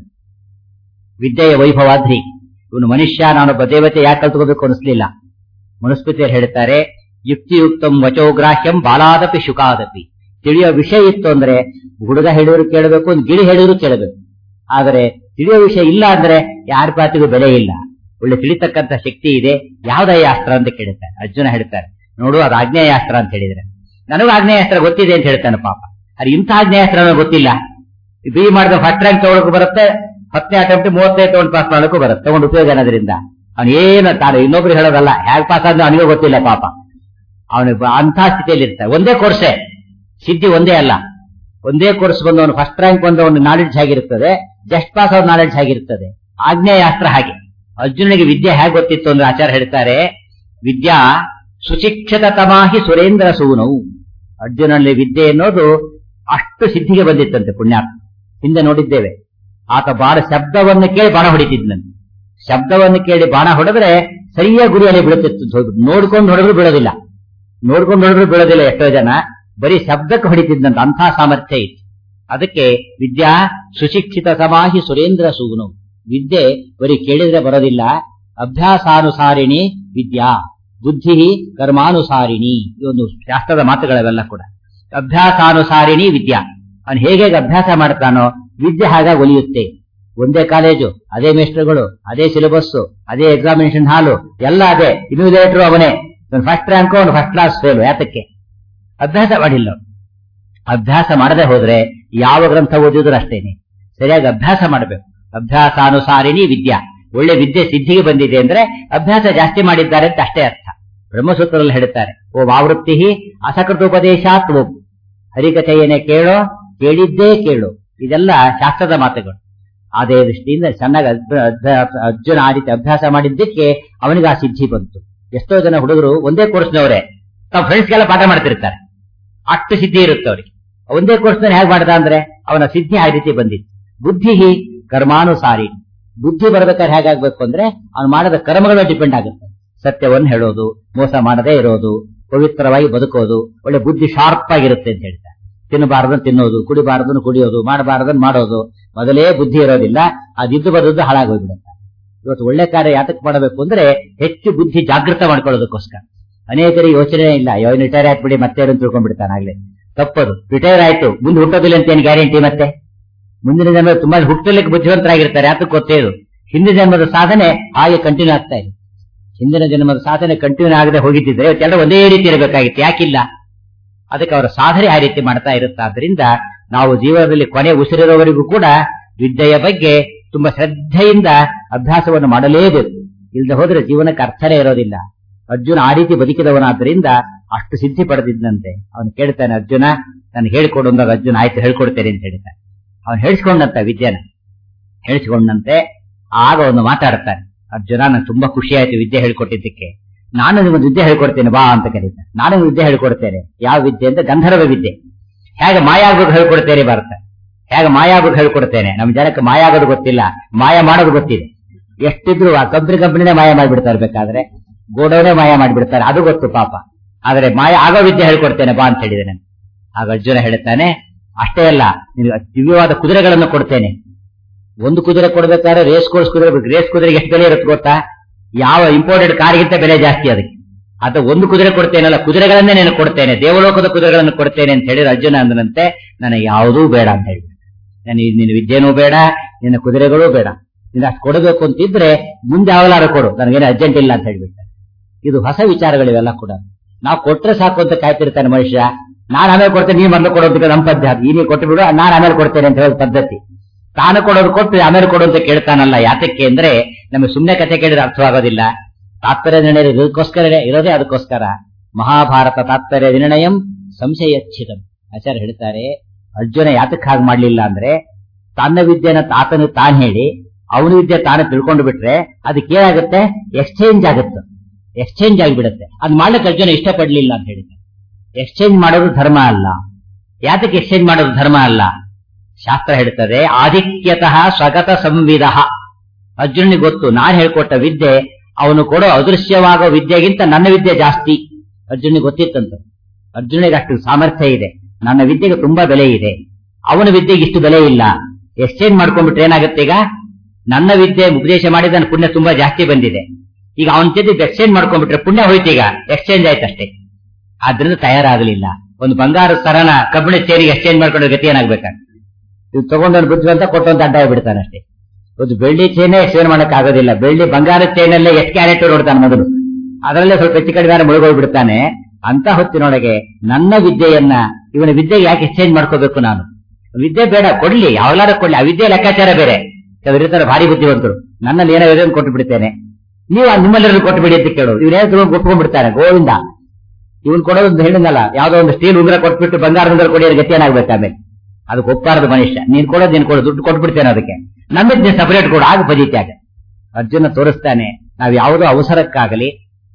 ವಿದ್ಯೆಯ ವೈಭವಾದ್ರಿ ಇವನು ಮನುಷ್ಯ ನಾನೊಬ್ಬ ದೇವತೆ ಯಾಕೆ ಕಲ್ತ್ಕೋಬೇಕು ಅನಿಸ್ಲಿಲ್ಲ ಮನುಸ್ಮೃತಿಯರು ಹೇಳ್ತಾರೆ ಯುಕ್ತಿಯುಕ್ತಂ ವಚೋಗ್ರಾಹ್ಯಂ ಬಾಲಾದಪಿ ಶುಕಾದಪಿ ತಿಳಿಯೋ ವಿಷಯ ಇತ್ತು ಅಂದ್ರೆ ಹುಡುಗ ಹೇಳಿದ್ರು ಕೇಳಬೇಕು ಒಂದು ಗಿಳಿ ಹೇಳಿದ್ರು ಕೇಳಬೇಕು ಆದರೆ ತಿಳಿಯೋ ವಿಷಯ ಇಲ್ಲ ಅಂದ್ರೆ ಯಾರ ಪಾತಿಗೂ ಬೆಲೆ ಇಲ್ಲ ಒಳ್ಳೆ ತಿಳಿತಕ್ಕಂತ ಶಕ್ತಿ ಇದೆ ಯಾವ್ದಯ್ಯ ಅಸ್ತ್ರ ಅಂತ ಕೇಳುತ್ತಾರೆ ಅರ್ಜುನ ಹೇಳ್ತಾರೆ ನೋಡು ಅದು ಆಗ್ನೇಯಾಸ್ತ್ರ ಅಂತ ಹೇಳಿದ್ರೆ ನನಗೂ ಆಗ್ನೇಯಾಸ್ತ್ರ ಗೊತ್ತಿದೆ ಅಂತ ಹೇಳ್ತಾನೆ ಪಾಪ ಅದು ಇಂಥ ಆಗ್ನೇಯಾಸ್ತ್ರ ನನಗೆ ಗೊತ್ತಿಲ್ಲ ಬಿ ಮಾಡಿದ ಫಸ್ಟ್ ರ್ಯಾಂಕ್ ತಗೊಳಕ್ಕೂ ಬರುತ್ತೆ ಹತ್ತನೇ ಅಟೆಂಪ್ಟ್ ಮೂವತ್ತೈದು ತಗೊಂಡು ಪಾಸ್ ಮಾಡಕ್ಕೂ ಬರುತ್ತೆ ತಗೊಂಡು ಉಪಯೋಗ ಅನ್ನೋದ್ರಿಂದ ಅವನು ಏನು ತಾನು ಇನ್ನೊಬ್ರು ಹೇಳೋದಲ್ಲ ಹೇಗೆ ಪಾಸ್ ಆದ್ರೆ ಅವನಿಗೆ ಗೊತ್ತಿಲ್ಲ ಪಾಪ ಅವನಿಗೆ ಅಂಥ ಸ್ಥಿತಿಯಲ್ಲಿ ಇರ್ತಾರೆ ಒಂದೇ ಕೋರ್ಸೆ ಸಿದ್ಧಿ ಒಂದೇ ಅಲ್ಲ ಒಂದೇ ಕೋರ್ಸ್ ಬಂದು ಅವನು ಫಸ್ಟ್ ರ್ಯಾಂಕ್ ಬಂದು ಅವನು ನಾಲೆಡ್ಜ್ ಆಗಿರುತ್ತದೆ ಜಸ್ಟ್ ಪಾಸ್ ಅವ್ರ ನಾಲೆಡ್ಜ್ ಆಗಿರುತ್ತದೆ ಆಗ್ನೇಯಾಸ್ತ್ರ ಹಾಗೆ ಅರ್ಜುನನಿಗೆ ವಿದ್ಯೆ ಹೇಗೆ ಗೊತ್ತಿತ್ತು ಅಂದ್ರೆ ಆಚಾರ್ಯ ಹೇಳ್ತಾರೆ ವಿದ್ಯಾ ಸುಶಿಕ್ಷಿತ ತಮಾಹಿ ಸುರೇಂದ್ರ ಸೂನವು ಅರ್ಜುನಲ್ಲಿ ವಿದ್ಯೆ ಅನ್ನೋದು ಅಷ್ಟು ಸಿದ್ಧಿಗೆ ಬಂದಿತ್ತಂತೆ ಪುಣ್ಯಾತ್ಮ ಹಿಂದೆ ನೋಡಿದ್ದೇವೆ ಆತ ಬಾಣ ಶಬ್ದವನ್ನು ಕೇಳಿ ಬಾಣ ಹೊಡಿತಿದ್ನಂತೆ ಶಬ್ದವನ್ನು ಕೇಳಿ ಬಾಣ ಹೊಡೆದ್ರೆ ಸರಿಯಾಗಿ ಗುರಿಯಲ್ಲಿ ಬೀಳುತ್ತಿತ್ತು ನೋಡ್ಕೊಂಡು ಹೊಡೆದ್ರು ಬೀಳೋದಿಲ್ಲ ನೋಡ್ಕೊಂಡು ಹೊಡೆದ್ರು ಬೀಳೋದಿಲ್ಲ ಎಷ್ಟೋ ಜನ ಬರೀ ಶಬ್ದಕ್ಕೆ ಹೊಡಿತಿದ್ದಂತ ಅಂಥ ಸಾಮರ್ಥ್ಯ ಇತ್ತು ಅದಕ್ಕೆ ವಿದ್ಯಾ ಸುಶಿಕ್ಷಿತ ಸಮಾಹಿ ಸುರೇಂದ್ರ ಸೂನು ವಿದ್ಯೆ ಬರೀ ಕೇಳಿದ್ರೆ ಬರೋದಿಲ್ಲ ಅಭ್ಯಾಸಾನುಸಾರಿಣಿ ವಿದ್ಯಾ ಬುದ್ಧಿ ಕರ್ಮಾನುಸಾರಿಣಿ ಈ ಒಂದು ಶಾಸ್ತ್ರದ ಮಾತುಗಳವೆಲ್ಲ ಕೂಡ ಅಭ್ಯಾಸಾನುಸಾರಿಣಿ ವಿದ್ಯಾ ಅವನು ಹೇಗೆ ಹೇಗೆ ಅಭ್ಯಾಸ ಮಾಡ್ತಾನೋ ವಿದ್ಯೆ ಹಾಗಾಗಿ ಒಲಿಯುತ್ತೆ ಒಂದೇ ಕಾಲೇಜು ಅದೇ ಮೇಸ್ಟರ್ಗಳು ಅದೇ ಸಿಲೆಬಸ್ ಅದೇ ಎಕ್ಸಾಮಿನೇಷನ್ ಹಾಲು ಎಲ್ಲ ಅದೇ ಇನ್ವಿಲೇಟರ್ ಅವನೇ ಫಸ್ಟ್ ರ್ಯಾಂಕ್ ಅವನು ಫಸ್ಟ್ ಕ್ಲಾಸ್ ಫೇಲ್ ಯಾತಕ್ಕೆ ಅಭ್ಯಾಸ ಮಾಡಿಲ್ಲ ಅವ್ನು. ಅಭ್ಯಾಸ ಮಾಡದೆ ಹೋದ್ರೆ ಯಾವ ಗ್ರಂಥ ಓದಿದ್ರು ಅಷ್ಟೇನೆ ಸರಿಯಾಗಿ ಅಭ್ಯಾಸ ಮಾಡಬೇಕು ಅಭ್ಯಾಸಾನುಸಾರಿಣಿ ವಿದ್ಯಾ ಒಳ್ಳೆ ವಿದ್ಯೆ ಸಿದ್ಧಿಗೆ ಬಂದಿದೆ ಅಂದ್ರೆ ಅಭ್ಯಾಸ ಜಾಸ್ತಿ ಮಾಡಿದ್ದಾರೆ ಅಂತ ಅಷ್ಟೇ ಅರ್ಥ ಬ್ರಹ್ಮಸೂತ್ರದಲ್ಲಿ ಹೇಳುತ್ತಾರೆ ಓ ಆವೃತ್ತಿ ಅಸಕೃತೋಪದೇಶಾತ್ ಓಂ ಹರಿಕಥೆಯನ್ನೇ ಕೇಳೋ ಕೇಳಿದ್ದೇ ಕೇಳು ಇದೆಲ್ಲ ಶಾಸ್ತ್ರದ ಮಾತುಗಳು ಅದೇ ದೃಷ್ಟಿಯಿಂದ ಚೆನ್ನಾಗಿ ಅಭ್ಯ- ಅಭ್ಯ- ಅರ್ಜುನ ಆ ರೀತಿ ಅಭ್ಯಾಸ ಮಾಡಿದ್ದಕ್ಕೆ ಅವನಿಗೆ ಆ ಸಿದ್ಧಿ ಬಂತು ಎಷ್ಟೋ ಜನ ಹುಡುಗರು ಒಂದೇ ಕೋರ್ಸ್ನವರೇ ತಾವು ಫ್ರೆಂಡ್ಸ್ಗೆಲ್ಲ ಪಾಠ ಮಾಡ್ತಿರ್ತಾರೆ ಅಷ್ಟು ಸಿದ್ಧಿ ಇರುತ್ತೆ ಅವರಿಗೆ ಒಂದೇ ಕೋರ್ಸ್ನಲ್ಲಿ ಹೇಗೆ ಮಾಡ್ದ ಅಂದ್ರೆ ಅವನ ಸಿದ್ಧಿ ಆ ರೀತಿ ಬಂದಿತ್ತು ಬುದ್ಧಿ ಕರ್ಮಾನುಸಾರಿ ಬುದ್ಧಿ ಬರ್ಬೇಕಾದ್ರೆ ಹೇಗಾಗ್ಬೇಕು ಅಂದ್ರೆ ಅವನು ಮಾಡದ ಕರ್ಮಗಳು ಡಿಪೆಂಡ್ ಆಗುತ್ತೆ ಸತ್ಯವನ್ನು ಹೇಳೋದು ಮೋಸ ಮಾಡದೇ ಇರೋದು ಪವಿತ್ರವಾಗಿ ಬದುಕೋದು ಒಳ್ಳೆ ಬುದ್ಧಿ ಶಾರ್ಪ್ ಆಗಿರುತ್ತೆ ಅಂತ ಹೇಳ್ತಾರೆ ತಿನ್ನಬಾರದನ್ನು ತಿನ್ನೋದು ಕುಡಿಬಾರದನ್ನು ಕುಡಿಯೋದು ಮಾಡಬಾರದನ್ನು ಮಾಡೋದು ಮೊದಲೇ ಬುದ್ಧಿ ಇರೋದಿಲ್ಲ ಅದಿದ್ದು ಬದದ್ದು ಹಾಳಾಗೋಗ್ಬಿಡುತ್ತೆ ಇವತ್ತು ಒಳ್ಳೆ ಕಾರ್ಯ ಯಾತಕ್ಕೆ ಮಾಡಬೇಕು ಅಂದ್ರೆ ಹೆಚ್ಚು ಬುದ್ಧಿ ಜಾಗೃತ ಮಾಡ್ಕೊಳ್ಳೋದಕ್ಕೋಸ್ಕರ ಅನೇಕರಿಗೆ ಯೋಚನೆ ಇಲ್ಲ ಯಾವ ರಿಟೈರ್ ಆಯ್ತು ಮತ್ತೆ ಏನು ತಿಳ್ಕೊಂಡ್ಬಿಡ್ತಾನೆ ಆಗ್ಲೇ ತಪ್ಪದು ರಿಟೈರ್ ಆಯ್ತು ಮುಂದೆ ಹುಟ್ಟೋದಿಲ್ಲ ಅಂತ ಏನು ಗ್ಯಾರಂಟಿ ಮತ್ತೆ ಮುಂದಿನ ಜನ್ಮ ತುಂಬಾ ಹುಟ್ಟಲಿಕ್ಕೆ ಬುದ್ಧಿವಂತರಾಗಿರ್ತಾರೆ ಯಾತಕ್ಕೆ ಗೊತ್ತೇ ಇದು ಹಿಂದಿನ ಜನ್ಮದ ಸಾಧನೆ ಹಾಗೆ ಕಂಟಿನ್ಯೂ ಆಗ್ತಾ ಇದೆ ಹಿಂದಿನ ಜನ್ಮದ ಸಾಧನೆ ಕಂಟಿನ್ಯೂ ಆಗದೆ ಹೋಗಿದ್ದಿದ್ರೆ ಇವತ್ತೆಲ್ಲ ಒಂದೇ ರೀತಿ ಇರಬೇಕಾಗಿತ್ತು ಯಾಕಿಲ್ಲ ಅದಕ್ಕೆ ಅವರ ಸಾಧನೆ ಆ ರೀತಿ ಮಾಡ್ತಾ ಇರುತ್ತೆ ಆದ್ರಿಂದ ನಾವು ಜೀವನದಲ್ಲಿ ಕೊನೆ ಉಸಿರಿರೋವರೆಗೂ ಕೂಡ ವಿದ್ಯೆಯ ಬಗ್ಗೆ ತುಂಬಾ ಶ್ರದ್ಧೆಯಿಂದ ಅಭ್ಯಾಸವನ್ನು ಮಾಡಲೇಬೇಕು ಇಲ್ಲದೆ ಹೋದ್ರೆ ಜೀವನಕ್ಕೆ ಅರ್ಥನೇ ಇರೋದಿಲ್ಲ ಅರ್ಜುನ ಆ ರೀತಿ ಬದುಕಿದವನಾದ್ರಿಂದ ಅಷ್ಟು ಸಿದ್ಧಿ ಪಡೆದಿದ್ದಂತೆ ಅವನು ಕೇಳ್ತಾನೆ ಅರ್ಜುನ ನಾನು ಹೇಳ್ಕೊಡು ಅಂದಾಗ ಅರ್ಜುನ ಆಯ್ತು ಹೇಳ್ಕೊಡ್ತೇನೆ ಅಂತ ಹೇಳ್ತಾನೆ ಅವನು ಹೇಳಿಸ್ಕೊಂಡಂತ ವಿದ್ಯೆನ ಹೇಳಿಸ್ಕೊಂಡಂತೆ ಆಗ ಒಂದು ಮಾತಾಡ್ತಾನೆ ಅರ್ಜುನ ನಂಗೆ ತುಂಬಾ ಖುಷಿ ಆಯ್ತು ವಿದ್ಯೆ ಹೇಳ್ಕೊಟ್ಟಿದ್ದಕ್ಕೆ ನಾನು ನಿಮ್ಗೆ ವಿದ್ಯೆ ಹೇಳ್ಕೊಡ್ತೇನೆ ಬಾ ಅಂತ ಕರೀತಾನೆ ನಾನು ನಿಮ್ಗೆ ವಿದ್ಯೆ ಹೇಳ್ಕೊಡ್ತೇನೆ ಯಾವ ವಿದ್ಯೆ ಅಂತ ಗಂಧರ್ವ ವಿದ್ಯೆ ಹೇಗೆ ಮಾಯ ಆಗ್ಬೇಕು ಹೇಳ್ಕೊಡ್ತೇನೆ ಭಾರತ ಹೇಗೆ ಮಾಯ ಆಗ್ಬೇಕು ಹೇಳ್ಕೊಡ್ತೇನೆ ನಮ್ ಜನಕ್ಕೆ ಮಾಯ ಆಗೋದು ಗೊತ್ತಿಲ್ಲ ಮಾಯ ಮಾಡೋದು ಗೊತ್ತಿದೆ ಎಷ್ಟಿದ್ರು ಆ ಕಂಪ್ನಿ ಕಂಪ್ನಿನೇ ಮಾಯ ಮಾಡಿಬಿಡ್ತಾರೆ ಬೇಕಾದ್ರೆ ಗೋಡೌನೇ ಮಾಯ ಮಾಡಿಬಿಡ್ತಾರೆ ಅದು ಗೊತ್ತು ಪಾಪ ಆದ್ರೆ ಮಾಯ ಆಗೋ ವಿದ್ಯೆ ಹೇಳ್ಕೊಡ್ತೇನೆ ಬಾ ಅಂತ ಹೇಳಿದೆ ನಾನು ಆಗ ಅರ್ಜುನ ಹೇಳ್ತಾನೆ ಅಷ್ಟೇ ಅಲ್ಲ ನಿನಗೆ ದಿವ್ಯವಾದ ಕುದುರೆಗಳನ್ನು ಕೊಡ್ತೇನೆ ಒಂದು ಕುದುರೆ ಕೊಡ್ಬೇಕಾದ್ರೆ ರೇಸ್ ಕೋರ್ಸ್ ಕುದುರೆ ಬೇಕು ರೇಸ್ ಕುದುರೆಗೆ ಎಷ್ಟು ಬೆಲೆ ಇರುತ್ತೆ ಗೊತ್ತಾ ಯಾವ ಇಂಪೋರ್ಟೆಡ್ ಕಾರ್ಗಿಂತ ಬೆಲೆ ಜಾಸ್ತಿ ಅದಕ್ಕೆ ಅದು ಒಂದು ಕುದುರೆ ಕೊಡ್ತೇನಲ್ಲ ಕುದುರೆಗಳನ್ನೇ ನಾನು ಕೊಡ್ತೇನೆ ದೇವಲೋಕದ ಕುದುರೆಗಳನ್ನು ಕೊಡ್ತೇನೆ ಅಂತ ಹೇಳಿದ್ರೆ ಅರ್ಜುನ ಅಂದನಂತೆ ನನಗೆ ಯಾವುದೂ ಬೇಡ ಅಂತ ಹೇಳಿ ನನಗೆ ನಿನ್ನ ವಿದ್ಯೆನೂ ಬೇಡ ನಿನ್ನ ಕುದುರೆಗಳೂ ಬೇಡ ನೀನು ಅಷ್ಟು ಕೊಡಬೇಕು ಅಂತಿದ್ರೆ ಮುಂದೆ ಯಾವಲಾರು ಕೊಡು ನನಗೇನು ಅರ್ಜೆಂಟ್ ಇಲ್ಲ ಅಂತ ಹೇಳ್ಬಿಟ್ಟೆ ಇದು ಹೊಸ ವಿಚಾರಗಳಿವೆಲ್ಲ ಕೂಡ ನಾವು ಕೊಟ್ರೆ ಸಾಕು ಅಂತ ಕಾಯ್ತಿರ್ತಾನೆ ಮನುಷ್ಯ ನಾನು ಆಮೇಲೆ ಕೊಡ್ತೇನೆ ನೀನು ಮೊದಲು ಕೊಡೋದಕ್ಕೆ ನಮ್ಮ ಪದ್ಧತಿ ಈ ನೀವು ಕೊಟ್ಟು ಬಿಡು ನಾನು ಆಮೇಲೆ ಕೊಡ್ತೇನೆ ಅಂತ ಹೇಳೋ ಪದ್ಧತಿ ತಾನು ಕೊಡೋದು ಕೊಟ್ಟು ಆಮೇಲೆ ಕೊಡು ಅಂತ ಕೇಳ್ತಾನಲ್ಲ ಯಾತಕ್ಕೆ ಅಂದ್ರೆ ನಮಗೆ ಸುಮ್ಮನೆ ಕಥೆ ಕೇಳಿದ್ರೆ ಅರ್ಥವಾಗೋದಿಲ್ಲ ತಾತ್ಪರ್ಯ ನಿರ್ಣಯ ಇದಕ್ಕೋಸ್ಕರ ಇರೋದೇ ಅದಕ್ಕೋಸ್ಕರ ಮಹಾಭಾರತ ತಾತ್ಪರ್ಯ ನಿರ್ಣಯಂ ಸಂಶಯಚ್ಛಿದಂ ಆಚಾರ್ಯ ಹೇಳ್ತಾರೆ ಅರ್ಜುನ ಯಾತಕ್ಕೆ ಹಾಗೆ ಮಾಡ್ಲಿಲ್ಲ ಅಂದ್ರೆ ತನ್ನ ವಿದ್ಯೆನ ತಾತನು ತಾನ್ ಹೇಳಿ ಅವನ ವಿದ್ಯೆ ತಾನು ತಿಳ್ಕೊಂಡು ಬಿಟ್ರೆ ಅದಕ್ಕೆ ಏನಾಗುತ್ತೆ ಎಕ್ಸ್ಚೇಂಜ್ ಆಗುತ್ತೆ ಎಕ್ಸ್ಚೇಂಜ್ ಆಗಿಬಿಡುತ್ತೆ ಅದ್ ಮಾಡ್ಲಿಕ್ಕೆ ಅರ್ಜುನ ಇಷ್ಟಪಡ್ಲಿಲ್ಲ ಅಂತ ಹೇಳಿದ್ರೆ ಎಕ್ಸ್ಚೇಂಜ್ ಮಾಡೋದು ಧರ್ಮ ಅಲ್ಲ ಯಾತಕ್ಕೆ ಎಕ್ಸ್ಚೇಂಜ್ ಮಾಡೋದು ಧರ್ಮ ಅಲ್ಲ ಶಾಸ್ತ್ರ ಹೇಳ್ತದೆ ಆಧಿಕ್ಯತಃ ಸ್ವಗತ ಸಂವಿಧ ಅರ್ಜುನಿಗೆ ಗೊತ್ತು ನಾನು ಹೇಳ್ಕೊಟ್ಟ ವಿದ್ಯೆ ಅವನು ಕೊಡೋ ಅದೃಶ್ಯವಾಗೋ ವಿದ್ಯೆಗಿಂತ ನನ್ನ ವಿದ್ಯೆ ಜಾಸ್ತಿ ಅರ್ಜುನಿಗೆ ಗೊತ್ತಿತ್ತಂತ ಅರ್ಜುನಿಗೆ ಅಷ್ಟು ಸಾಮರ್ಥ್ಯ ಇದೆ ನನ್ನ ವಿದ್ಯೆಗೆ ತುಂಬಾ ಬೆಲೆ ಇದೆ ಅವನ ವಿದ್ಯೆಗೆ ಇಷ್ಟು ಬೆಲೆ ಇಲ್ಲ ಎಕ್ಸ್ಚೇಂಜ್ ಮಾಡ್ಕೊಂಡ್ಬಿಟ್ರೆ ಏನಾಗುತ್ತೆ ಈಗ ನನ್ನ ವಿದ್ಯೆ ಉಪದೇಶ ಮಾಡಿದ ನನ್ನ ಪುಣ್ಯ ತುಂಬಾ ಜಾಸ್ತಿ ಬಂದಿದೆ ಈಗ ಅವನ ಜೊತೆ ಎಕ್ಸ್ಚೇಂಜ್ ಮಾಡ್ಕೊಂಡ್ಬಿಟ್ರೆ ಪುಣ್ಯ ಹೋಯ್ತೀಗ ಎಕ್ಸ್ಚೇಂಜ್ ಆಯ್ತಷ್ಟೇ ಆದ್ರಿಂದ ತಯಾರಾಗಲಿಲ್ಲ ಒಂದು ಬಂಗಾರ ಸರನ ಕಬ್ಬಿಣ ಚೇರಿಗೆ ಎಕ್ಸ್ಚೇಂಜ್ ಮಾಡ್ಕೊಂಡ್ರೆ ಗತಿ ಏನಾಗ್ಬೇಕಾಗ ಇದು ತಗೊಂಡವನು ಬುದ್ಧಿವಂತ ಕೊಟ್ಟಂತ ಅಡ್ಡ ಬಿಡ್ತಾನೆ ಅಷ್ಟೇ ಒಂದು ಬೆಳ್ಳಿ ಚೈನೇ ಎಕ್ಸ್ಚೇಂಜ್ ಮಾಡಕ್ ಆಗೋದಿಲ್ಲ ಬೆಳ್ಳಿ ಬಂಗಾರ ಚೈನಲ್ಲೇ ಎಷ್ಟು ಕ್ಯಾರೆಟ್ ನೋಡ್ತಾನೆ ಮೊದಲು ಅದರಲ್ಲೇ ಸ್ವಲ್ಪ ಹೆಚ್ಚು ಕಡಿಮೆ ಮುಳುಗೋಗಿ ಬಿಡ್ತಾನೆ ಅಂತ ಹೊತ್ತಿನೊಳಗೆ ನನ್ನ ವಿದ್ಯೆಯನ್ನ ಇವನ ವಿದ್ಯೆಗೆ ಯಾಕೆ ಎಕ್ಸ್ಚೇಂಜ್ ಮಾಡ್ಕೋಬೇಕು ನಾನು ವಿದ್ಯೆ ಬೇಡ ಕೊಡ್ಲಿ ಯಾವಲಾರ ಕೊಡ್ಲಿ ಆ ವಿದ್ಯೆ ಲೆಕ್ಕಾಚಾರ ಬೇರೆ ಕೆಲವರು ಇರ್ತಾರೆ ಭಾರಿ ಬುದ್ಧಿವಂತರು ನನ್ನಲ್ಲಿ ಏನೋ ಇದೆ ಕೊಟ್ಟು ಬಿಡ್ತೇನೆ ನೀವು ನಿಮ್ಮಲ್ಲಿ ಕೊಟ್ಟು ಬಿಡಿ ಅಂತ ಕೇಳೋದು ಇವನೇ ಕೊಟ್ಕೊಂಡ್ಬಿಡ್ತಾನೆ ಗೋವಿಂದ ಇವನ್ ಕೊಡೋದು ಹೇಳಿದ್ನಲ್ಲ ಯಾವ್ದೋ ಒಂದು ಸ್ಟೀಲ್ ಉಂಗ್ರ ಕೊಟ್ಬಿಟ್ಟು ಬಂಗಾರ ಉಂಗ್ರ ಕೊಡಿ ಗತಿ ಏನಾಗ್ಬೇಕು ಆಮೇಲೆ ಅದಕ್ಕೆ ಒಪ್ಪಾರದು ಮನುಷ್ಯ ನೀನ್ ಕೊಡೋದು ನೀನ್ ಕೊಡೋದು ದುಡ್ಡು ಕೊಟ್ಬಿಡ್ತೇನೆ ಅದಕ್ಕೆ ನಮ್ಮಿದ್ ನೀನ್ ಸಪರೇಟ್ ಕೊಡು ಆಗ ಪದೀತ್ಯಾಗ ಅರ್ಜುನ ತೋರಿಸ್ತಾನೆ ನಾವ್ ಯಾವುದೋ ಅವಸರಕ್ಕಾಗಲಿ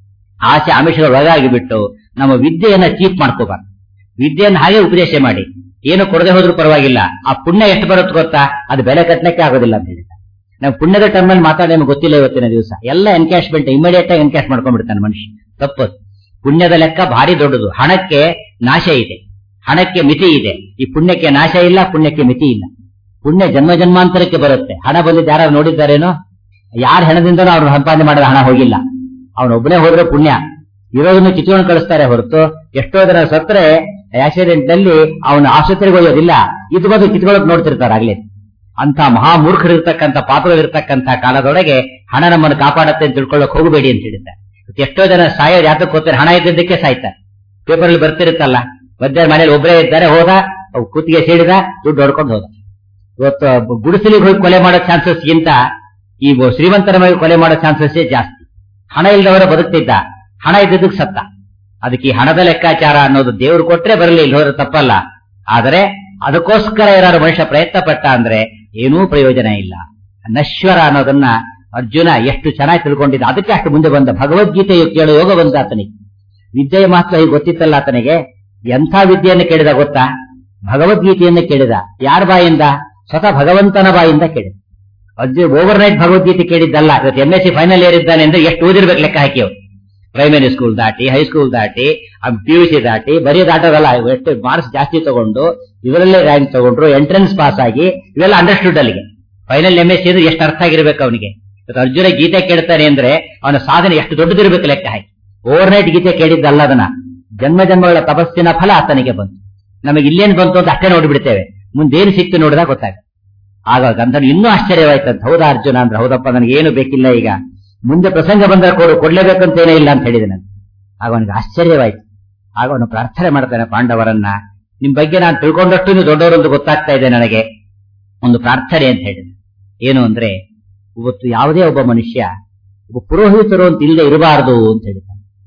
ಆಸೆ ಆಮಿಷಗಳ ಒಳಗಾಗಿ ಬಿಟ್ಟು ನಮ್ಮ ವಿದ್ಯೆಯನ್ನ ಚೀಪ್ ಮಾಡ್ಕೋಬಾರ್ದು ವಿದ್ಯೆಯನ್ನು ಹಾಗೆ ಉಪದೇಶ ಮಾಡಿ ಏನು ಕೊಡದೆ ಹೋದ್ರೂ ಪರವಾಗಿಲ್ಲ ಆ ಪುಣ್ಯ ಎಷ್ಟು ಬರುತ್ತೆ ಗೊತ್ತಾ ಅದು ಬೆಲೆ ಕಟ್ಟಲಿಕ್ಕೆ ಆಗೋದಿಲ್ಲ ಅಂತ ಹೇಳಿದ ನಾವು ಪುಣ್ಯದ ಟರ್ಮಲ್ಲಿ ಮಾತಾಡಿ ನಮ್ಗೆ ಗೊತ್ತಿಲ್ಲ ಇವತ್ತಿನ ದಿವಸ ಎಲ್ಲ ಎನ್ಕ್ಯಾಶ್ಮೆಂಟ್ ಇಮಿಡಿಯೇಟ್ ಆಗಿ ಎನ್ಕ್ಯಾಶ್ ಮಾಡ್ಕೊಂಡ್ಬಿಡ್ತಾನೆ ಮನುಷ್ಯ ತಪ್ಪದು ಪುಣ್ಯದ ಲೆಕ್ಕ ಭಾರಿ ದೊಡ್ಡದು ಹಣಕ್ಕೆ ನಾಶ ಇದೆ ಹಣಕ್ಕೆ ಮಿತಿ ಇದೆ ಈ ಪುಣ್ಯಕ್ಕೆ ನಾಶ ಇಲ್ಲ ಪುಣ್ಯಕ್ಕೆ ಮಿತಿ ಇಲ್ಲ ಪುಣ್ಯ ಜನ್ಮ ಜನ್ಮಾಂತರಕ್ಕೆ ಬರುತ್ತೆ ಹಣ ಬಂದಿದ್ದು ಯಾರು ನೋಡಿದ್ದಾರೇನೋ ಯಾರ ಹಣದಿಂದನೂ ಅವ್ರು ಸಂಪಾದನೆ ಮಾಡಿದ ಹಣ ಹೋಗಿಲ್ಲ ಅವನೊಬ್ಬನೇ ಹೋದ್ರೆ ಪುಣ್ಯ ಇರೋದನ್ನು ಕಿತ್ಕೊಂಡು ಕಳಿಸ್ತಾರೆ ಹೊರತು ಎಷ್ಟೋ ಜನ ಸತ್ರೆ ಆಕ್ಸಿಡೆಂಟ್ ನಲ್ಲಿ ಅವನ ಆಸ್ಪತ್ರೆಗೆ ಹೋಗೋದಿಲ್ಲ ಇದು ಬಂದು ಕಿತ್ಕೊಳ್ಳೋಕೆ ನೋಡ್ತಿರ್ತಾರೆ ಆಗ್ಲೇ ಅಂತ ಮಹಾಮೂರ್ಖರಿರ್ತಕ್ಕಂಥ ಪಾಪಗಳಿರ್ತಕ್ಕಂಥ ಕಾಲದೊಳಗೆ ಹಣ ನಮ್ಮನ್ನು ಕಾಪಾಡತ್ತೆ ಅಂತ ತಿಳ್ಕೊಳ್ಳೋಕೆ ಹೋಗಬೇಡಿ ಅಂತ ಹೇಳಿದ್ದಾರೆ ಎಷ್ಟೋ ಜನ ಸಾಯೋದು ಯಾತಕ್ಕೆ ಹೋಗ್ತಾರೆ ಹಣ ಇದ್ದದ್ದಕ್ಕೆ ಸಾಯ್ತಾರೆ ಪೇಪರ್ ಅಲ್ಲಿ ಬರ್ತಿರುತ್ತಲ್ಲ ಮಧ್ಯಾಹ್ನ ಮನೇಲಿ ಒಬ್ಬರೇ ಇದ್ದಾರೆ ಹೋದ ಕುತ್ತಿಗೆ ಸೇಡಿದ ದುಡ್ಡು ಹೊಡ್ಕೊಂಡು ಹೋದ ಇವತ್ತು ಗುಡಿಸಲಿಗೆ ಹೋಗಿ ಕೊಲೆ ಮಾಡೋ ಚಾನ್ಸಸ್ ಗಿಂತ ಈ ಶ್ರೀಮಂತರ ಮೇಲೆ ಕೊಲೆ ಮಾಡೋ ಚಾನ್ಸಸ್ ಜಾಸ್ತಿ ಹಣ ಇಲ್ಲದವರ ಬದುಕ್ತಿದ್ದ ಹಣ ಇದ್ದದಕ್ಕೆ ಸತ್ತ ಅದಕ್ಕೆ ಈ ಹಣದ ಲೆಕ್ಕಾಚಾರ ಅನ್ನೋದು ದೇವ್ರು ಕೊಟ್ರೆ ಬರಲಿ ಇಲ್ಲಿ ಹೋದ್ರೆ ತಪ್ಪಲ್ಲ ಆದರೆ ಅದಕ್ಕೋಸ್ಕರ ಯಾರು ಮನುಷ್ಯ ಪ್ರಯತ್ನ ಪಟ್ಟ ಅಂದ್ರೆ ಏನೂ ಪ್ರಯೋಜನ ಇಲ್ಲ ನಶ್ವರ ಅನ್ನೋದನ್ನ ಅರ್ಜುನ ಎಷ್ಟು ಚೆನ್ನಾಗಿ ತಿಳ್ಕೊಂಡಿದ್ದ ಅದಕ್ಕೆ ಅಷ್ಟು ಮುಂದೆ ಬಂದ ಭಗವದ್ಗೀತೆಯು ಕೇಳೋ ಯೋಗ ಬಂದ ಆತನಿಗೆ ವಿದ್ಯೆಯ ಮಹತ್ವ ಈಗ ಗೊತ್ತಿತ್ತಲ್ಲ ಆತನಿಗೆ ಎಂಥ ವಿದ್ಯೆಯನ್ನು ಕೇಳಿದ ಗೊತ್ತಾ ಭಗವದ್ಗೀತೆಯನ್ನು ಕೇಳಿದ ಯಾರ ಬಾಯಿಂದ ಸ್ವತಃ ಭಗವಂತನ ಬಾಯಿಂದ ಕೇಳಿದ ಅರ್ಜುನ್ ಓವರ್ ನೈಟ್ ಭಗವದ್ಗೀತೆ ಕೇಳಿದ್ದಲ್ಲ ಇವತ್ತು M S C final year ಇದ್ದಾನೆ ಅಂದ್ರೆ ಎಷ್ಟು ಓದಿರ್ಬೇಕು ಲೆಕ್ಕ ಹಾಕಿ ಅವ್ರು ಪ್ರೈಮರಿ ಸ್ಕೂಲ್ ದಾಟಿ ಹೈಸ್ಕೂಲ್ ದಾಟಿ ಪಿ ಯು ಸಿ ದಾಟಿ ಬರೀ ದಾಟೋದಲ್ಲ ಎಷ್ಟು ಮಾರ್ಕ್ಸ್ ಜಾಸ್ತಿ ತಗೊಂಡು ಇವರಲ್ಲೇ ರ್ಯಾಂಕ್ ತಗೊಂಡ್ರು ಎಂಟ್ರೆನ್ಸ್ ಪಾಸ್ ಆಗಿ ಇವೆಲ್ಲ ಅಂಡರ್ಸ್ಟುಡ್ ಅಲ್ಲಿಗೆ ಫೈನಲ್ ಎಂ ಎಸ್ ಸಿ ಅಂದ್ರೆ ಎಷ್ಟು ಅರ್ಥ ಆಗಿರ್ಬೇಕು ಅವನಿಗೆ ಇವತ್ತು ಅರ್ಜುನ ಗೀತೆ ಕೇಳ್ತಾನೆ ಅಂದ್ರೆ ಅವನ ಸಾಧನೆ ಎಷ್ಟು ದೊಡ್ಡದಿರ್ಬೇಕು ಲೆಕ್ಕ ಹಾಕಿ ಓವರ್ ನೈಟ್ ಗೀತೆ ಕೇಳಿದ್ದಲ್ಲ ಅದನ್ನ ಜನ್ಮ ಜನ್ಮಗಳ ತಪಸ್ಸಿನ ಫಲ ಆತನಿಗೆ ಬಂತು ನಮಗೆ ಇಲ್ಲೇನ್ ಬಂತು ಅಂತ ಅಷ್ಟೇ ನೋಡಿಬಿಡ್ತೇವೆ ಮುಂದೇನು ಸಿಕ್ತು ನೋಡಿದಾಗ ಗೊತ್ತಾಗ ಆಗ ಗಂಧನ ಇನ್ನೂ ಆಶ್ಚರ್ಯವಾಯ್ತಂತ ಹೌದಾ ಅರ್ಜುನ ಅಂದ್ರೆ ಹೌದಪ್ಪ ನನಗೆ ಏನು ಬೇಕಿಲ್ಲ ಈಗ ಮುಂದೆ ಪ್ರಸಂಗ ಬಂದ್ರೆ ಕೊಡು ಕೊಡ್ಲೇಬೇಕಂತ ಏನೇ ಇಲ್ಲ ಅಂತ ಹೇಳಿದೆ ನಾನು ಆಗ ಅವನಿಗೆ ಆಶ್ಚರ್ಯವಾಯ್ತು ಆಗ ಅವನು ಪ್ರಾರ್ಥನೆ ಮಾಡ್ತಾನೆ ಪಾಂಡವರನ್ನ ನಿಮ್ ಬಗ್ಗೆ ನಾನು ತಿಳ್ಕೊಂಡಷ್ಟು ನೀವು ದೊಡ್ಡವರೊಂದು ಗೊತ್ತಾಗ್ತಾ ಇದೆ ನನಗೆ ಒಂದು ಪ್ರಾರ್ಥನೆ ಅಂತ ಹೇಳಿದೆ ಏನು ಅಂದ್ರೆ ಇವತ್ತು ಯಾವುದೇ ಒಬ್ಬ ಮನುಷ್ಯ ಒಬ್ಬ ಪುರೋಹಿತರು ಅಂತ ಇಲ್ಲದೆ ಇರಬಾರದು ಅಂತ ಹೇಳಿದ್ದಾನೆ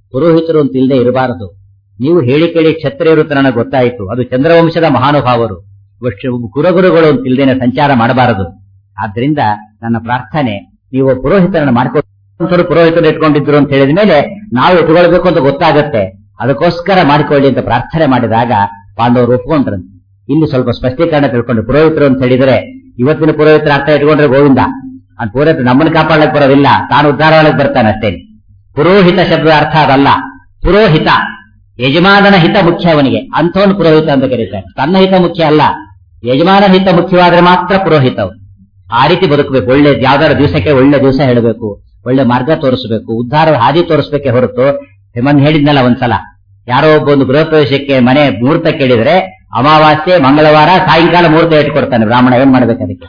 ಪುರೋಹಿತರು ಅಂತ ಇಲ್ಲದೆ ಇರಬಾರದು ನೀವು ಹೇಳಿ ಕೇಳಿ ಕ್ಷತ್ರಿಯರು ಅಂತ ನನಗೆ ಗೊತ್ತಾಯಿತು ಅದು ಚಂದ್ರವಂಶದ ಮಹಾನುಭಾವರು ವಕ್ಷ- ಕುರಗುರುಗಳು ಅಂತ ಇಲ್ದೇನೆ ಸಂಚಾರ ಮಾಡಬಾರದು ಆದ್ರಿಂದ ನನ್ನ ಪ್ರಾರ್ಥನೆ ನೀವು ಪುರೋಹಿತರನ್ನ ಮಾಡ್ಕೊಂಡು ಪುರೋಹಿತರು ಇಟ್ಕೊಂಡಿದ್ರು ಅಂತ ಹೇಳಿದ ಮೇಲೆ ನಾವು ಇಟ್ಕೊಳ್ಬೇಕು ಅಂತ ಗೊತ್ತಾಗತ್ತೆ ಅದಕ್ಕೋಸ್ಕರ ಮಾಡಿಕೊಳ್ಳಿ ಅಂತ ಪ್ರಾರ್ಥನೆ ಮಾಡಿದಾಗ ಪಾಂಡವರು ಒಪ್ಕೊಂಡ್ರಂತೆ ಇಲ್ಲಿ ಸ್ವಲ್ಪ ಸ್ಪಷ್ಟೀಕರಣ ತಿಳ್ಕೊಂಡು ಪುರೋಹಿತರು ಅಂತ ಹೇಳಿದ್ರೆ ಇವತ್ತಿನ ಪುರೋಹಿತರ ಅರ್ಥ ಇಟ್ಕೊಂಡ್ರೆ ಗೋವಿಂದ ಆ ಪುರೋಹಿತ ನಮ್ಮನ್ನ ಕಾಪಾಡಕ್ ಬರೋದಿಲ್ಲ ತಾನು ಉದ್ಧಾರ ಒಳಗೆ ಬರ್ತಾನೆ ಅಷ್ಟೇ ಪುರೋಹಿತ ಶಬ್ದದ ಅರ್ಥ ಅದಲ್ಲ ಪುರೋಹಿತ ಯಜಮಾನನ ಹಿತ ಮುಖ್ಯ ಅವನಿಗೆ ಅಂಥವನು ಪುರೋಹಿತ ಅಂತ ಕರೀತಾರೆ ತನ್ನ ಹಿತ ಮುಖ್ಯ ಅಲ್ಲ ಯಜಮಾನನ ಹಿತ ಮುಖ್ಯವಾದ್ರೆ ಮಾತ್ರ ಪುರೋಹಿತ ಅವನು. ಆ ರೀತಿ ಬದುಕಬೇಕು ಒಳ್ಳೆ ಯಾವ್ದಾರ ದಿವಸಕ್ಕೆ ಒಳ್ಳೆ ದಿವಸ ಹೇಳಬೇಕು ಒಳ್ಳೆ ಮಾರ್ಗ ತೋರಿಸಬೇಕು ಉದ್ಧಾರದ ಹಾದಿ ತೋರಿಸ್ಬೇಕೆ ಹೊರತು ಹೆಮನ್ ಹೇಳಿದ್ನಲ್ಲ ಒಂದ್ಸಲ ಯಾರೋ ಒಬ್ಬ ಒಂದು ಗೃಹ ಪ್ರವೇಶಕ್ಕೆ ಮನೆ ಮುಹೂರ್ತ ಕೇಳಿದ್ರೆ ಅಮಾವಾಸ್ಯೆ ಮಂಗಳವಾರ ಸಾಯಂಕಾಲ ಮುಹೂರ್ತ ಇಟ್ಕೊಡ್ತಾನೆ ಬ್ರಾಹ್ಮಣ ಏನ್ ಮಾಡ್ಬೇಕು ಅದಕ್ಕೆ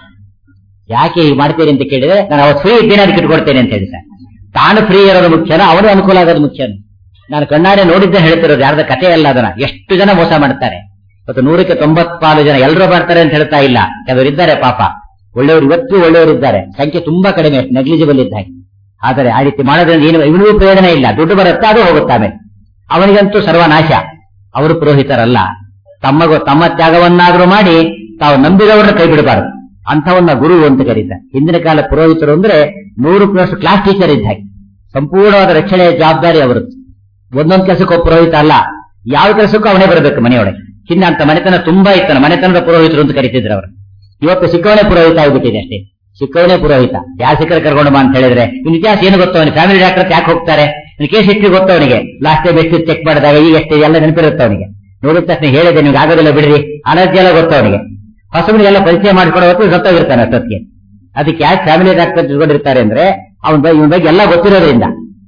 ಯಾಕೆ ಹೀಗೆ ಮಾಡ್ತೀರಿ ಅಂತ ಕೇಳಿದ್ರೆ ನಾನು ಅವತ್ತು ಫ್ರೀ ಇದ್ದೇನೆ ಅದಕ್ಕೆ ಇಟ್ಕೊಡ್ತೇನೆ ಅಂತ ಹೇಳ್ತಾನೆ ತಾನು ಫ್ರೀ ಇರೋದು ಮುಖ್ಯನ ಅವನು ಅನುಕೂಲ ಆಗೋದು ಮುಖ್ಯನ ನಾನು ಕಣ್ಣಾರೆ ನೋಡಿದ್ದೆ ಹೇಳ್ತಿರೋದು ಯಾರ್ದ ಕಥೆ ಅಲ್ಲ ಅದನ್ನ ಎಷ್ಟು ಜನ ಮೋಸ ಮಾಡ್ತಾರೆ ಇವತ್ತು ನೂರಕ್ಕೆ ತೊಂಬತ್ನಾಲು ಜನ ಎಲ್ಲರೂ ಬರ್ತಾರೆ ಅಂತ ಹೇಳ್ತಾ ಇಲ್ಲ ಕೆಲವರು ಇದ್ದಾರೆ ಪಾಪ ಒಳ್ಳೆಯವರು ಇವತ್ತು ಒಳ್ಳೆಯವರು ಇದ್ದಾರೆ ಸಂಖ್ಯೆ ತುಂಬಾ ಕಡಿಮೆ ನೆಗ್ಲಿಜಿಬಲ್ ಇದ್ದ ಹಾಗೆ ಆದರೆ ಆ ರೀತಿ ಮಾಡೋದ್ರಿಂದ ಏನು ಇವನಿಗೂ ಪ್ರಯೋಜನ ಇಲ್ಲ ದುಡ್ಡು ಬರುತ್ತೆ ಅದು ಹೋಗುತ್ತಾನೆ ಅವನಿಗಂತೂ ಸರ್ವನಾಶ ಅವರು ಪುರೋಹಿತರಲ್ಲ ತಮ್ಮಗ ತಮ್ಮ ತ್ಯಾಗವನ್ನಾದ್ರೂ ಮಾಡಿ ತಾವು ನಂಬಿದವರನ್ನ ಕೈ ಬಿಡಬಾರದು ಅಂಥವನ್ನ ಗುರು ಅಂತ ಕರೀತಾರೆ ಹಿಂದಿನ ಕಾಲ ಪುರೋಹಿತರು ಅಂದ್ರೆ ನೂರು ಪ್ಲಸ್ ಕ್ಲಾಸ್ ಟೀಚರ್ ಇದ್ದ ಹಾಗೆ ಸಂಪೂರ್ಣವಾದ ರಕ್ಷಣೆಯ ಜವಾಬ್ದಾರಿ ಅವರದ್ದು ಒಂದೊಂದು ಕೆಲಸಕ್ಕೂ ಒಬ್ಬ ಪುರೋಹಿತ ಅಲ್ಲ ಯಾವ ಕೆಲಸಕ್ಕೂ ಅವನೇ ಬರಬೇಕು ಮನೆಯೊಳಗೆ ಹಿಂದೆ ಅಂತ ಮನೆತನ ತುಂಬಾ ಇತ್ತನ ಮನೆತನದ ಪುರೋಹಿತರು ಅಂತ ಕರೀತಿದ್ರು ಅವರು ಇವತ್ತು ಸಿಕ್ಕವನೇ ಪುರೋಹಿತ ಆಗಿಬಿಟ್ಟಿದೆ ಅಷ್ಟೇ ಸಿಕ್ಕವನೇ ಪುರೋಹಿತ ಯಾರು ಸಿಕ್ಕರೆ ಕರ್ಕೊಂಡು ಬಾ ಅಂತ ಹೇಳಿದ್ರೆ ಇನ್ ಇತಿಹಾಸ ಏನು ಗೊತ್ತವನಿಗೆ ಫ್ಯಾಮಿಲಿ ಡಾಕ್ಟರ್ ಯಾಕೆ ಹೋಗ್ತಾರೆ ಇನ್ ಕೇಸ್ ಹಿಸ್ಟ್ರಿ ಗೊತ್ತವನಿಗೆ ಲಾಸ್ಟ್ ಟೈಮ್ ಎಷ್ಟು ಚೆಕ್ ಮಾಡಿದಾಗ ಈಗ ಎಷ್ಟು ಎಲ್ಲ ನೆನಪಿರುತ್ತೆ ಅವನಿಗೆ ನೋಡಿದ ತಕ್ಷಣ ಹೇಳಿದೆ ನಿಮ್ಗೆ ಆಗೋದಿಲ್ಲ ಬಿಡ್ರಿ ಅಲರ್ಜಿ ಎಲ್ಲ ಗೊತ್ತವನಿಗೆ ಹೊಸಬನಿಗೆಲ್ಲ ಪರಿಚಯ ಮಾಡ್ಕೊಳ್ಳೋ ಹೊತ್ತು ಸತ್ತೋಗಿರ್ತಾನೆ ಅಷ್ಟೊತ್ತಿಗೆ ಅದಕ್ಕೆ ಯಾಕೆ ಫ್ಯಾಮಿಲಿ ಡಾಕ್ಟರ್ ತಿಳ್ಕೊಂಡಿರ್ತಾರೆ ಅಂದ್ರೆ ಅವನ ಬಗ್ಗೆ ಇವನ ಬಗ್ಗೆ ಎಲ್ಲ ಗೊತ್ತಿರೋದ್ರಿಂದ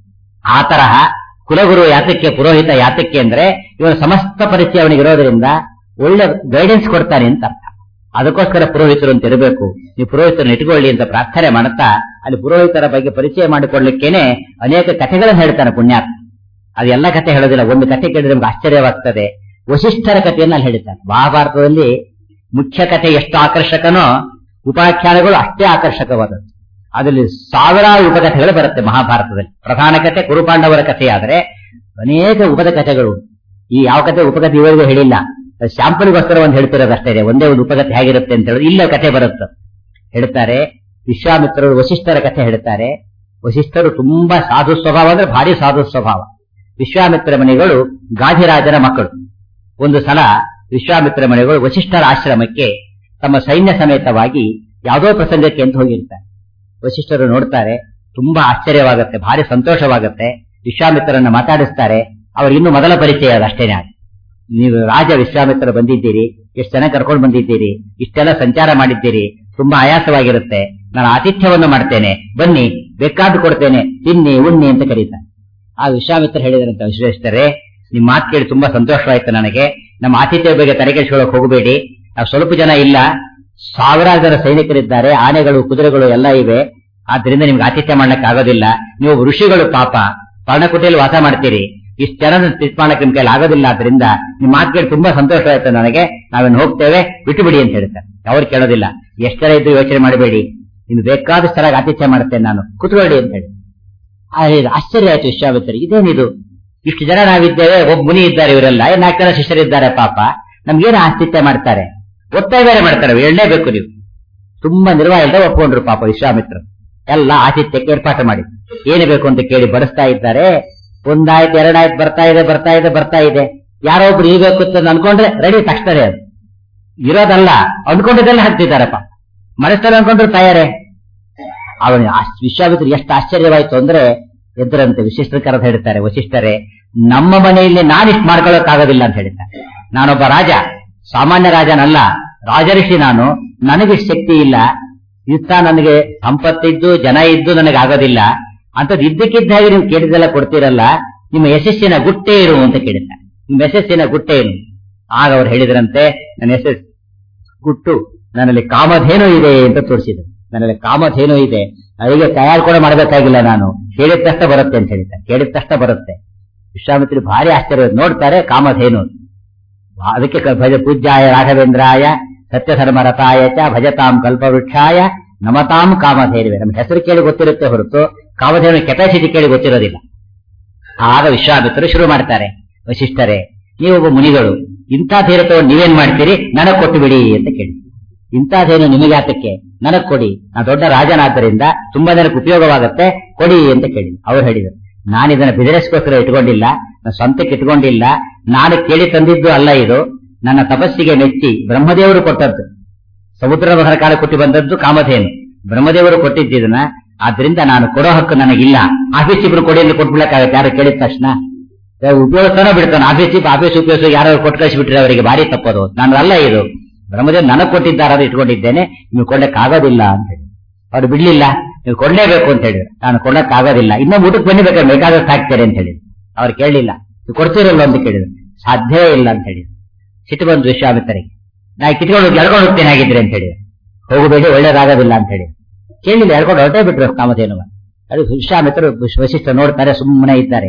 ಆ ತರಹ ಕುಲಗುರು ಯಾತಕ್ಕೆ ಪುರೋಹಿತ ಯಾತಕ್ಕೆ ಅಂದ್ರೆ ಇವನ ಸಮಸ್ತ ಪರಿಚಯ ಅವನಿಗೆ ಇರೋದ್ರಿಂದ ಒಳ್ಳೆ ಗೈಡೆನ್ಸ್ ಕೊಡ್ತಾನೆ ಅಂತ ಅರ್ಥ ಅದಕ್ಕೋಸ್ಕರ ಪುರೋಹಿತರು ಅಂತ ಇರಬೇಕು ನೀವು ಪುರೋಹಿತರನ್ನ ಇಟ್ಕೊಳ್ಳಿ ಅಂತ ಪ್ರಾರ್ಥನೆ ಮಾಡುತ್ತಾ ಅಲ್ಲಿ ಪುರೋಹಿತರ ಬಗ್ಗೆ ಪರಿಚಯ ಮಾಡಿಕೊಳ್ಳಿಕ್ಕೇನೆ ಅನೇಕ ಕಥೆಗಳನ್ನು ಹೇಳ್ತಾನೆ ಪುಣ್ಯಾತ್ಮ ಅದೆಲ್ಲ ಕಥೆ ಹೇಳೋದಿಲ್ಲ ಒಂದು ಕಥೆ ಕೇಳಿದ್ರೆ ನಮ್ಗೆ ಆಶ್ಚರ್ಯವಾಗ್ತದೆ ವಶಿಷ್ಠರ ಕಥೆಯನ್ನ ಅಲ್ಲಿ ಹೇಳ್ತಾನೆ ಮಹಾಭಾರತದಲ್ಲಿ ಮುಖ್ಯ ಕಥೆ ಎಷ್ಟು ಆಕರ್ಷಕನೋ ಉಪಾಖ್ಯಾನಗಳು ಅಷ್ಟೇ ಆಕರ್ಷಕವಾದದ್ದು ಅದರಲ್ಲಿ ಸಾವಿರಾರು ಉಪಕಥೆಗಳು ಬರುತ್ತೆ ಮಹಾಭಾರತದಲ್ಲಿ ಪ್ರಧಾನ ಕಥೆ ಕುರುಪಾಂಡವರ ಕಥೆಯಾದರೆ ಅನೇಕ ಉಪದ ಕಥೆಗಳು ಈ ಯಾವ ಕಥೆ ಉಪಕಥೆ ಇವರಿಗೂ ಹೇಳಿಲ್ಲ ಶಾಂಪಲ್ಗೋಸ್ಕರ ಒಂದು ಹೇಳ್ತಿರೋದು ಅಷ್ಟೇ ಇದೆ ಒಂದೇ ಒಂದು ಉಪಕಥೆ ಹೇಗಿರುತ್ತೆ ಅಂತ ಹೇಳಿ ಇಲ್ಲ ಕಥೆ ಬರುತ್ತೆ ಹೇಳ್ತಾರೆ ವಿಶ್ವಾಮಿತ್ರರು ವಶಿಷ್ಠರ ಕಥೆ ಹೇಳ್ತಾರೆ ವಶಿಷ್ಠರು ತುಂಬಾ ಸಾಧು ಸ್ವಭಾವ ಅಂದ್ರೆ ಭಾರಿ ಸಾಧು ಸ್ವಭಾವ ವಿಶ್ವಾಮಿತ್ರ ಮನೆಗಳು ಗಾಧಿರಾಜನ ಮಕ್ಕಳು ಒಂದು ಸಲ ವಿಶ್ವಾಮಿತ್ರ ಮನೆಗಳು ವಶಿಷ್ಠರ ಆಶ್ರಮಕ್ಕೆ ತಮ್ಮ ಸೈನ್ಯ ಸಮೇತವಾಗಿ ಯಾವುದೋ ಪ್ರಸಂಗಕ್ಕೆ ಅಂತ ಹೋಗಿರ್ತಾರೆ ವಶಿಷ್ಠರು ನೋಡ್ತಾರೆ ತುಂಬಾ ಆಶ್ಚರ್ಯವಾಗುತ್ತೆ ಭಾರಿ ಸಂತೋಷವಾಗುತ್ತೆ ವಿಶ್ವಾಮಿತ್ರರನ್ನ ಮಾತಾಡಿಸ್ತಾರೆ ಅವ್ರಿಗೆ ಇನ್ನು ಮೊದಲ ಪರಿಚಯ ಅದು ಅಷ್ಟೇನೆ ಆಗ ನೀವು ರಾಜ ವಿಶ್ವಾಮಿತ್ರ ಬಂದಿದ್ದೀರಿ ಎಷ್ಟು ಜನ ಕರ್ಕೊಂಡು ಬಂದಿದ್ದೀರಿ ಇಷ್ಟೆಲ್ಲ ಸಂಚಾರ ಮಾಡಿದ್ದೀರಿ ತುಂಬಾ ಆಯಾಸವಾಗಿರುತ್ತೆ ನಾನು ಆತಿಥ್ಯವನ್ನು ಮಾಡ್ತೇನೆ ಬನ್ನಿ ಬೇಕಾದ್ದು ಕೊಡ್ತೇನೆ ತಿನ್ನಿ ಉಣ್ಣಿ ಅಂತ ಕರೀತಾರೆ ಆ ವಿಶ್ವಾಮಿತ್ರ ಹೇಳಿದ್ರಂತ ವಿಶ್ವೇಶ್ವರೇ ನಿಮ್ ಮಾತು ಕೇಳಿ ತುಂಬಾ ಸಂತೋಷವಾಯ್ತು ನನಗೆ ನಮ್ಮ ಆತಿಥ್ಯ ಬಗ್ಗೆ ತಲೆಕೆಡಿಸ್ಕೊಳ್ಳೋಕೆ ಹೋಗಬೇಡಿ ನಾವು ಸ್ವಲ್ಪ ಜನ ಇಲ್ಲ ಸಾವಿರಾರು ಜನ ಸೈನಿಕರಿದ್ದಾರೆ ಆನೆಗಳು ಕುದುರೆಗಳು ಎಲ್ಲ ಇವೆ ಆದ್ರಿಂದ ನಿಮ್ಗೆ ಆತಿಥ್ಯ ಮಾಡ್ಲಿಕ್ಕೆ ಆಗೋದಿಲ್ಲ ನೀವು ಋಷಿಗಳು ಪಾಪ ಪರ್ಣಕುಟಿಯಲ್ಲಿ ವಾಸ ಮಾಡ್ತೀರಿ ಇಷ್ಟು ಜನ ಟ್ರೀಟ್ ಮಾಡಕ್ಕೆ ನಿಮ್ ಕೈಲಿ ಆಗೋದಿಲ್ಲ ಆದ್ರಿಂದ ನಿಮ್ ಮಾತು ಕೇಳಿ ತುಂಬಾ ಸಂತೋಷ ಆಯ್ತು ನನಗೆ ನಾವೇನು ಹೋಗ್ತೇವೆ ಬಿಟ್ಟು ಬಿಡಿ ಅಂತ ಹೇಳ್ತಾರೆ ಅವ್ರು ಕೇಳೋದಿಲ್ಲ ಎಷ್ಟು ಜನ ಇದ್ದು ಯೋಚನೆ ಮಾಡಬೇಡಿ ನಿಮ್ಗೆ ಬೇಕಾದಷ್ಟು ಚೆನ್ನಾಗಿ ಆತಿಥ್ಯ ಮಾಡ್ತೇನೆ ನಾನು ಕುತ್ಕೊಳ್ಳಿ ಅಂತ ಹೇಳಿ ಆ, ಇದು ಆಶ್ಚರ್ಯ ಆಯ್ತು ವಿಶ್ವಾಮಿತ್ರ ಇದೇನಿದು ಇಷ್ಟು ಜನ ನಾವಿದ್ದೇವೆ ಒಬ್ಬ ಮುನಿ ಇದ್ದಾರೆ ಇವರೆಲ್ಲ ಏನ್ ನಾಲ್ಕು ಜನ ಶಿಷ್ಯರಿದ್ದಾರೆ ಪಾಪ ನಮ್ಗೇನು ಆತಿಥ್ಯ ಮಾಡ್ತಾರೆ ಒತ್ತಾಯ ಬೇರೆ ಮಾಡ್ತಾರೆ ಎಳ್ಳೇಬೇಕು ನೀವು ತುಂಬಾ ನಿರ್ವಾಹ ಇಲ್ಲದೆ ಒಪ್ಕೊಂಡ್ರು ಪಾಪ ವಿಶ್ವಾಮಿತ್ರ ಎಲ್ಲ ಆತಿಥ್ಯಕ್ಕೆ ಏರ್ಪಾಟು ಮಾಡಿ ಏನು ಬೇಕು ಅಂತ ಕೇಳಿ ಬಡಿಸ್ತಾ ಇದ್ದಾರೆ ಒಂದಾಯ್ತು ಎರಡಾಯ್ತು ಬರ್ತಾ ಇದೆ ಬರ್ತಾ ಇದೆ ಬರ್ತಾ ಇದೆ ಯಾರೋ ಒಬ್ರು ಇರಬೇಕು ಅಂತ ಅನ್ಕೊಂಡ್ರೆ ರೆಡಿ ತಕ್ಷಣ ಅದು ಇರೋದಲ್ಲ ಅನ್ಕೊಂಡಿದ್ದೆಲ್ಲ ಹಾಕ್ತಿದ್ದಾರಪ್ಪ ಮನಸ್ಸಲ್ಲಿ ಅನ್ಕೊಂಡ್ರು ತಯಾರೇ ಅವನ ವಿಶ್ವಾಮಿತ್ರ ಎಷ್ಟು ಆಶ್ಚರ್ಯವಾಯ್ತು ಅಂದ್ರೆ ಎದ್ದರಂತೆ ವಿಶಿಷ್ಟ ಕರೆದು ಹೇಳ್ತಾರೆ ವಶಿಷ್ಠರೇ ನಮ್ಮ ಮನೆಯಲ್ಲಿ ನಾನಿಷ್ಟು ಮಾಡ್ಕೊಳ್ಳೋಕ್ಕಾಗೋದಿಲ್ಲ ಅಂತ ಹೇಳ್ತಾರೆ ನಾನೊಬ್ಬ ರಾಜ ಸಾಮಾನ್ಯ ರಾಜನಲ್ಲ ರಾಜಋಷಿ ನಾನು ನನಗಿಷ್ಟು ಶಕ್ತಿ ಇಲ್ಲ ಇತ್ತ ನನಗೆ ಸಂಪತ್ತಿದ್ದು ಜನ ಇದ್ದು ನನಗೆ ಆಗೋದಿಲ್ಲ ಅಂತದ್ ಇದ್ದಕ್ಕಿದ್ದ ಹಾಗೆ ನೀವು ಕೇಳಿದೆಲ್ಲ ಕೊಡ್ತೀರಲ್ಲ ನಿಮ್ಮ ಯಶಸ್ಸಿನ ಗುಟ್ಟೆ ಇರು ಅಂತ ಕೇಳಿದ್ದಾರೆ ನಿಮ್ಮ ಯಶಸ್ಸಿನ ಗುಟ್ಟೆ ಏನು ಆಗ ಅವ್ರು ಹೇಳಿದ್ರಂತೆ ನನ್ನ ಯಶಸ್ ಗುಟ್ಟು ನನ್ನಲ್ಲಿ ಕಾಮಧೇನು ಇದೆ ಅಂತ ತೋರಿಸಿದ್ರು ನನ್ನಲ್ಲಿ ಕಾಮಧೇನು ಇದೆ ಅಡಿಗೆ ತಯಾರು ಕೂಡ ಮಾಡಬೇಕಾಗಿಲ್ಲ ನಾನು ಕೇಳಿದ ತಕ್ಷಣ ಬರುತ್ತೆ ಅಂತ ಹೇಳಿದ್ದಾರೆ ಕೇಳಿದ ತಕ್ಷಣ ಬರುತ್ತೆ ವಿಶ್ವಾಮಿತ್ರಿ ಭಾರಿ ಆಶ್ಚರ್ಯ ನೋಡ್ತಾರೆ ಕಾಮಧೇನು ಅದಕ್ಕೆ ಕ- ಭಜ ಪೂಜ್ಯಾಯ ರಾಘವೇಂದ್ರಾಯ ಸತ್ಯಧರ್ಮ ರಥಾಯ ಚ ಭಜತಾಂ ಕಲ್ಪವೃಕ್ಷಾಯ ನಮತಾಂ ಕಾಮಧೇನುವೆ ನಮ್ಮ ಹೆಸರು ಕೇಳಿ ಗೊತ್ತಿರುತ್ತೆ ಹೊರತು ಕಾಮಧೇನು ಕೆಪಾಸಿಟಿ ಕೇಳಿ ಗೊತ್ತಿರೋದಿಲ್ಲ ಆಗ ವಿಶ್ವಾಮಿತ್ರರು ಶುರು ಮಾಡ್ತಾರೆ ವಶಿಷ್ಠರೇ ನೀವೊಬ್ಬ ಮುನಿಗಳು ಇಂಥ ಧೈರ್ಯ ತಗೊಂಡು ನೀವೇನ್ ಮಾಡ್ತೀರಿ ನನಗ್ ಕೊಟ್ಟು ಬಿಡಿ ಅಂತ ಕೇಳಿ ಇಂಥ ಧೈರ್ಯ ನಿಮಗೆ ಆತಕ್ಕೆ ನನಗ್ ಕೊಡಿ ನಾ ದೊಡ್ಡ ರಾಜನಾದ್ದರಿಂದ ತುಂಬಾ ಜನಕ್ಕೆ ಉಪಯೋಗವಾಗುತ್ತೆ ಕೊಡಿ ಅಂತ ಕೇಳಿ ಅವ್ರು ಹೇಳಿದರು ನಾನು ಇದನ್ನ ಬಿಸಿನೆಸ್ಗೋಸ್ಕರ ಇಟ್ಕೊಂಡಿಲ್ಲ ನಾನು ಸ್ವಂತಕ್ಕೆ ಇಟ್ಕೊಂಡಿಲ್ಲ ನಾನು ಕೇಳಿ ತಂದಿದ್ದು ಅಲ್ಲ ಇದು ನನ್ನ ತಪಸ್ಸಿಗೆ ಮೆಚ್ಚಿ ಬ್ರಹ್ಮದೇವರು ಕೊಟ್ಟದ್ದು ಸಮುದ್ರ ಮಹರ ಕಾಲ ಕೊಟ್ಟು ಬಂದದ್ದು ಕಾಮಧೇನು ಬ್ರಹ್ಮದೇವರು ಕೊಟ್ಟಿದ್ದನ್ನ ಆದ್ರಿಂದ ನಾನು ಕೊಡೋ ಹಕ್ಕು ನನಗಿಲ್ಲ ಆಫೀಸ್ ಇಬ್ರು ಕೊಡಿ ಅಂತ ಕೊಟ್ಬಿಡಕ್ಕಾಗತ್ತೆ ಯಾರು ಕೇಳಿದ ತಕ್ಷಣ ಉಪಯೋಗಿಸ್ತಾನೋ ಬಿಡ್ತಾನೆ ಆಫೀಸ್ ಆಫೀಸ್ ಉಪಯೋಗಿಸಿ ಯಾರು ಕೊಟ್ಟು ಕಳಿಸಿಬಿಟ್ರೆ ಅವರಿಗೆ ಭಾರಿ ತಪ್ಪದು ನಾನು ಅಲ್ಲ ಇದು ಬ್ರಹ್ಮದೇವ್ ನನಗ್ ಕೊಟ್ಟಿದ್ದಾರೆ ಅದು ಇಟ್ಕೊಂಡಿದ್ದೇನೆ ನೀವು ಕೊಡ್ಲಿಕ್ಕಾಗೋದಿಲ್ಲ ಅಂತ ಹೇಳಿ ಅವ್ರು ಬಿಡ್ಲಿಲ್ಲ ನೀವು ಕೊಡ್ಲೇಬೇಕು ಅಂತ ಹೇಳಿದ್ರು ನಾನು ಕೊಡಕ್ಕಾಗೋದಿಲ್ಲ ಇನ್ನೊಂದು ಊಟಕ್ಕೆ ಬನ್ನಿ ಬೇಕಾದ್ರೆ ಬೇಕಾದಷ್ಟು ಹಾಕ್ತಾರೆ ಅಂತ ಹೇಳಿದ್ರು ಅವ್ರು ಕೇಳಲಿಲ್ಲ ನೀವು ಕೊಡ್ತೀರಲ್ಲ ಅಂತ ಕೇಳಿದ್ರು ಸಾಧ್ಯವೇ ಇಲ್ಲ ಅಂತ ಹೇಳಿದ್ರು ಸಿಟ್ಟು ಬಂದು ವಿಶ್ವಾಮಿತ್ತರಿಗೆ ನಾ ಕಿತ್ಕೊಂಡು ಹೋಗಿ ಎಳ್ಕೊಂಡು ಹೋಗ್ತೇನೆ ಆಗಿದ್ರೆ ಅಂತ ಹೇಳಿ ಹೋಗಬೇಡಿ ಒಳ್ಳೇದಾಗೋದಿಲ್ಲ ಅಂತ ಹೇಳಿ ಕೇಳಿಲ್ಲ ಎಳ್ಕೊಂಡು ಹೊರಟೇ ಬಿಟ್ರು ಕಾಮಧೇನುವ ಅದು ವಿಶ್ವಾಮಿತ್ರರು ವಶಿಷ್ಠ ನೋಡ್ತಾರೆ ಸುಮ್ಮನೆ ಇದ್ದಾರೆ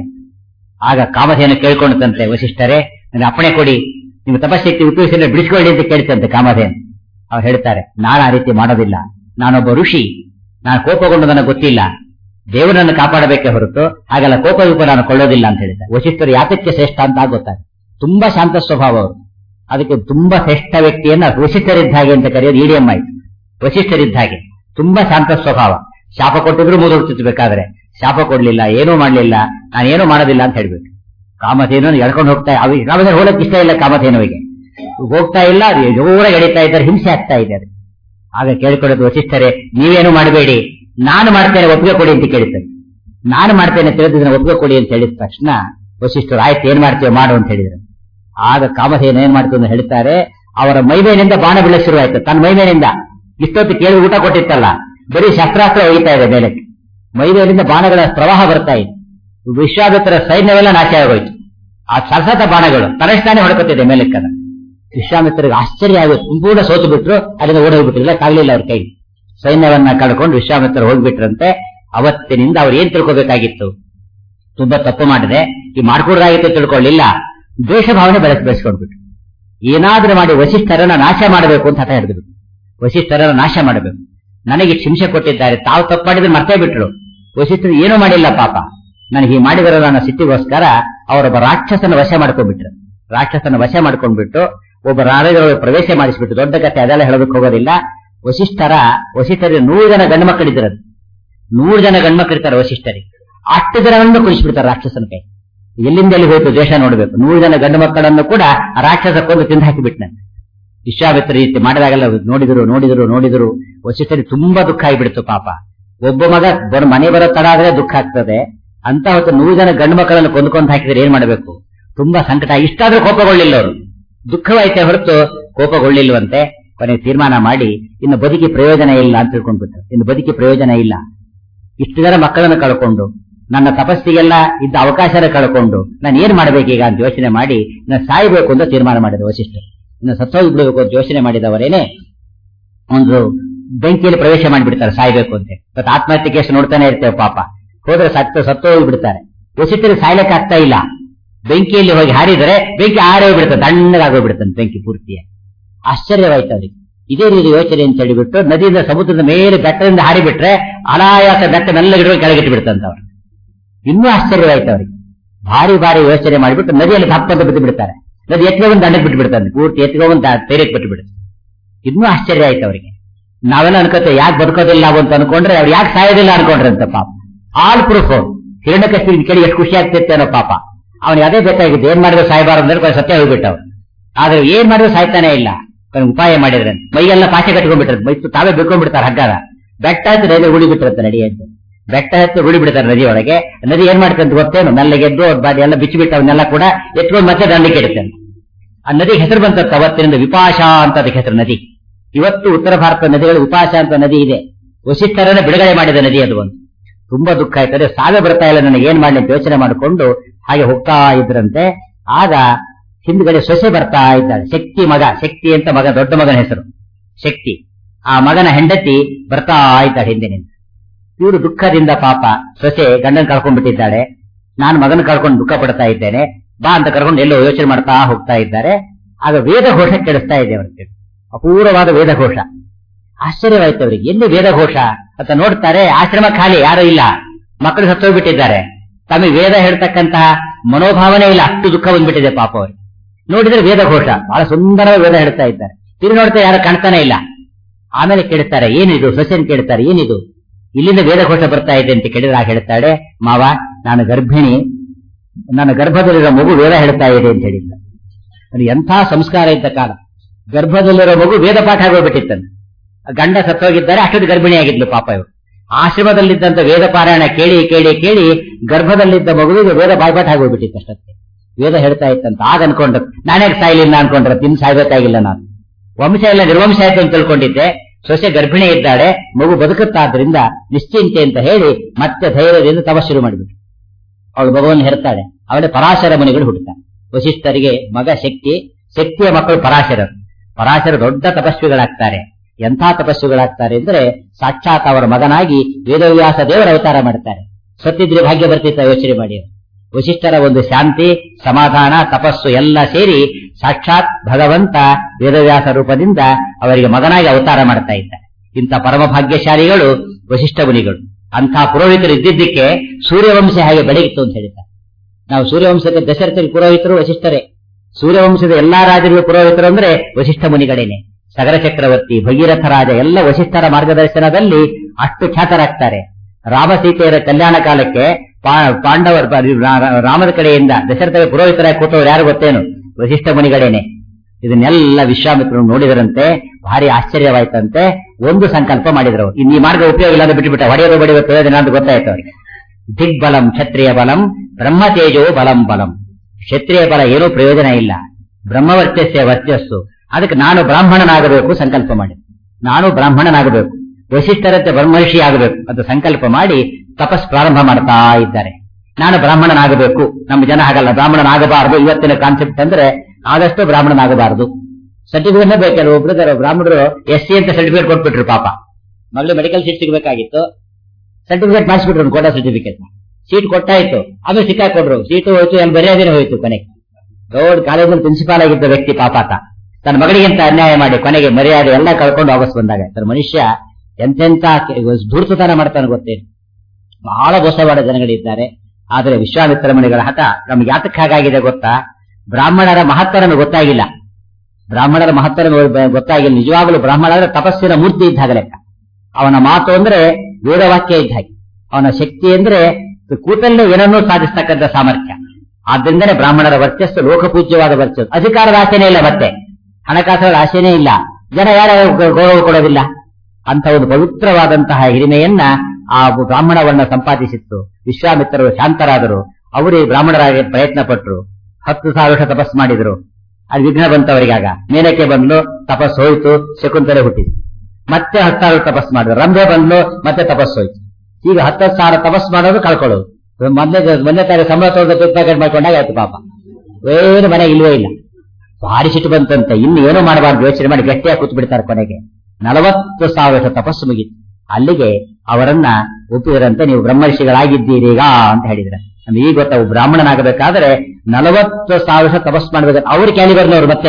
ಆಗ ಕಾಮಧೇನು ಕೇಳ್ಕೊಂಡಂತೆ ವಶಿಷ್ಠರೇ ನನಗೆ ಅಪ್ಪಣೆ ಕೊಡಿ ನಿಮ್ಮ ತಪಶಕ್ತಿ ಉಪಯೋಗಿಸಿದ್ರೆ ಬಿಡಿಸ್ಕೊಳ್ಳಿ ಅಂತ ಕೇಳ್ತಂತೆ ಕಾಮಧೇನು ಅವ್ರು ಹೇಳ್ತಾರೆ ನಾನು ಆ ರೀತಿ ಮಾಡೋದಿಲ್ಲ ನಾನೊಬ್ಬ ಋಷಿ ನಾನು ಕೋಪಗೊಂಡು ನನಗೆ ಗೊತ್ತಿಲ್ಲ ದೇವರನ್ನು ಕಾಪಾಡಬೇಕೇ ಹೊರತು ಹಾಗೆಲ್ಲ ಕೋಪ ರೂಪ ನಾನು ಕೊಳ್ಳೋದಿಲ್ಲ ಅಂತ ಹೇಳಿದ್ದಾರೆ ವಶಿಷ್ಠರು ಯಾತಕ್ಕೆ ಶ್ರೇಷ್ಠ ಅಂತ ಗೊತ್ತಾಗ ತುಂಬಾ ಶಾಂತ ಸ್ವಭಾವ ಅವರು ಅದಕ್ಕೆ ತುಂಬಾ ಶ್ರೇಷ್ಠ ವ್ಯಕ್ತಿಯನ್ನ ವಶಿಷ್ಠರಿದ್ದ ಹಾಗೆ ಅಂತ ಕರೆಯೋದು ಇಡಿಎಂ ಆಯ್ತು ವಶಿಷ್ಠರಿದ್ದ ಹಾಗೆ ತುಂಬಾ ಶಾಂತ ಸ್ವಭಾವ ಶಾಪ ಕೊಟ್ಟಿದ್ರು ಮುದುಡ್ತಿತ್ತು ಬೇಕಾದ್ರೆ ಶಾಪ ಕೊಡ್ಲಿಲ್ಲ ಏನೂ ಮಾಡ್ಲಿಲ್ಲ ನಾನು ಏನೂ ಮಾಡೋದಿಲ್ಲ ಅಂತ ಹೇಳ್ಬೇಕು ಕಾಮಧೇನು ಎಳ್ಕೊಂಡು ಹೋಗ್ತಾ ಅವಿ ಕಾಮಧೇನು ಹೋಗಕ್ಕೆ ಇಷ್ಟ ಇಲ್ಲ ಕಾಮಧೇನುವಿಗೆ ಹೋಗ್ತಾ ಇಲ್ಲ ಅದು ಜೋರಾಗಿ ಎಳಿತಾ ಇದ್ದಾರೆ ಹಿಂಸೆ ಆಗ್ತಾ ಇದ್ದಾರೆ ಆಗ ಕೇಳ್ಕೊಳ್ಳೋದು ವಶಿಷ್ಠರೇ ನೀವೇನು ಮಾಡಬೇಡಿ ನಾನು ಮಾಡ್ತೇನೆ ಒಪ್ಪಿಗೆ ಕೊಡಿ ಅಂತ ಕೇಳ್ತಾರೆ ನಾನು ಮಾಡ್ತೇನೆ ತಿಳಿದಿದ್ರೆ ಒಪ್ಪಿಗೆ ಕೊಡಿ ಅಂತ ಹೇಳಿದ ತಕ್ಷಣ ವಶಿಷ್ಠರು ಆಯ್ತು ಏನ್ ಮಾಡ್ತೀವಿ ಮಾಡು ಅಂತ ಹೇಳಿದ್ರು ಆಗ ಕಾಮಧೇನು ಏನ್ ಮಾಡ್ತೀವಿ ಅಂತ ಹೇಳ್ತಾರೆ ಅವರ ಮೈಮೇನಿಂದ ಬಾಣ ಬೀಳಕ್ ಶುರುವಾಯ್ತು ತನ್ನ ಮೈಮೇನಿಂದ ಇಷ್ಟೊತ್ತು ಕೇಳಿ ಊಟ ಕೊಟ್ಟಿತ್ತಲ್ಲ ಬರೀ ಶಸ್ತ್ರಾಸ್ತ್ರ ಒಯ್ತಾ ಇದೆ ಮೇಲಕ್ಕೆ ಮೈಮೇಲಿಂದ ಬಾಣಗಳ ಪ್ರವಾಹ ಬರ್ತಾ ಇದೆ ವಿಶ್ವಾಮಿತ್ರ ಸೈನ್ಯವೆಲ್ಲ ನಾಶ ಆಗೋಯ್ತು ಆ ಸರಸತ ಬಾಣಗಳು ತನ್ನಷ್ಟಾನೆ ಹೊಡ್ಕೊತಿದೆ ಮೇಲಕ್ಕೆ ಅದನ್ನ ವಿಶ್ವಾಮಿತ್ರರಿಗೆ ಆಶ್ಚರ್ಯ ಆಗುತ್ತೆ ಸಂಪೂರ್ಣ ಸೋತು ಬಿಟ್ರು ಅದನ್ನ ಓಡೋಗ್ಬಿಟ್ಟಿಲ್ಲ ಕಾಗ್ಲಿಲ್ಲ ಅವ್ರ ಕೈ ಸೈನ್ಯವನ್ನ ಕಳ್ಕೊಂಡು ವಿಶ್ವಾಮಿತ್ರ ಹೋಗ್ಬಿಟ್ರಂತೆ ಅವತ್ತಿನಿಂದ ಅವ್ರು ಏನ್ ತಿಳ್ಕೊಬೇಕಾಗಿತ್ತು ತುಂಬಾ ತಪ್ಪು ಮಾಡಿದೆ ಈ ಮಾಡ್ಕೊಡ್ದಾಗಿತ್ತು ತಿಳ್ಕೊಳ್ಳಿಲ್ಲ ದ್ವೇಷ ಭಾವನೆ ಬೆಳೆಸ್ ಬೆಳೆಸ್ಕೊಂಡ್ಬಿಟ್ರು ಏನಾದ್ರೂ ಮಾಡಿ ವಶಿಷ್ಠರನ್ನ ನಾಶ ಮಾಡಬೇಕು ಅಂತ ಹಠ ಹಿಡಿದ್ಬಿಟ್ಟು ವಶಿಷ್ಠರನ್ನ ನಾಶ ಮಾಡಬೇಕು ನನಗೆ ಶಿಂಸೆ ಕೊಟ್ಟಿದ್ದಾರೆ ತಾವು ತಪ್ಪು ಮಾಡಿದ್ರೆ ಮರ್ತೇ ಬಿಟ್ರು ವಶಿಷ್ಠರು ಏನೂ ಮಾಡಿಲ್ಲ ಪಾಪ ನನಗೆ ಈ ಮಾಡಿದರಲ್ಲ ಅನ್ನೋ ಸಿಟ್ಟಿಗೋಸ್ಕರ ಅವರೊಬ್ಬ ರಾಕ್ಷಸನ ವಶ ಮಾಡ್ಕೊಂಡ್ಬಿಟ್ರು ರಾಕ್ಷಸನ ವಶ ಮಾಡ್ಕೊಂಡ್ಬಿಟ್ಟು ಒಬ್ಬ ರಾಜಗಳ ಪ್ರವೇಶ ಮಾಡಿಸ್ಬಿಟ್ಟು ದೊಡ್ಡ ಕಥೆ ಅದೆಲ್ಲ ಹೇಳೋದಕ್ಕೆ ಹೋಗೋದಿಲ್ಲ ವಶಿಷ್ಠರ ವಶಿಷ್ಠರಿಗೆ ನೂರು ಜನ ಗಂಡು ಮಕ್ಕಳಿದ್ರದು ನೂರು ಜನ ಗಂಡು ಮಕ್ಕಳಿರ್ತಾರೆ ವಶಿಷ್ಠರಿಗೆ ಅಷ್ಟು ಜನಗಳನ್ನು ಕುಳಿಸ್ಬಿಡ್ತಾರೆ ರಾಕ್ಷಸನ ಕೈ ಎಲ್ಲಿಂದ ಎಲ್ಲಿ ಹೋಯ್ತು ದ್ವೇಷ ನೋಡಬೇಕು ನೂರು ಜನ ಗಂಡು ಮಕ್ಕಳನ್ನು ಕೂಡ ಆ ರಾಕ್ಷಸ ಕೊಂದು ತಿಂದು ಹಾಕಿಬಿಟ್ನಂತೆ ವಿಶ್ವಾಮಿತ್ರ ರೀತಿ ಮಾಡಿದಾಗೆಲ್ಲ ನೋಡಿದ್ರು ನೋಡಿದ್ರು ನೋಡಿದ್ರು ವಶಿಷ್ಠರಿಗೆ ತುಂಬಾ ದುಃಖ ಆಗಿಬಿಡ್ತು ಪಾಪ ಒಬ್ಬ ಮಗ ಬರೋ ಮನೆ ಬರೋ ತಡ ಆದ್ರೆ ದುಃಖ ಆಗ್ತದೆ ಅಂತ ಹೊತ್ತು ನೂರು ಜನ ಗಂಡು ಮಕ್ಕಳನ್ನು ಕೊಂದ್ಕೊಂಡ್ ಹಾಕಿದ್ರೆ ಏನ್ ಮಾಡಬೇಕು ತುಂಬಾ ಸಂಕಟ ಇಷ್ಟಾದ್ರೂ ಕೋಪಗೊಳ್ಳಿಲ್ಲ ಅವರು ದುಃಖವಾಯ್ತೆ ಹೊರತು ಕೋಪಗೊಳ್ಳಿಲ್ವಂತೆ ಕೊನೆಗೆ ತೀರ್ಮಾನ ಮಾಡಿ ಇನ್ನು ಬದುಕಿ ಪ್ರಯೋಜನ ಇಲ್ಲ ಅಂತ ತಿಳ್ಕೊಂಡ್ಬಿಟ್ರು ಇನ್ನು ಬದುಕಿ ಪ್ರಯೋಜನ ಇಲ್ಲ ಇಷ್ಟು ಜನ ಮಕ್ಕಳನ್ನು ಕಳ್ಕೊಂಡು ನನ್ನ ತಪಸ್ಸಿಗೆಲ್ಲ ಇದ್ದ ಅವಕಾಶನ ಕಳ್ಕೊಂಡು ನಾನು ಏನ್ ಮಾಡ್ಬೇಕೀಗ ಅಂತ ಯೋಚನೆ ಮಾಡಿ ನಾನು ಸಾಯ್ಬೇಕು ಅಂತ ತೀರ್ಮಾನ ಮಾಡಿದ್ರು ವಶಿಷ್ಠರು ಇನ್ನು ಸತ್ತೋಗಿ ಬಿಡಬೇಕು ಅಂತ ಯೋಚನೆ ಮಾಡಿದವರೇನೆ ಒಂದು ಬೆಂಕಿಯಲ್ಲಿ ಪ್ರವೇಶ ಮಾಡಿಬಿಡ್ತಾರೆ ಸಾಯ್ಬೇಕು ಅಂತ ಇವತ್ತು ಆತ್ಮಹತ್ಯೆ ಕೇಸ್ ನೋಡ್ತಾನೆ ಇರ್ತೇವೆ ಪಾಪ ಹೋದ್ರೆ ಸತ್ತು ಸತ್ತು ಹೋಗಿ ಬಿಡ್ತಾರೆ ವಶಿಷ್ಠರಿಗೆ ಸಾಯ್ಲಿಕ್ಕೆ ಆಗ್ತಾ ಇಲ್ಲ ಬೆಂಕಿಯಲ್ಲಿ ಹೋಗಿ ಹಾರಿದರೆ ಬೆಂಕಿ ಆರೇ ಬಿಡುತ್ತೆ ತಣ್ಣಗಾಗೋಗ್ಬಿಡುತ್ತೆ ಬೆಂಕಿ ಪೂರ್ತಿಯ ಆಶ್ಚರ್ಯವಾಯ್ತು ಅವ್ರಿಗೆ ಇದೇ ರೀತಿ ಯೋಚನೆ ಅಂತ ಹೇಳಿಬಿಟ್ಟು ನದಿಯಿಂದ ಸಮುದ್ರದ ಮೇಲೆ ಬೆಟ್ಟದಿಂದ ಹಾರಿಬಿಟ್ರೆ ಅನಾಯಾಸ ಬೆಟ್ಟ ಮೆಲ್ಲಗಿಡುವ ಕೆಳಗಿಟ್ಟು ಬಿಡ್ತಂತ ಅವ್ರು ಇನ್ನೂ ಆಶ್ಚರ್ಯವಾಯ್ತು ಅವ್ರಿಗೆ ಭಾರಿ ಭಾರಿ ಯೋಚನೆ ಮಾಡಿಬಿಟ್ಟು ನದಿಯಲ್ಲಿ ದಪ್ಪಂತ ಬಿದ್ದು ಬಿಡ್ತಾರೆ ನದಿ ಎತ್ಕೊಂಡು ದಂಡಕ್ಕೆ ಬಿಟ್ಟು ಬಿಡ್ತಾನೆ ಪೂರ್ತಿ ಎತ್ಕೊಂಡು ತೇರಕ್ಕೆ ಬಿಟ್ಟು ಬಿಡುತ್ತೆ ಇನ್ನೂ ಆಶ್ಚರ್ಯ ಆಯ್ತು ಅವರಿಗೆ ನಾವೆಲ್ಲ ಅನ್ಕೋತೆ ಯಾಕೆ ಬದುಕೋದಿಲ್ಲ ನಾವು ಅಂತ ಅನ್ಕೊಂಡ್ರೆ ಅವ್ರು ಯಾಕೆ ಸಾಯೋದಿಲ್ಲ ಅನ್ಕೊಂಡ್ರೆ ಅಂತ ಪಾಪ ಆಲ್ ಪ್ರೂಫ್ ಹಿರಣ್ಯಕಶ್ಮೀರ ಕೇಳಿ ಎಷ್ಟು ಖುಷಿ ಆಗ್ತಿತ್ತೇನೋ ಪಾಪ ಅವನಿಗೆ ಅದೇ ಬೇಕಾಗಿತ್ತು ಏನ್ ಮಾಡಿದ್ರು ಸಾಯಬಾರದು ಅಂದ್ರೆ ಕೊನೆ ಸತ್ಯ ಹೋಗ್ಬಿಟ್ಟ ಅವ್ರು ಆದ್ರೆ ಏನ್ ಮಾಡಿದ್ರು ಸಾಯ್ತಾನೆ ಇಲ್ಲ ಕೊನೆಗೆ ಉಪಾಯ ಮಾಡಿದ್ರೆ ಮೈಯೆಲ್ಲ ಪಾಚೆ ಕಟ್ಕೊಂಡ್ಬಿಟ್ರೆ ಮೈ ತಾವೇ ಬಿಟ್ಕೊಂಡ್ಬಿಡ್ತಾರೆ ಹಗ್ಗದ ಬೆಟ್ಟ ಹತ್ತಿ ನದಿ ಉಳಿ ಬಿಟ್ಟಿರುತ್ತೆ ನಡಿ ಅಂತ ಬೆಟ್ಟ ಹತ್ತಿ ಉಳಿ ಬಿಡ್ತಾರೆ ನದಿ ಒಳಗೆ ನದಿ ಏನ್ ಮಾಡ್ತಂತ ಗೊತ್ತೇನು ಮೆಲ್ಲಗೆದ್ದು ಅವ್ರ ಬಾಡಿ ಎಲ್ಲ ಬಿಚ್ಚಿಬಿಟ್ಟು ಅವನ್ನೆಲ್ಲ ಕೂಡ ಎತ್ಕೊಂಡು ಮತ್ತೆ ದಂಡಕ್ಕೆ ಇಡುತ್ತೆ ಆ ನದಿಗೆ ಹೆಸರು ಬಂತಂತ ಅವತ್ತಿನಿಂದ ವಿಪಾಶ ಅಂತ ಅದಕ್ಕೆ ಹೆಸರು ನದಿ ಇವತ್ತು ಉತ್ತರ ಭಾರತ ನದಿಗಳು ವಿಪಾಶ ಅಂತ ನದಿ ಇದೆ ವಶಿಷ್ಠರನ್ನ ಬಿಡುಗಡೆ ಮಾಡಿದ ನದಿ ಅದು ಒಂದು ತುಂಬಾ ದುಃಖ ಆಯ್ತದೆ ಸಾವೇ ಬರ್ತಾ ಇಲ್ಲ ನನಗೆ ಏನ್ ಮಾಡಲಿ ಅಂತ ಯೋಚನೆ ಮಾಡಿಕೊಂಡು ಹಾಗೆ ಹೋಗ್ತಾ ಇದ್ರಂತೆ ಆಗ ಹಿಂದ್ಗಡೆ ಸೊಸೆ ಬರ್ತಾ ಇದ್ದಾಳೆ ಶಕ್ತಿ ಮಗ ಶಕ್ತಿ ಅಂತ ಮಗ ದೊಡ್ಡ ಮಗನ ಹೆಸರು ಶಕ್ತಿ ಆ ಮಗನ ಹೆಂಡತಿ ಬರ್ತಾ ಇದ್ದಾಳೆ ಹಿಂದಿನಿಂದ ಇವರು ದುಃಖದಿಂದ ಪಾಪ ಸೊಸೆ ಗಂಡನ್ ಕಳ್ಕೊಂಡ್ಬಿಟ್ಟಿದ್ದಾಳೆ ನಾನು ಮಗನ ಕಳ್ಕೊಂಡು ದುಃಖ ಪಡ್ತಾ ಇದ್ದೇನೆ ಬಾ ಅಂತ ಕರ್ಕೊಂಡು ಎಲ್ಲೋ ಯೋಚನೆ ಮಾಡ್ತಾ ಹೋಗ್ತಾ ಇದ್ದಾರೆ ಆಗ ವೇದ ಘೋಷ ಕೇಳಿಸ್ತಾ ಇದೆ ಅವರಿಗೆ ಅಪೂರ್ವವಾದ ವೇದ ಘೋಷ ಆಶ್ಚರ್ಯವಾಯ್ತು ಅವರಿಗೆ ಎಲ್ಲಿ ವೇದ ಘೋಷ ಅಂತ ನೋಡ್ತಾರೆ ಆಶ್ರಮ ಖಾಲಿ ಯಾರು ಇಲ್ಲ ಮಕ್ಕಳು ಸತ್ತೋಗ್ಬಿಟ್ಟಿದ್ದಾರೆ ತಮಗೆ ವೇದ ಹೇಳ್ತಕ್ಕಂತಹ ಮನೋಭಾವನೆ ಇಲ್ಲ ಅಷ್ಟು ದುಃಖ ಬಂದ್ಬಿಟ್ಟಿದೆ ಪಾಪ ಅವರಿಗೆ ನೋಡಿದ್ರೆ ವೇದ ಘೋಷ ಬಹಳ ಸುಂದರವಾಗಿ ವೇದ ಹೇಳ್ತಾ ಇದ್ದಾರೆ ತಿರುಗಿ ನೋಡ್ತಾ ಯಾರು ಕಾಣ್ತಾನೆ ಇಲ್ಲ ಆಮೇಲೆ ಕೇಳ್ತಾರೆ ಏನಿದು ಸೊಸೆನ್ ಕೇಳ್ತಾರೆ ಏನಿದು ಇಲ್ಲಿಂದ ವೇದ ಘೋಷ ಬರ್ತಾ ಇದೆ ಅಂತ ಕೇಳಿದ್ರೆ ಆಗ ಹೇಳ್ತಾಳೆ ಮಾವ ನಾನು ಗರ್ಭಿಣಿ ನನ್ನ ಗರ್ಭದಲ್ಲಿರೋ ಮಗು ವೇದ ಹೇಳ್ತಾ ಇದೆ ಅಂತ ಹೇಳಿಲ್ಲ ಅದು ಎಂಥ ಸಂಸ್ಕಾರ ಇದ್ದ ಕಾಲ ಗರ್ಭದಲ್ಲಿರೋ ಮಗು ವೇದ ಪಾಠ ಆಗೋಗ್ಬಿಟ್ಟಿತ್ತಂತೆ ಗಂಡ ಸತ್ತೋಗಿದ್ದಾರೆ ಅಷ್ಟೊಂದು ಗರ್ಭಿಣಿಯಾಗಿದ್ಲು ಪಾಪ ಇವರು ಆಶ್ರಮದಲ್ಲಿದ್ದಂತ ವೇದ ಪಾರಾಯಣ ಕೇಳಿ ಕೇಳಿ ಕೇಳಿ ಗರ್ಭದಲ್ಲಿದ್ದ ಮಗುವಿಗೆ ವೇದ ಬಾಯ್ಪಾಠ ಆಗೋಗ್ಬಿಟ್ಟಿತ್ತು ಅಷ್ಟೊತ್ತೆ ವೇದ ಹೇಳ್ತಾ ಇತ್ತಂತ ಆಗ ಅನ್ಕೊಂಡ್ರೆ ನಾನೇ ಸಾಯ್ಲಿಲ್ಲ ಅನ್ಕೊಂಡ್ರೆ ತಿನ್ ಸಾಯ್ಬೇಕಾಗಿಲ್ಲ ನಾನು ವಂಶ ಎಲ್ಲ ನಿರ್ವಂಶ ಆಯ್ತು ಅಂತ ತಿಳ್ಕೊಂಡಿದ್ದೆ ಸೊಸೆ ಗರ್ಭಿಣಿ ಇದ್ದಾಳೆ ಮಗು ಬದುಕುತ್ತಾದ್ರಿಂದ ನಿಶ್ಚಿಂತೆ ಅಂತ ಹೇಳಿ ಮತ್ತೆ ಧೈರ್ಯದಿಂದ ತಪಸ್ ಶುರು ಮಾಡಿಬಿಟ್ಟು ಅವಳು ಮಗುವನ್ನು ಹೆರ್ತಾಳೆ ಅವಳೇ ಪರಾಶರ ಮುನಿಗಳು ಹುಟ್ಟುತ್ತಾರೆ ವಶಿಷ್ಠರಿಗೆ ಮಗ ಶಕ್ತಿ ಶಕ್ತಿಯ ಮಕ್ಕಳು ಪರಾಶರರು ಪರಾಶರ ದೊಡ್ಡ ತಪಸ್ವಿಗಳಾಗ್ತಾರೆ ಎಂಥ ತಪಸ್ವಿಗಳಾಗ್ತಾರೆ ಅಂದ್ರೆ ಸಾಕ್ಷಾತ್ ಅವರ ಮಗನಾಗಿ ವೇದವ್ಯಾಸ ದೇವರ ಅವತಾರ ಮಾಡ್ತಾರೆ ಸತ್ತಿದ್ರೆ ಭಾಗ್ಯ ಬರ್ತಿತ್ತ ಯೋಚನೆ ಮಾಡಿ ವಶಿಷ್ಠರ ಒಂದು ಶಾಂತಿ ಸಮಾಧಾನ ತಪಸ್ಸು ಎಲ್ಲ ಸೇರಿ ಸಾಕ್ಷಾತ್ ಭಗವಂತ ವೇದವ್ಯಾಸ ರೂಪದಿಂದ ಅವರಿಗೆ ಮಗನಾಗಿ ಅವತಾರ ಮಾಡ್ತಾ ಇದ್ದಾರೆ ಇಂಥ ಪರಮ ಭಾಗ್ಯಶಾಲಿಗಳು ವಶಿಷ್ಠ ಮುನಿಗಳು ಅಂಥ ಪುರೋಹಿತರು ಇದ್ದಿದ್ದಕ್ಕೆ ಸೂರ್ಯವಂಶ ಹಾಗೆ ಬೆಳಗಿತ್ತು ಅಂತ ಹೇಳಿದ್ದಾರೆ ನಾವು ಸೂರ್ಯವಂಶದ ದಶರಥರಿಗೆ ಪುರೋಹಿತರು ವಶಿಷ್ಠರೇ ಸೂರ್ಯವಂಶದ ಎಲ್ಲಾ ರಾಜರಿಗೂ ಪುರೋಹಿತರು ಅಂದ್ರೆ ವಶಿಷ್ಠ ಮುನಿಗಳೇನೆ ಸಗರ ಚಕ್ರವರ್ತಿ ಭಗೀರಥ ರಾಜ ಎಲ್ಲ ವಶಿಷ್ಠರ ಮಾರ್ಗದರ್ಶನದಲ್ಲಿ ಅಷ್ಟು ಖ್ಯಾತರಾಗ್ತಾರೆ ರಾಮ ಸೀತೆಯರ ಕಲ್ಯಾಣ ಕಾಲಕ್ಕೆ ಪಾ- ಪಾಂಡವರ ರಾ- ರಾಮದ ಕಡೆಯಿಂದ ದಶರಥ ಪುರೋಹಿತರಾಗಿ ಕೂತವ್ರು ಯಾರು ಗೊತ್ತೇನು ವಶಿಷ್ಠ ಮುನಿಗಳೇನೆ ಇದನ್ನೆಲ್ಲ ವಿಶ್ವಾಮಿತ್ರರು ನೋಡಿದರಂತೆ ಭಾರಿ ಆಶ್ಚರ್ಯವಾಯ್ತಂತೆ ಒಂದು ಸಂಕಲ್ಪ ಮಾಡಿದ್ರು ಇನ್ನು ಈ ಮಾರ್ಗ ಉಪಯೋಗ ಇಲ್ಲ ಅಂತ ಬಿಟ್ಟುಬಿಟ್ಟ ಹೊಡೆಯೋದು ಬಡಿಯುವ ಪ್ರಯೋಜನ ಅಂತ ಗೊತ್ತಾಯ್ತು ಅವರಿಗೆ ದಿಗ್ಬಲಂ ಕ್ಷತ್ರಿಯ ಬಲಂ ಬ್ರಹ್ಮತೇಜೋ ಬಲಂ ಬಲಂ ಕ್ಷತ್ರಿಯ ಬಲ ಏನೂ ಪ್ರಯೋಜನ ಇಲ್ಲ ಬ್ರಹ್ಮವರ್ಚಸ್ಸೇ ವರ್ಚಸ್ಸು ಅದಕ್ಕೆ ನಾನು ಬ್ರಾಹ್ಮಣನಾಗಬೇಕು ಸಂಕಲ್ಪ ಮಾಡಿ ನಾನು ಬ್ರಾಹ್ಮಣನಾಗಬೇಕು ವಶಿಷ್ಠರಂತೆ ಬ್ರಹ್ಮರ್ಷಿ ಆಗಬೇಕು ಅಂತ ಸಂಕಲ್ಪ ಮಾಡಿ ತಪಸ್ ಪ್ರಾರಂಭ ಮಾಡ್ತಾ ಇದ್ದಾರೆ ನಾನು ಬ್ರಾಹ್ಮಣನಾಗಬೇಕು ನಮ್ಮ ಜನ ಹಾಗಲ್ಲ ಬ್ರಾಹ್ಮಣನಾಗಬಾರದು ಇವತ್ತಿನ ಕಾನ್ಸೆಪ್ಟ್ ಅಂದ್ರೆ ಆದಷ್ಟು ಬ್ರಾಹ್ಮಣನಾಗಬಾರದು ಸರ್ಟಿಫಿಕೇಟ್ ಬೇಕಲ್ಲ ಒಬ್ರು ಇದಾರೆ, ಬ್ರಾಹ್ಮಣರು ಎಸ್ ಸಿ ಅಂತ ಸರ್ಟಿಫಿಕೇಟ್ ಕೊಟ್ಬಿಟ್ರು ಪಾಪ ಮೊದಲು ಮೆಡಿಕಲ್ ಸೀಟ್ ಸಿಗಬೇಕಾಗಿತ್ತು ಸರ್ಟಿಫಿಕೇಟ್ ಮಾಡಿಸ್ಬಿಟ್ರು ಕೋಟಾ ಸರ್ಟಿಫಿಕೇಟ್ ಸೀಟ್ ಕೊಟ್ಟಾಯ್ತು ಆಮೇಲೆ ಸಿಕ್ಕಾಕೊಟ್ರು ಸೀಟು ಹೋಯ್ತು ಅಲ್ಲಿ ಬರೆಯೋದೇನೆ ಹೋಯ್ತು ಕೊನೆಗೆ ದೊಡ್ಡ ಕಾಲೇಜಲ್ಲಿ ಪ್ರಿನ್ಸಿಪಾಲ್ ಆಗಿದ್ದ ವ್ಯಕ್ತಿ ಪಾಪಾತ ತನ್ನ ಮಗಳಿಗಿಂತ ಅನ್ಯಾಯ ಮಾಡಿ ಕೊನೆಗೆ ಮರ್ಯಾದೆ ಎಲ್ಲ ಕಳ್ಕೊಂಡು ವಾಪಸ್ ಬಂದಾಗ ತನ್ನ ಮನುಷ್ಯ ಎಂತೆಂತ ಧೂರ್ತತನ ಮಾಡ್ತಾನೆ ಗೊತ್ತೇನು ಬಹಳ ಮೋಸವಾದ ಜನಗಳಿದ್ದಾರೆ ಆದರೆ ವಿಶ್ವಾಮಿತ್ರ ಮುನಿಗಳ ಹಠ ನಮ್ಗೆ ಯಾತಕ್ಕೆ ಹಾಗಾಗಿದೆ ಗೊತ್ತಾ ಬ್ರಾಹ್ಮಣರ ಮಹತ್ವ ನಮಗೆ ಗೊತ್ತಾಗಿಲ್ಲ ಬ್ರಾಹ್ಮಣರ ಮಹತ್ವ ನಮಗೆ ಗೊತ್ತಾಗಿಲ್ಲ ನಿಜವಾಗಲೂ ಬ್ರಾಹ್ಮಣರ ತಪಸ್ಸಿನ ಮೂರ್ತಿ ಇದ್ದ ಹಾಗೆ ಲೆಕ್ಕ ಅವನ ಮಾತು ಅಂದ್ರೆ ವೇದವಾಕ್ಯ ಇದ್ದ ಹಾಗೆ ಅವನ ಶಕ್ತಿ ಅಂದ್ರೆ ಕೂತಲ್ಲೇ ಏನನ್ನೂ ಸಾಧಿಸ್ತಕ್ಕಂಥ ಸಾಮರ್ಥ್ಯ ಆದ್ರಿಂದನೇ ಬ್ರಾಹ್ಮಣರ ವರ್ಚಸ್ಸು ಲೋಕಪೂಜ್ಯವಾದ ವರ್ಚಸ್ಸು ಅಧಿಕಾರದ ಆಸೆನೇ ಇಲ್ಲ ಮತ್ತೆ ಹಣಕಾಸುಗಳ ಆಸೆನೇ ಇಲ್ಲ ಜನ ಯಾರ ಗೌರವ ಕೊಡೋದಿಲ್ಲ ಅಂತ ಒಂದು ಪವಿತ್ರವಾದಂತಹ ಹಿರಿಮೆಯನ್ನ ಆ ಬ್ರಾಹ್ಮಣವನ್ನ ಸಂಪಾದಿಸಿತ್ತು ವಿಶ್ವಾಮಿತ್ರರು ಶಾಂತರಾದರು ಅವರೇ ಬ್ರಾಹ್ಮಣರಾಗಿ ಪ್ರಯತ್ನ ಪಟ್ಟರು ಹತ್ತು ಸಾವಿರ ವರ್ಷ ತಪಸ್ ಮಾಡಿದ್ರು ಅದು ವಿಘ್ನ ಬಂತವರಿಗಾಗ ಮೇನಕ್ಕೆ ಬಂದ್ಲು ತಪಸ್ ಹೋಯ್ತು ಶಕುಂತಲೆ ಹುಟ್ಟಿತು ಮತ್ತೆ ಹತ್ತು ಸಾವಿರ ತಪಸ್ ಮಾಡಿದ್ರು ರಂಭೆ ಬಂದ್ಲು ಮತ್ತೆ ತಪಸ್ ಹೋಯ್ತು ಈಗ ಹತ್ತತ್ತು ಸಾವಿರ ತಪಸ್ ಮಾಡೋದು ಕಳ್ಕೊಳ್ಳೋದು ಮೊದಲನೇ ಮೊದಲನೇ ತಾರೀಕು ಸಂಬಳ ತೊಗೊಂಡು ಪ್ಯಾಕೆಟ್ ಮಾಡ್ಕೊಂಡಾಗ ಆಯ್ತು ಪಾಪ ಏನು ಮನೆಗೆ ಇಲ್ವೇ ಇಲ್ಲ ಭಾರಿ ಸಿಟ್ಟು ಬಂತಂತೆ ಇನ್ನು ಏನು ಮಾಡಬಾರ್ದು ಯೋಚನೆ ಮಾಡಿ ಗಟ್ಟಿಯಾಗಿ ಕೂತ್ ಬಿಡ್ತಾರೆ ಕೊನೆಗೆ ನಲವತ್ತು ಸಾವಿರ ವರ್ಷ ತಪಸ್ಸು ಮುಗಿತು ಅಲ್ಲಿಗೆ ಅವರನ್ನ ಒಪ್ಪಿದರಂತೆ ನೀವು ಬ್ರಹ್ಮರ್ಷಿಗಳಾಗಿದ್ದೀರಿ ಈಗ ಅಂತ ಹೇಳಿದ್ರೆ ನಮ್ಗೆ ಈಗ ಗೊತ್ತ ಬ್ರಾಹ್ಮಣನಾಗಬೇಕಾದ್ರೆ ನಲವತ್ತು ಸಾವಿರ ವರ್ಷ ತಪಸ್ ಮಾಡ್ಬೇಕು ಅವ್ರ ಕ್ಯಾಲಿಬರ್ನವ್ರು ಮತ್ತೆ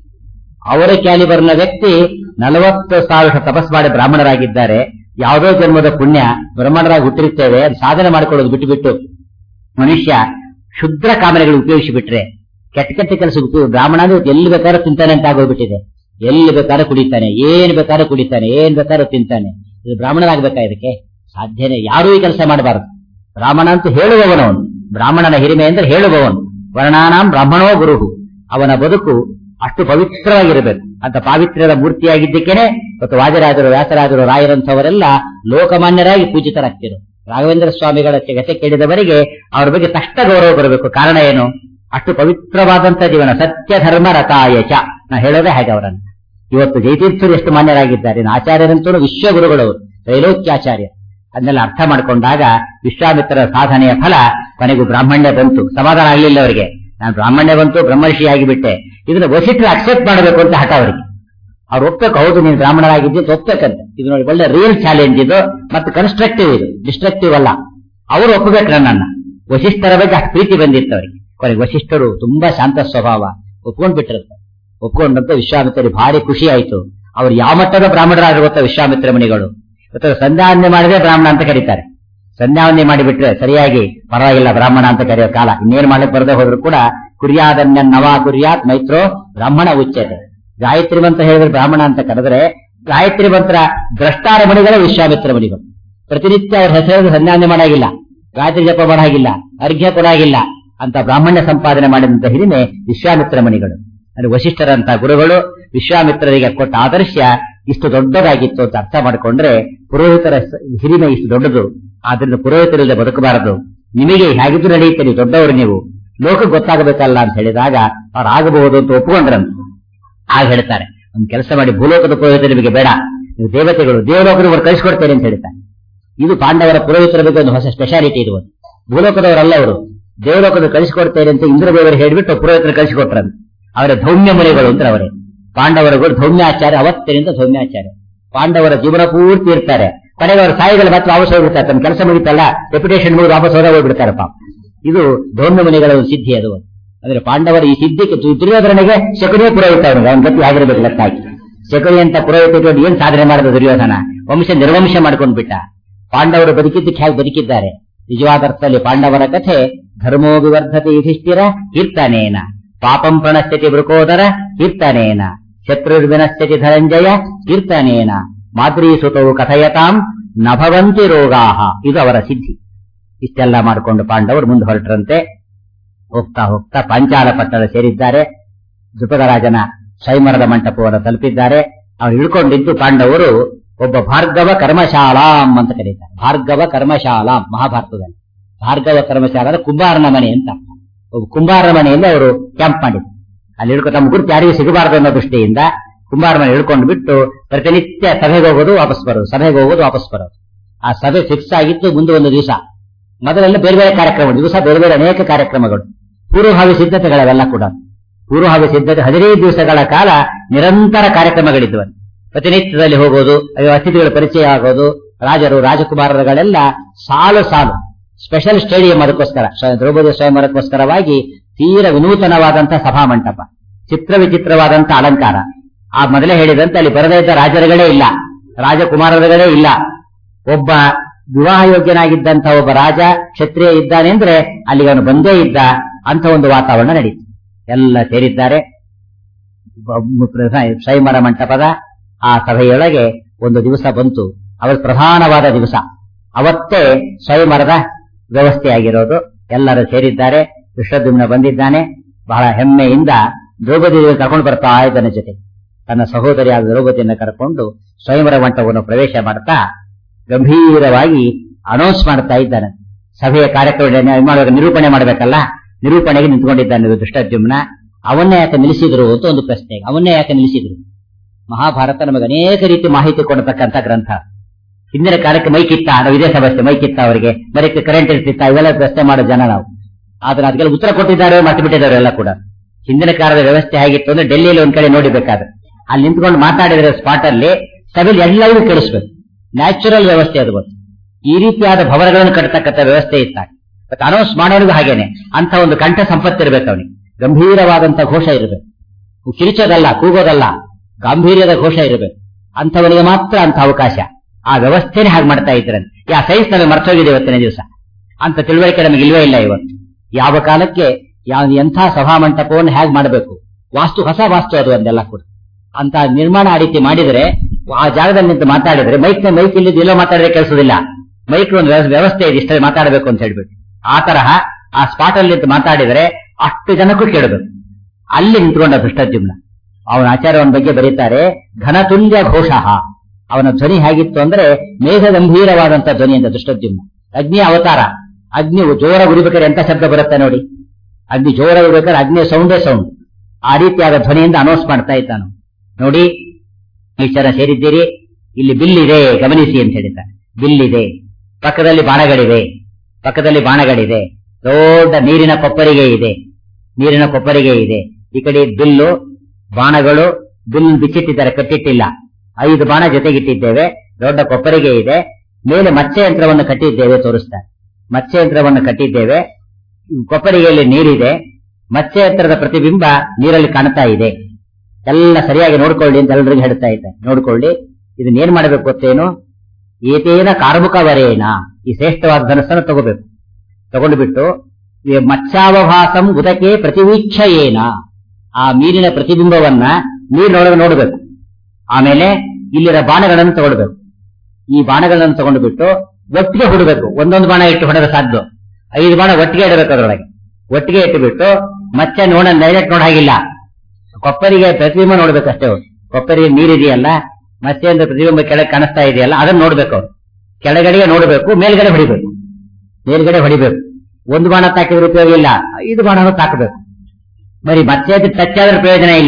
ಅವರ ಕ್ಯಾಲಿಬರ್ನ ವ್ಯಕ್ತಿ ನಲವತ್ತು ಸಾವಿರ ವರ್ಷ ತಪಸ್ ಮಾಡಿ ಬ್ರಾಹ್ಮಣರಾಗಿದ್ದಾರೆ ಯಾವುದೋ ಜನ್ಮದ ಪುಣ್ಯ ಬ್ರಾಹ್ಮಣರಾಗಿ ಹುಟ್ಟಿರುತ್ತೇವೆ ಅದು ಸಾಧನೆ ಮಾಡ್ಕೊಳ್ಳೋದು ಬಿಟ್ಟು ಬಿಟ್ಟು ಮನುಷ್ಯ ಶುದ್ರ ಕಾಮನೆಗಳು ಉಪಯೋಗಿಸಿ ಬಿಟ್ರೆ ಕೆಟ್ಟ ಕೆಟ್ಟ ಕೆಲಸ ಉಪಯೋಗ ಬ್ರಾಹ್ಮಣ ಅಂದ್ರೆ ಎಲ್ಲಿ ಬೇಕಾದ್ರೂ ತಿಂತಾನೆ ಅಂತ ಆಗೋಗ್ಬಿಟ್ಟಿದೆ ಎಲ್ಲಿ ಬೇಕಾದ್ರೂ ಕುಡಿತಾನೆ ಏನ್ ಬೇಕಾದ್ರೂ ಕುಡಿತಾನೆ ಏನ್ ಬೇಕಾದ್ರೂ ತಿಂತಾನೆ ಇದು ಬ್ರಾಹ್ಮಣನಾಗಬೇಕಾ ಇದಕ್ಕೆ ಸಾಧ್ಯನೇ ಯಾರೂ ಈ ಕೆಲಸ ಮಾಡಬಾರದು ಬ್ರಾಹ್ಮಣ ಅಂತ ಹೇಳುವವನವನು ಬ್ರಾಹ್ಮಣನ ಹಿರಿಮೆ ಅಂದ್ರೆ ಹೇಳುವವನು ವರ್ಣಾನಾಂ ಬ್ರಾಹ್ಮಣೋ ಗುರುಹು ಅವನ ಬದುಕು ಅಷ್ಟು ಪವಿತ್ರವಾಗಿರಬೇಕು ಅಂತ ಪಾವಿತ್ರ್ಯದ ಮೂರ್ತಿಯಾಗಿದ್ದಕ್ಕೇನೆ ಮತ್ತು ವಾಜರಾಜರು ವ್ಯಾಸರಾಜರು ರಾಯರಂಥವರೆಲ್ಲ ಲೋಕಮಾನ್ಯರಾಗಿ ಪೂಜಿತರಾಗ್ತಿರು ರಾಘವೇಂದ್ರ ಸ್ವಾಮಿಗಳ ಗತೆ ಕೇಳಿದವರಿಗೆ ಅವರ ಬಗ್ಗೆ ತಷ್ಟ ಗೌರವ ಬರಬೇಕು ಕಾರಣ ಏನು ಅಷ್ಟು ಪವಿತ್ರವಾದಂತ ಜೀವನ ಸತ್ಯ ಧರ್ಮ ರಥಾಯಚ ನಾ ಹೇಳೋದೇ ಹಾಗೆ ಅವರನ್ನು ಇವತ್ತು ಜೈತೀರ್ಥರು ಎಷ್ಟು ಮಾನ್ಯರಾಗಿದ್ದಾರೆ ಇನ್ನು ಆಚಾರ್ಯರಂತೂ ವಿಶ್ವಗುರುಗಳವರು ತ್ರೈಲೋಕ್ಯಾಚಾರ್ಯ ಅದನ್ನೆಲ್ಲ ಅರ್ಥ ಮಾಡಿಕೊಂಡಾಗ ವಿಶ್ವಾಮಿತ್ರರ ಸಾಧನೆಯ ಫಲ ಕೊನೆಗೂ ಬ್ರಾಹ್ಮಣ್ಯ ಬಂತು ಸಮಾಧಾನ ಆಗಲಿಲ್ಲ ಅವರಿಗೆ ನಾನು ಬ್ರಾಹ್ಮಣ್ಯ ಬಂತು ಬ್ರಹ್ಮರ್ಷಿ ಆಗಿಬಿಟ್ಟೆ ಇದನ್ನ ವಸಿಷ್ಠರು ಅಕ್ಸೆಪ್ಟ್ ಮಾಡಬೇಕು ಅಂತ ಹಠ ಅವರಿಗೆ ಅವ್ರು ಒಪ್ಬೇಕು ಹೌದು ನೀನು ಬ್ರಾಹ್ಮಣರಾಗಿದ್ದು ಒಪ್ಬೇಕಂತ ಇದು ನೋಡಿ ಒಳ್ಳೆ ರಿಯಲ್ ಚಾಲೆಂಜ್ ಇದು ಮತ್ತು ಕನ್ಸ್ಟ್ರಕ್ಟಿವ್ ಇದು ಡಿಸ್ಟ್ರಕ್ಟಿವ್ ಅಲ್ಲ ಅವರು ಒಪ್ಪಬೇಕು ನನ್ನನ್ನ ವಶಿಷ್ಠರ ಬಗ್ಗೆ ಅಷ್ಟು ಪ್ರೀತಿ ಬಂದಿತ್ತು ಅವರಿಗೆ ಕೊನೆಗೆ ವಶಿಷ್ಠರು ತುಂಬಾ ಶಾಂತ ಸ್ವಭಾವ ಒಪ್ಕೊಂಡ್ ಬಿಟ್ಟಿರುತ್ತೆ ಒಪ್ಕೊಂಡಂತ ವಿಶ್ವಾಮಿತ್ರರಿಗೆ ಭಾರಿ ಖುಷಿ ಆಯ್ತು ಅವ್ರು ಯಾವ ಮಟ್ಟದ ಬ್ರಾಹ್ಮಣರಾದ್ರು ಗೊತ್ತಾ ವಿಶ್ವಾಮಿತ್ರ ಮುನಿಗಳು ಇವತ್ತು ಸಂಧ್ಯಾವಂದನೆ ಮಾಡಿದ್ರೆ ಬ್ರಾಹ್ಮಣ ಅಂತ ಕರೀತಾರೆ ಸಂಧ್ಯಾವಂದನೆ ಮಾಡಿಬಿಟ್ರೆ ಸರಿಯಾಗಿ ಪರವಾಗಿಲ್ಲ ಬ್ರಾಹ್ಮಣ ಅಂತ ಕರೆಯೋ ಕಾಲ ಇನ್ನೇನು ಮಾಡಕ್ ಬರದೆ ಹೋದ್ರು ಕೂಡ ಕುರ್ಯಾದನ್ಯ ನವ ಕುರ್ಯಾತ್ ಮೈತ್ರೋ ಬ್ರಾಹ್ಮಣ ಉಚ್ಯತೆ ಗಾಯತ್ರಿ ಮಂತ್ರ ಹೇಳಿದ್ರೆ ಬ್ರಾಹ್ಮಣ ಅಂತ ಕರೆದ್ರೆ ಗಾಯತ್ರಿ ಮಂತ್ರ ದ್ರಷ್ಟಾರ ಮಣಿಗಳೇ ವಿಶ್ವಾಮಿತ್ರ ಮಣಿಗಳು ಪ್ರತಿನಿತ್ಯ ಅವ್ರ ಹೆಸರು ಸಂಧ್ಯಾವಂದನೆ ಮಾಡಾಗಿಲ್ಲ ಗಾಯತ್ರಿ ಜಪ ಮಾಡಾಗಿಲ್ಲ ಅರ್ಘ್ಯ ಕೊಡಾಗಿಲ್ಲ ಅಂತ ಬ್ರಾಹ್ಮಣ್ಯ ಸಂಪಾದನೆ ಮಾಡಿದಂತ ಹಿರಿಮೆ ವಿಶ್ವಾಮಿತ್ರ ಮಣಿಗಳು ಅಂದ್ರೆ ವಶಿಷ್ಠರಂತ ಗುರುಗಳು ವಿಶ್ವಾಮಿತ್ರರಿಗೆ ಕೊಟ್ಟ ಆದರ್ಶ ಇಷ್ಟು ದೊಡ್ಡದಾಗಿತ್ತು ಅಂತ ಅರ್ಥ ಮಾಡಿಕೊಂಡ್ರೆ ಪುರೋಹಿತರ ಸ- ಹಿರಿಮೆ ಇಷ್ಟು ದೊಡ್ಡದು ಆದ್ರಿಂದ ಪುರೋಹಿತರಿಲ್ಲದೆ ಬದುಕಬಾರದು ನಿಮಗೆ ಹೇಗಿದ್ದು ನಡೆಯುತ್ತೆ ನೀವು ದೊಡ್ಡವರು ನೀವು ಲೋಕಕ್ಕೆ ಗೊತ್ತಾಗಬೇಕಲ್ಲ ಅಂತ ಹೇಳಿದಾಗ ಅವ್ರು ಆಗಬಹುದು ಅಂತ ಒಪ್ಪಿಕೊಂಡ್ರಂತ ಆಗ ಹೇಳ್ತಾರೆ ಒಂದು ಕೆಲಸ ಮಾಡಿ ಭೂಲೋಕದ ಪುರೋಹಿತ ನಿಮಗೆ ಬೇಡ ನೀವು ದೇವತೆಗಳು ದೇವಲೋಕದವರು ಕಳಿಸ್ಕೊಡ್ತೇನೆ ಅಂತ ಹೇಳ್ತಾರೆ ಇದು ಪಾಂಡವರ ಪುರೋಹಿತರ ಬಗ್ಗೆ ಒಂದು ಹೊಸ ಸ್ಪೆಷಾಲಿಟಿ ಇದು ಒಂದು. ಭೂಲೋಕದವರಲ್ಲ ಅವರು ದೇವಲೋಕದ ಕಳಿಸಿಕೊಡ್ತೇನೆ ಅಂತ ಇಂದ್ರದೇವರು ಹೇಳಿಬಿಟ್ಟು ಪುರೋಹಿತರು ಕಳಿಸಿಕೊಟ್ರಂತ ಅವರ ಧೌಮ್ಯ ಮುನಿಗಳು ಅಂತ ಅವರೇ ಪಾಂಡವರುಗಳು ಧೌಮ್ಯಾಚಾರ್ಯ ಅವತ್ತಿನಿಂದ ಧೌಮ್ಯಾಚಾರ್ಯ ಪಾಂಡವರ ಜೀವನ ಪೂರ್ತಿ ಇರ್ತಾರೆ ಕಡೆಗೆ ಅವರು ಸಾಯಿಗಳು ಮತ್ತೆ ವಾಪಸ್ ಹೋಗ್ಬಿಡ್ತಾರೆ ತಮ್ಮ ಕೆಲಸ ಮುಗಿತಲ್ಲ ರೆಪ್ಯುಟೇಷನ್ ಮುಗಿದು ವಾಪಸ್ ಹೋದ ಹೋಗ್ಬಿಡ್ತಾರೆ ಪಾಪ ಇದು ಧೌಮ್ಯ ಮುನಿಗಳ ಒಂದು ಸಿದ್ಧಿ ಅದು ಅಂದ್ರೆ ಪಾಂಡವರ ಈ ಸಿದ್ಧಿಗೆ ದು- ದುರ್ಯೋಧನಿಗೆ ಶಕುನಿಯ ಪುರೋಹಿತ ಅವನಿಗೆ ಅವನ ಗತಿ ಆಗಿರಬೇಕು ಲೆಕ್ಕಾಗಿ ಶಕುನಿ ಅಂತ ಪುರೋಹಿತ ಇಟ್ಕೊಂಡು ಏನ್ ಸಾಧನೆ ಮಾಡಿದ ದುರ್ಯೋಧನ ವಂಶ ನಿರ್ವಂಶ ಮಾಡ್ಕೊಂಡು ಬಿಟ್ಟ ಪಾಂಡವರು ಬದುಕಿದ್ದಕ್ಕೆ ಹೇಗೆ ಬದುಕಿದ್ದಾರೆ ನಿಜವಾದ ಅರ್ಥದಲ್ಲಿ ಪಾಂಡವರ ಕಥೆ ಧರ್ಮೋ ವಿವರ್ಧತೆ ಯುಧಿಷ್ಠಿರ ಕೀರ್ತನೇನ ಪಾಪಂ ಪ್ರಣಶ್ಯತಿ ವೃಕೋದರ ಕೀರ್ತನೇನ ಶತ್ರುರ್ವಿನಶ್ಯತಿ ಧನಂಜಯ ಕೀರ್ತನೇನ ಮಾದ್ರೀಸುತವು ಕಥಯತಾಂ ನಭವಂತಿ ರೋಗಾಹ ಇದು ಅವರ ಸಿದ್ಧಿ ಇಷ್ಟೆಲ್ಲ ಮಾಡಿಕೊಂಡು ಪಾಂಡವರು ಮುಂದೆ ಹೊರಟರಂತೆ ಹೋಗ್ತಾ ಹೋಗ್ತಾ ಪಾಂಚಾಲ ಪಟ್ಟಣ ಸೇರಿದ್ದಾರೆ ದ್ರುಪದರಾಜನ ಸ್ವಯಂವರದ ಮಂಟಪವನ್ನು ತಲುಪಿದ್ದಾರೆ ಅವ್ರು ಇಳ್ಕೊಂಡಿದ್ದು ಪಾಂಡವರು ಒಬ್ಬ ಭಾರ್ಗವ ಕರ್ಮಶಾಲಾಂ ಅಂತ ಕರೀತಾರೆ ಭಾರ್ಗವ ಕರ್ಮಶಾಲಾಂ ಮಹಾಭಾರತದಲ್ಲಿ ಭಾರ್ಗವ ಕರ್ಮಶಾಲ ಅಂದ್ರೆ ಕುಂಬಾರನ ಮನೆ ಅಂತ ಒಬ್ಬ ಕುಂಬಾರನ ಮನೆಯಲ್ಲಿ ಅವರು ಕ್ಯಾಂಪ್ ಮಾಡಿದ್ರು ಅಲ್ಲಿ ಹಿಡ್ಕೊ ತಮ್ಮ ಗುರುತು ಯಾರಿಗೂ ಸಿಗಬಾರದು ಅನ್ನೋ ದೃಷ್ಟಿಯಿಂದ ಕುಂಬಾರ ಮನೆ ಹಿಡ್ಕೊಂಡು ಬಿಟ್ಟು ಪ್ರತಿನಿತ್ಯ ಸಭೆಗೆ ಹೋಗೋದು ವಾಪಸ್ ಬರೋದು ಸಭೆಗೆ ಹೋಗೋದು ವಾಪಸ್ ಬರೋದು ಆ ಸಭೆ ಫಿಕ್ಸ್ ಆಗಿತ್ತು ಮುಂದೆ ಒಂದು ದಿವಸ ಮೊದಲೆಲ್ಲ ಬೇರೆ ಬೇರೆ ಕಾರ್ಯಕ್ರಮಗಳು ದಿವಸ ಬೇರೆ ಬೇರೆ ಅನೇಕ ಕಾರ್ಯಕ್ರಮಗಳು ಪೂರ್ವಭಾವಿ ಸಿದ್ಧತೆಗಳವೆಲ್ಲ ಕೂಡ ಪೂರ್ವಭಾವಿ ಸಿದ್ಧತೆ ಹದಿನೈದು ದಿವಸಗಳ ಕಾಲ ನಿರಂತರ ಕಾರ್ಯಕ್ರಮಗಳಿದ್ವು ಅಲ್ಲಿ. ಪ್ರತಿನಿತ್ಯದಲ್ಲಿ ಹೋಗೋದು ಅಯ್ಯೋ ಅತಿಥಿಗಳ ಪರಿಚಯ ಆಗೋದು ರಾಜರು ರಾಜಕುಮಾರರುಗಳೆಲ್ಲ ಸಾಲು ಸಾಲು ಸ್ಪೆಷಲ್ ಸ್ಟೇಡಿಯಂ ಅದಕ್ಕೋಸ್ಕರ ಸ- ದ್ರೌಪದಿ ಸ್ವಯಂವರಕ್ಕೋಸ್ಕರವಾಗಿ ತೀರ ವಿನೂತನವಾದಂತಹ ಸಭಾ ಮಂಟಪ ಚಿತ್ರ ವಿಚಿತ್ರವಾದಂತ ಅಲಂಕಾರ ಆ ಮೊದಲೇ ಹೇಳಿದಂತೆ ಅಲ್ಲಿ ಬರದೇ ಇದ್ದ ರಾಜರುಗಳೇ ಇಲ್ಲ ರಾಜಕುಮಾರರುಗಳೇ ಇಲ್ಲ ಒಬ್ಬ ವಿವಾಹ ಯೋಗ್ಯನಾಗಿದ್ದಂತ ಒಬ್ಬ ರಾಜ ಕ್ಷತ್ರಿಯ ಇದ್ದಾನೆ ಅಂದ್ರೆ ಅಲ್ಲಿಗೆ ಅವನು ಬಂದೇ ಇದ್ದ ಅಂತ ಒಂದು ವಾತಾವರಣ ನಡೀತು ಎಲ್ಲ ಸೇರಿದ್ದಾರೆ ಬ- ಸ್ವಯಂವರ ಮಂಟಪದ ಆ ಸಭೆಯೊಳಗೆ ಒಂದು ದಿವಸ ಬಂತು ಅವತ್ತು ಪ್ರಧಾನವಾದ ದಿವಸ ಅವತ್ತೇ ಸ್ವಯಂವರದ ವ್ಯವಸ್ಥೆಯಾಗಿರೋದು ಎಲ್ಲರೂ ಸೇರಿದ್ದಾರೆ ಕೃಷ್ಣದ್ಯುಮ್ನ ಬಂದಿದ್ದಾನೆ ಬಹಳ ಹೆಮ್ಮೆಯಿಂದ ದ್ರೌಪದಿ ದೇವಿ ಕರ್ಕೊಂಡು ಬರ್ತಾ ಇದ್ದಾನೆ ಜೊತೆ ತನ್ನ ಸಹೋದರಿಯಾದ ದ್ರೌಪದಿಯನ್ನು ಕರ್ಕೊಂಡು ಸ್ವಯಂವರ ಮಂಟಪವನ್ನು ಪ್ರವೇಶ ಮಾಡ್ತಾ ಗಂಭೀರವಾಗಿ ಅನೌನ್ಸ್ ಮಾಡ್ತಾ ಇದ್ದಾನೆ ಸಭೆಯ ಕಾರ್ಯಕ್ರಮ ಮಾಡುವಾಗ ನಿರೂಪಣೆ ಮಾಡಬೇಕಲ್ಲ ನಿರೂಪಣೆಗೆ ನಿಂತ್ಕೊಂಡಿದ್ದಾನೆ ಇದು ದುಷ್ಟದ್ಯುಮ್ನ ಅವನ್ನೇ ಯಾಕೆ ನಿಲ್ಲಿಸಿದ್ರು ಅಂತ ಒಂದು ಪ್ರಶ್ನೆ ಅವನ್ನೇ ಯಾಕೆ ನಿಲ್ಲಿಸಿದ್ರು ಮಹಾಭಾರತ ನಮಗೆ ಅನೇಕ ರೀತಿ ಮಾಹಿತಿ ಕೊಡತಕ್ಕಂತ ಗ್ರಂಥ ಹಿಂದಿನ ಕಾಲಕ್ಕೆ ಮೈಕಿತ್ತ ನಾವು ಇದೇ ಸಮಸ್ಯೆ ಮೈಕಿತ್ತ ಅವರಿಗೆ ಬರೀ ಕರೆಂಟ್ ಇರ್ತಿತ್ತ ಇವೆಲ್ಲ ಪ್ರಶ್ನೆ ಮಾಡೋ ಜನ ನಾವು ಆದ್ರೆ ಅದಕ್ಕೆಲ್ಲ ಉತ್ತರ ಕೊಟ್ಟಿದ್ದಾರೆ ಮತ್ತೆ ಬಿಟ್ಟಿದ್ದಾರೆ ಎಲ್ಲ ಕೂಡ ಹಿಂದಿನ ಕಾಲದ ವ್ಯವಸ್ಥೆ ಹೇಗಿತ್ತು ಅಂದ್ರೆ ಡೆಲ್ಲಿಯಲ್ಲಿ ಒಂದ್ ಕಡೆ ನೋಡಿಬೇಕಾದ್ರೆ ಅಲ್ಲಿ ನಿಂತ್ಕೊಂಡು ಮಾತಾಡಿದ್ರೆ ಸ್ಪಾಟ್ ಅಲ್ಲಿ ಸಭೆಯಲ್ಲಿ ಎಲ್ಲವೂ ಕೇಳಿಸ್ಬೇಕು ನ್ಯಾಚುರಲ್ ವ್ಯವಸ್ಥೆ ಅದು ಗೊತ್ತು ಈ ರೀತಿಯಾದ ಭವನಗಳನ್ನು ಕಟ್ಟತಕ್ಕಂಥ ವ್ಯವಸ್ಥೆ ಇತ್ತ ಮತ್ತೆ ಅನೌನ್ಸ್ ಮಾಡೋರಿಗೂ ಹಾಗೇನೆ ಅಂತ ಒಂದು ಕಂಠ ಸಂಪತ್ತಿರ್ಬೇಕು ಅವನಿಗೆ ಗಂಭೀರವಾದಂತ ಘೋಷ ಇರಬೇಕು ಕಿರಿಚೋದಲ್ಲ ಕೂಗೋದಲ್ಲ ಗಾಂಭೀರ್ಯದ ಘೋಷ ಇರಬೇಕು ಅಂಥವನಿಗೆ ಮಾತ್ರ ಅಂತ ಅವಕಾಶ ಆ ವ್ಯವಸ್ಥೆನೇ ಹಾಗೆ ಮಾಡ್ತಾ ಇದ್ರಂತೆ ಯಾ ಸೈನ್ಸ್ ನಮಗೆ ಮರ್ತೋಗಿದೆ ಇವತ್ತಿನ ದಿವಸ ಅಂತ ತಿಳುವಳಿಕೆ ನಮಗೆ ಇಲ್ವೇ ಇಲ್ಲ ಇವತ್ತು ಯಾವ ಕಾಲಕ್ಕೆ ಯಾವ ಎಂಥ ಸಭಾ ಮಂಟಪವನ್ನು ಹೇಗೆ ಮಾಡಬೇಕು ವಾಸ್ತು ಹೊಸ ವಾಸ್ತು ಅದು ಅಂದೆಲ್ಲ ಕೂಡ ಅಂತ ನಿರ್ಮಾಣ ಆ ರೀತಿ ಮಾಡಿದರೆ ಆ ಜಾಗದಲ್ಲಿ ನಿಂತು ಮಾತಾಡಿದ್ರೆ ಮೈಕ್ ಮೈಕ್ ಇಲ್ಲಿದ್ದು ಎಲ್ಲೋ ಮಾತಾಡಿದ್ರೆ ಕೆಲಸದಿಲ್ಲ ಮೈಕ್ ಒಂದು ವ್ಯವ- ವ್ಯವಸ್ಥೆ ಇದೆ ಇಷ್ಟೇ ಮಾತಾಡಬೇಕು ಅಂತ ಹೇಳ್ಬಿಟ್ಟು ಆ ತರಹ ಆ ಸ್ಪಾಟ್ ಅಲ್ಲಿ ನಿಂತು ಮಾತಾಡಿದರೆ ಅಷ್ಟು ಜನಕ್ಕೂ ಕೇಳಬೇಕು ಅಲ್ಲಿ ನಿಂತ್ಕೊಂಡ ದುಷ್ಟದ್ಯುಮ್ನ ಅವನ ಆಚಾರ್ಯವನ ಬಗ್ಗೆ ಬರೀತಾರೆ ಘನತುಲ್ಯ ಘೋಷ ಅವನ ಧ್ವನಿ ಹೇಗಿತ್ತು ಅಂದ್ರೆ ಮೇಘ ಗಂಭೀರವಾದಂತ ಧ್ವನಿ ಅಂತ ದುಷ್ಟದ್ಯುಮ್ನ ಅಗ್ನಿ ಅವತಾರ ಅಗ್ನಿ ಜೋರ ಉರಿಬೇಕಾದ್ರೆ ಎಂತ ಶಬ್ದ ಬರುತ್ತೆ ನೋಡಿ ಅಗ್ನಿ ಜೋರ ಉರಿಬೇಕಾದ್ರೆ ಅಗ್ನಿಯ ಸೌಂಡೇ ಸೌಂಡ್ ಆ ರೀತಿಯಾದ ಧ್ವನಿಯಿಂದ ಅನೌನ್ಸ್ ಮಾಡ್ತಾ ಇದ್ದಾನು ನೋಡಿ ಇಷ್ಟು ಜನ ಸೇರಿದ್ದೀರಿ ಇಲ್ಲಿ ಬಿಲ್ ಇದೆ ಗಮನಿಸಿ ಅಂತ ಹೇಳಿದ್ದಾರೆ ಬಿಲ್ ಇದೆ ಪಕ್ಕದಲ್ಲಿ ಬಾಣಗಳಿವೆ ಪಕ್ಕದಲ್ಲಿ ಬಾಣಗಳಿದೆ ದೊಡ್ಡ ನೀರಿನ ಕೊಪ್ಪರಿಗೆ ಇದೆ ನೀರಿನ ಕೊಪ್ಪರಿಗೆ ಇದೆ ಈ ಕಡೆ ಬಿಲ್ಲು ಬಾಣಗಳು ಬಿಲ್ ಬಿಚ್ಚಿಟ್ಟಿದ್ದಾರೆ ಕಟ್ಟಿಟ್ಟಿಲ್ಲ ಐದು ಬಾಣ ಜೊತೆಗಿಟ್ಟಿದ್ದೇವೆ ದೊಡ್ಡ ಕೊಪ್ಪರಿಗೆ ಇದೆ ಮೇಲೆ ಮತ್ಸ್ಯ ಯಂತ್ರವನ್ನು ಕಟ್ಟಿದ್ದೇವೆ ತೋರಿಸ್ತಾರೆ ಮತ್ಸ್ಯ ಯಂತ್ರವನ್ನು ಕಟ್ಟಿದ್ದೇವೆ ಕೊಪ್ಪರಿಗೆಯಲ್ಲಿ ನೀರಿದೆ ಮತ್ಸ್ಯ ಯಂತ್ರದ ಪ್ರತಿಬಿಂಬ ನೀರಲ್ಲಿ ಕಾಣ್ತಾ ಇದೆ ಎಲ್ಲ ಸರಿಯಾಗಿ ನೋಡ್ಕೊಳ್ಳಿ ಅಂತ ಎಲ್ಲರಿಗೂ ಹೇಳ್ತಾ ಇದ್ದೆ ನೋಡ್ಕೊಳ್ಳಿ ಇದನ್ನ ಏನ್ ಮಾಡಬೇಕು ಗೊತ್ತೇನು ಏತೇನ ಕಾರ್ಮುಕವರೇನ ಈ ಶ್ರೇಷ್ಠವಾದ ಧನಸ್ಸನ್ನು ತಗೋಬೇಕು ತಗೊಂಡು ಬಿಟ್ಟು ಈ ಮತ್ಸ್ಯಾವಭಾಸಂ ಉದಕೆ ಪ್ರತಿವೀಕ್ಷಯೇನ ಆ ಮೀನಿನ ಪ್ರತಿಬಿಂಬವನ್ನ ನೀರಿನೊಳಗೆ ನೋಡಬೇಕು ಆಮೇಲೆ ಇಲ್ಲಿರೋ ಬಾಣಗಳನ್ನು ತಗೊಳ್ಬೇಕು ಈ ಬಾಣಗಳನ್ನು ತಗೊಂಡು ಬಿಟ್ಟು ಒಟ್ಟಿಗೆ ಹೊಡಬೇಕು ಒಂದೊಂದು ಬಾಣ ಇಟ್ಟು ಹೊಡೆದ ಸಾಧ್ಯ ಐದು ಬಾಣ ಒಟ್ಟಿಗೆ ಇಡಬೇಕು ಅದರೊಳಗೆ ಒಟ್ಟಿಗೆ ಇಟ್ಟುಬಿಟ್ಟು ಮತ್ತೆ ನೋಡ ಡೈರೆಕ್ಟ್ ನೋಡ ಹಾಗಿಲ್ಲ ಕೊಪ್ಪರಿಗೆ ಪ್ರತಿಬಿಂಬ ನೋಡ್ಬೇಕಷ್ಟೇ ಅವ್ರು ಕೊಪ್ಪರಿಗೆ ನೀರಿದೆಯಲ್ಲ ಮತ್ತೆ ಒಂದು ಪ್ರತಿಬಿಂಬ ಕೆಳಗೆ ಕಾಣಿಸ್ತಾ ಇದೆಯಲ್ಲ ಅದನ್ನ ನೋಡ್ಬೇಕು ಅವ್ರು ಕೆಳಗಡೆಗೆ ನೋಡಬೇಕು ಮೇಲ್ಗಡೆ ಹೊಡಿಬೇಕು ಮೇಲ್ಗಡೆ ಹೊಡಿಬೇಕು ಒಂದು ಬಾಣ ತಾಕಿದ್ರೆ ಉಪಯೋಗ ಇಲ್ಲ ಐದು ಬಾಣನೂ ತಾಕಬೇಕು ಬರೀ ಮತ್ತೆ ಅದು ಟಚ್ ಆದ್ರೆ ಪ್ರಯೋಜನ ಇಲ್ಲ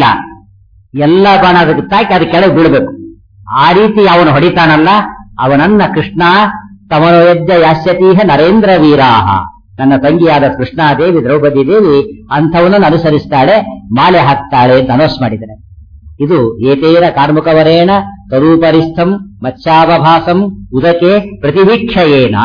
ಎಲ್ಲಾ ಬಾಣ ಅದಕ್ಕೆ ತಾಕಿ ಅದು ಕೆಳಗೆ ಬೀಳ್ಬೇಕು ಆ ರೀತಿ ಅವನು ಹೊಡಿತಾನಲ್ಲ ಅವನನ್ನ ಕೃಷ್ಣ ತಮನೋಯಜ್ಜ ಯಾಸ್ಯತೀಹ ನರೇಂದ್ರ ವೀರಾಹ ನನ್ನ ತಂಗಿಯಾದ ಕೃಷ್ಣಾದೇವಿ ದ್ರೌಪದಿ ದೇವಿ ಅಂಥವನನ್ನು ಅನುಸರಿಸ್ತಾಳೆ ಮಾಲೆ ಹಾಕ್ತಾಳೆ ಅಂತ ಅನೌನ್ಸ್ ಮಾಡಿದ್ದಾರೆ ಇದು ಏತೇರ ಕಾರ್ಮುಕವರೇಣ ತರೂಪರಿಸ್ಥಂ ಮತ್ಸ್ಯಾವಭಾಸಂ ಉದಕೆ ಪ್ರತಿವೀಕ್ಷಯೇನ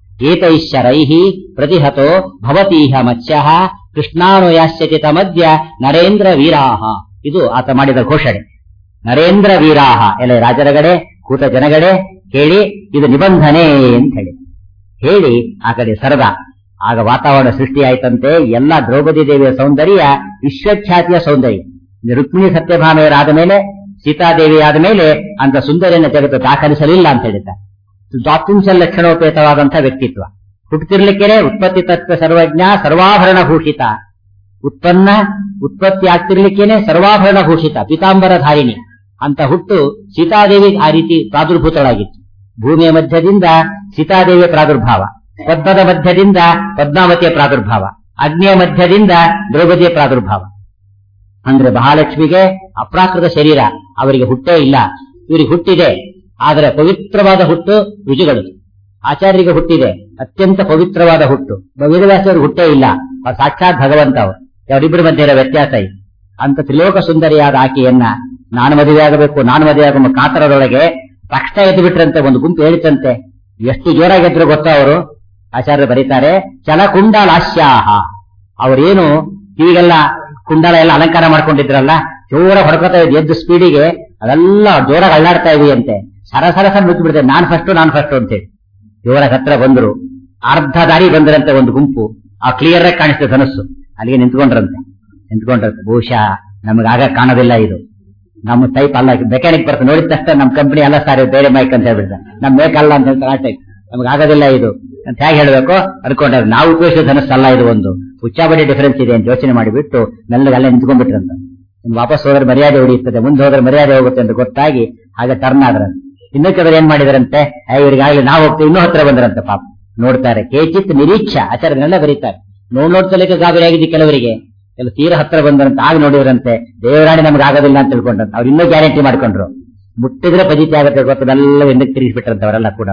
ಏತೈಶ್ಚರೈಃ ಪ್ರತಿಹತೋ ಭವತೀಹ ಮತ್ಸ್ಯಃ ಕೃಷ್ಣಾನುಯಾಸ್ಯತಿ ತಮದ್ಯ ನರೇಂದ್ರ ವೀರಾಹ ಇದು ಆತ ಮಾಡಿದ ಘೋಷಣೆ ನರೇಂದ್ರ ವೀರಾಹ ಎಲ್ಲ ರಾಜರಗಡೆ ಕೂತ ಜನಗಡೆ ಹೇಳಿ ಇದು ನಿಬಂಧನೆ ಅಂತ ಹೇಳಿ ಹೇಳಿ ಆ ಕಡೆ ಸರದ ಆಗ ವಾತಾವರಣ ಸೃಷ್ಟಿಯಾಯ್ತಂತೆ ಎಲ್ಲ ದ್ರೌಪದಿ ದೇವಿಯ ಸೌಂದರ್ಯ ವಿಶ್ವಖ್ಯಾತಿಯ ಸೌಂದರ್ಯ ರುಕ್ಮಿಣಿ ಸತ್ಯಭಾಮೆಯರಾದ ಮೇಲೆ ಸೀತಾದೇವಿ ಆದ ಮೇಲೆ ಅಂತ ಸುಂದರಿಯನ್ನ ಜಗತ್ತು ದಾಖಲಿಸಲಿಲ್ಲ ಅಂತ ಹೇಳಿದ್ದ ದ್ವಾತ್ರಿಂಶ ಲಕ್ಷಣೋಪೇತವಾದಂತಹ ವ್ಯಕ್ತಿತ್ವ ಹುಟ್ಟುತ್ತಿರ್ಲಿಕ್ಕೇನೆ ಉತ್ಪತ್ತಿ ತತ್ವ ಸರ್ವಜ್ಞ ಸರ್ವಾಭರಣ ಭೂಷಿತ ಉತ್ಪನ್ನ ಉತ್ಪತ್ತಿ ಆಗ್ತಿರ್ಲಿಕ್ಕೇನೆ ಸರ್ವಾಭರಣ ಭೂಷಿತ ಪೀತಾಂಬರ ಧಾರಿಣಿ ಅಂತ ಹುಟ್ಟು ಸೀತಾದೇವಿ ಆ ರೀತಿ ಪ್ರಾದುರ್ಭೂತಳಾಗಿತ್ತು ಭೂಮಿಯ ಮಧ್ಯದಿಂದ ಸೀತಾದೇವಿಯ ಪ್ರಾದುರ್ಭಾವ ಪದ್ಮದ ಮಧ್ಯದಿಂದ ಪದ್ಮಾವತಿಯ ಪ್ರಾದುರ್ಭಾವ ಅಗ್ನಿಯ ಮಧ್ಯದಿಂದ ದ್ರೌಪದಿಯ ಪ್ರಾದುರ್ಭಾವ ಅಂದ್ರೆ ಮಹಾಲಕ್ಷ್ಮಿಗೆ ಅಪ್ರಾಕೃತ ಶರೀರ ಅವರಿಗೆ ಹುಟ್ಟೇ ಇಲ್ಲ ಇವರಿಗೆ ಹುಟ್ಟಿದೆ ಆದರೆ ಪವಿತ್ರವಾದ ಹುಟ್ಟು ರುಜುಗಳು ಆಚಾರ್ಯರಿಗೆ ಹುಟ್ಟಿದೆ ಅತ್ಯಂತ ಪವಿತ್ರವಾದ ಹುಟ್ಟು ವೇದವ್ಯಾಸರಿಗೆ ಹುಟ್ಟೇ ಇಲ್ಲ ಅವ್ರು ಸಾಕ್ಷಾತ್ ಭಗವಂತ ಅವರು ಅವರಿಬ್ಬರ ಮಧ್ಯೆ ಇರೋ ವ್ಯತ್ಯಾಸ ಇದೆ ಅಂತ ತ್ರಿಲೋಕ ಸುಂದರಿಯಾದ ಆಕೆಯನ್ನ ನಾನು ಮದುವೆಯಾಗಬೇಕು ನಾನು ಮದುವೆಯಾಗುವ ಕಾತರದೊಳಗೆ ತಕ್ಷಣ ಎದ್ದು ಬಿಟ್ರಂತೆ ಒಂದು ಗುಂಪು ಹೇಳಿತಂತೆ ಎಷ್ಟು ಜೋರಾಗಿ ಎದ್ರು ಗೊತ್ತಾ ಅವರು ಆಚಾರ್ಯರು ಬರೀತಾರೆ ಚಲಕುಂಡಲಾಶ್ಯಾಹ ಅವರೇನು ಕಿವಿಗೆಲ್ಲ ಕುಂಡಲ ಎಲ್ಲ ಅಲಂಕಾರ ಮಾಡ್ಕೊಂಡಿದ್ರಲ್ಲ ಜೋರ ಹೊಡ್ಕೋತಾ ಇದ್ ಎದ್ದು ಸ್ಪೀಡಿಗೆ ಅದೆಲ್ಲ ಜೋರಾಗಿ ಅಳ್ಳಾಡ್ತಾ ಇದೆಯಂತೆ ಸರ ಸರ ಸರ ನುಗ್ಗಿ ಬಿಡ್ತಾರೆ ನಾನ್ ಫಸ್ಟ್ ನಾನ್ ಫಸ್ಟ್ ಅಂತೇಳಿ ಜೋರಾಗಿ ಹತ್ರ ಬಂದ್ರು ಅರ್ಧ ದಾರಿ ಬಂದ್ರಂತೆ ಒಂದು ಗುಂಪು ಆ ಕ್ಲಿಯರ್ ಆಗಿ ಕಾಣಿಸ್ತದೆ ಧನಸ್ಸು ಅಲ್ಲಿಗೆ ನಿಂತ್ಕೊಂಡ್ರಂತೆ ನಿಂತ್ಕೊಂಡ್ರಂತೆ ಬಹುಶಃ ನಮಗಾಗ ಕಾಣೋದಿಲ್ಲ ಇದು ನಮ್ಮ ಟೈಪ್ ಅಲ್ಲ ಮೆಕ್ಯಾನಿಕ್ ಬರ್ತಾರೆ ನೋಡಿದ ತಕ್ಷಣ ನಮ್ಮ ಕಂಪನಿ ಅಲ್ಲ ಸರ್ ಬೇರೆ ಮೈಕ್ ಅಂತ ಹೇಳ್ಬಿಡ್ತಾರೆ ನಮ್ ಮೇಕ್ ಅಲ್ಲ ಅಂತ ಹೇಳ್ತಾರೆ ಆ ಟೈಪ್ ನಮ್ಗೆ ಆಗೋದಿಲ್ಲ ಇದು ಅಂತ ಹೇಗೆ ಹೇಳ್ಬೇಕು ಅನ್ಕೊಂಡ್ರೆ ನಾವು ಉಪಯೋಗಿಸೋ ಧನಸ್ಸು ಅಲ್ಲ ಇದು ಒಂದು ಉಚ್ಚಾಬಡಿ ಡಿಫರೆನ್ಸ್ ಇದೆ ಅಂತ ಯೋಚನೆ ಮಾಡಿಬಿಟ್ಟು ಮೆಲ್ಲಗೆ ಅಲ್ಲೇ ನಿಂತ್ಕೊಂಡ್ಬಿಟ್ರಂತ ಇನ್ನು ವಾಪಸ್ ಹೋದ್ರೆ ಮರ್ಯಾದೆ ಉಳಿಯುತ್ತದೆ ಮುಂದೆ ಹೋದ್ರೆ ಮರ್ಯಾದೆ ಹೋಗುತ್ತೆ ಅಂತ ಗೊತ್ತಾಗಿ ಹಾಗೆ ಟರ್ನ್ ಆದ್ರ ಇನ್ನೊಬ್ಬರು ಏನ್ ಮಾಡಿದ್ರಂತೆ ಇವರಿಗಾಗಲಿ ನಾವು ಹೋಗ್ತೀವಿ ಇನ್ನೂ ಹತ್ರ ಬಂದ್ರಂತೆ ಪಾಪ ನೋಡ್ತಾರೆ ಕೇಚಿತ್ ನಿರೀಕ್ಷ ಆಚಾರ್ಯನೆಲ್ಲ ಬರೀತಾರೆ ನೋಡ್ ನೋಡ್ತಲಿಕ್ಕೆ ಗಾಬರಿ ಆಗಿದೆ ಕೆಲವರಿಗೆ ಎಲ್ಲ ತೀರ ಹತ್ರ ಬಂದ್ರಂತೆ ಆಗ ನೋಡಿದ್ರಂತೆ ದೇವರಾಣಿ ನಮ್ಗೆ ಆಗೋದಿಲ್ಲ ಅಂತ ತಿಳ್ಕೊಂಡ್ರಂತೆ ಅವ್ರು ಇನ್ನೂ ಗ್ಯಾರಂಟಿ ಮಾಡ್ಕೊಂಡ್ರು ಮುಟ್ಟಿದ್ರೆ ಪಜಿತಿ ಆಗುತ್ತೆ ಗೊತ್ತದೆಲ್ಲ ಹಿಂದಕ್ಕೆ ತಿರುಗಿಸ್ಬಿಟ್ರಂತೆ ಅವರೆಲ್ಲ ಕೂಡ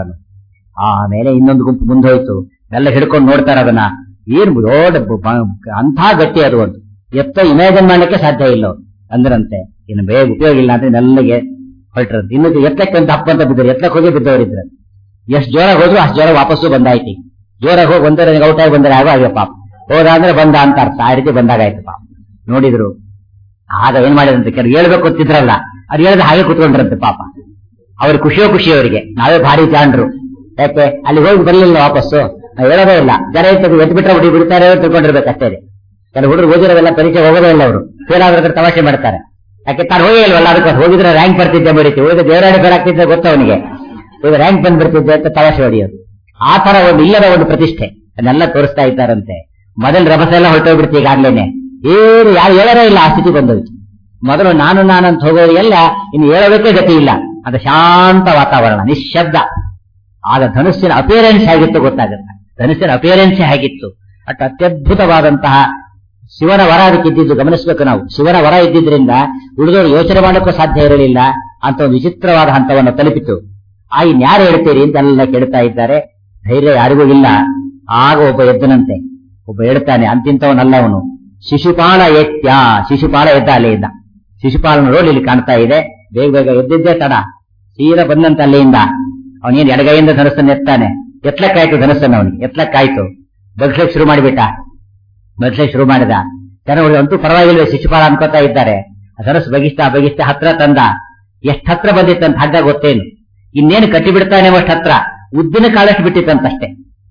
ಆಮೇಲೆ ಇನ್ನೊಂದು ಗುಂಪು ಮುಂದೆ ಹೋಯ್ತು ಎಲ್ಲ ಹಿಡ್ಕೊಂಡು ನೋಡ್ತಾರೆ ಅದನ್ನ ಏನ್ ದೊಡ್ಡ ಅಂಥ ಗಟ್ಟಿ ಅದು ಒಂದು ಎತ್ತ ಇಮ್ಯಾಜಿನ್ ಮಾಡ್ಲಿಕ್ಕೆ ಸಾಧ್ಯ ಇಲ್ಲ ಅವ್ರು. ಅಂದ್ರಂತೆ ಇನ್ನು ಬೇಗ ಉಪಯೋಗ ಇಲ್ಲ ಅಂದ್ರೆ ನೆಲ್ಲಗೆ ಹೊರಟ್ರಂತೆ ಇನ್ನು ಎತ್ತಕ್ಕೆ ಅಂತ ಅಪ್ಪ ಅಂತ ಬಿದ್ದರು ಎತ್ತಕ್ಕೆ ಹೋಗಿ ಬಿದ್ದವರಿದ್ರು ಎಷ್ಟು ಜೋರಾಗಿ ಹೋದ್ರು ಅಷ್ಟು ಜೋರ ವಾಪಸ್ಸು ಬಂದಾಯ್ತಿ ಜೋರಾಗಿ ಹೋಗಿ ಒಂದರೆ ಔಟ್ ಆಗಿ ಬಂದರೆ ಆಗೋ ಹಾಗೆ ಪಾಪ ಹೋದ ಅಂದ್ರೆ ಬಂದ ಅಂತ ಅರ್ಥ ಆ ರೀತಿ ಬಂದಾಗಾಯ್ತು ಪಾಪ ನೋಡಿದ್ರು ಆಗ ಏನ್ ಮಾಡಿದ್ರಂತೆ ಕೆಲವು ಹೇಳ್ಬೇಕು ಅಂತಿದ್ರಲ್ಲ ಅದು ಹೇಳಿದ್ರೆ ಹಾಗೆ ಕುತ್ಕೊಂಡ್ರಂತೆ ಪಾಪ ಅವ್ರಿಗೆ ಖುಷಿಯೋ ಖುಷಿ ಅವರಿಗೆ ನಾವೇ ಭಾರಿ ಜಾಣರು ಯಾಕೆ ಅಲ್ಲಿ ಹೋಗಿ ಬರ್ಲಿಲ್ಲ ವಾಪಸ್ಸು ನಾವು ಹೇಳೋದೇ ಇಲ್ಲ ಜನ ಇರ್ತದೆ ಎದ್ದು ಬಿಟ್ರೆ ಹುಡುಗಿ ಬಿಡ್ತಾರೆ ಅಂತ ತಿಳ್ಕೊಂಡಿರ್ಬೇಕು ಅಷ್ಟೇ ಕೆಲವು ಹುಡುಗರು ಓದಿರೋದೆಲ್ಲ ಪರೀಕ್ಷೆ ಹೋಗೋದೇ ಇಲ್ಲ ಅವರು ಫೇಲ್ ಆದ್ರೆ ತಮಾಷೆ ಮಾಡ್ತಾರೆ ಯಾಕೆ ತಾನು ಹೋಗೇ ಇಲ್ವಲ್ಲ ಅದಕ್ಕೆ ಹೋಗಿದ್ರೆ ರ್ಯಾಂಕ್ ಬರ್ತಿದ್ದೆ ಬರೀತಿ ಹೋಗಿದ್ರೆ ದೇವರಾಣಿ ಫೇಲ್ ಆಗ್ತಿದ್ದೆ ಗೊತ್ತ ಅವನಿಗೆ ಹೋಗಿ ರ್ಯಾಂಕ್ ಬಂದ್ ಬರ್ತಿದ್ದೆ ಅಂತ ತಮಾಷೆ ಹೊಡೆಯೋದು ಆ ತರ ಒಂದು ಇಲ್ಲದ ಒಂದು ಪ್ರತಿಷ್ಠೆ ಅದನ್ನೆಲ್ಲ ತೋರಿಸ್ತಾ ಇದ್ದಾರಂತೆ ಮೊದಲು ರಭಸ ಎಲ್ಲ ಹೊರಟೋಗ್ಬಿಡ್ತು ಈಗಾಗ್ಲೇನೆ ಏನು ಯಾರು ಹೇಳರೇ ಇಲ್ಲ ಆ ಸ್ಥಿತಿ ಬಂದೋಯ್ತು ಮೊದಲು ನಾನು ನಾನು ಅಂತ ಹೋಗೋರಿಗೆಲ್ಲ ಇನ್ನು ಹೇಳೋದಕ್ಕೆ ಗತಿ ಇಲ್ಲ ಅದು ಶಾಂತ ವಾತಾವರಣ ನಿಶ್ಶಬ್ದ ಆಗ ಧನುಸ್ಸಿನ ಅಪಿಯರೆನ್ಸ್ ಹೇಗಿತ್ತು ಗೊತ್ತಾಗುತ್ತೆ ಧನುಸ್ಸಿನ ಅಪಿಯರೆನ್ಸ್ ಹೇಗಿತ್ತು ಅಟ್ ಅತ್ಯದ್ಭುತವಾದಂತಹ ಶಿವನ ವರ ಅದಕ್ಕೆ ಇದ್ದಿದ್ದು ಗಮನಿಸಬೇಕು ನಾವು ಶಿವನ ವರ ಇದ್ದಿದ್ರಿಂದ ಉಳಿದವರು ಯೋಚನೆ ಮಾಡೋಕ್ಕೂ ಸಾಧ್ಯ ಇರಲಿಲ್ಲ ಅಂತ ಒಂದು ವಿಚಿತ್ರವಾದ ಹಂತವನ್ನು ತಲುಪಿತು ಆ ಇನ್ಯಾರು ಹೇಳ್ತೀರಿ ಅಂತೆಲ್ಲ ಕೇಳ್ತಾ ಇದ್ದಾರೆ ಧೈರ್ಯ ಯಾರಿಗೂ ಇಲ್ಲ ಆಗ ಒಬ್ಬ ಎದ್ದನಂತೆ ಒಬ್ಬ ಹೇಳ್ತಾನೆ ಅಂತಿಂತವನಲ್ಲ ಅವನು ಶಿಶುಪಾಲ ಎತ್ಯ ಶಿಶುಪಾಲ ಎದ್ದ ಅಲ್ಲಿಂದ ಶಿಶುಪಾಲನ ರೋಲ್ ಇಲ್ಲಿ ಕಾಣ್ತಾ ಇದೆ ಬೇಗ ಬೇಗ ಎದ್ದಿದ್ದೇ ತಡ ತೀರ ಬಂದಂತ ಅಲ್ಲಿಂದ ಅವನೇನು ಎಡಗೈಯಿಂದ ಧನಸ್ಸನ್ನು ಎತ್ತಾನೆ ಎತ್ಲಕ್ಕಾಯ್ತು ಧನಸ್ಸನ್ನು ಅವನಿಗೆ ಎತ್ಲಕ್ಕಾಯ್ತು ಬಗ್ಸ್ಲಿಕ್ಕೆ ಶುರು ಮಾಡಿಬಿಟ್ಟ ಬಗ್ಸ್ಲಿಕ್ಕೆ ಶುರು ಮಾಡಿದ ಜನ ಅಂತೂ ಪರವಾಗಿಲ್ವೇ ಶಿಶುಪಾಲ ಅನ್ಕೋತಾ ಇದ್ದಾರೆ ಆ ಧನಸ್ಸು ಬಗಿಸ್ತಾ ಬಗಿಸ್ತಾ ಹತ್ರ ತಂದ ಎಷ್ಟ್ ಹತ್ರ ಬಂದಿತ್ತಂತ ಹಗ್ಗ ಗೊತ್ತೇನು ಇನ್ನೇನು ಕಟ್ಟಿ ಬಿಡ್ತಾನೆ ಅಷ್ಟು ಹತ್ರ ಉದ್ದಿನ ಕಾಳಷ್ಟು ಬಿಟ್ಟಿತ್ತಂತಷ್ಟೇ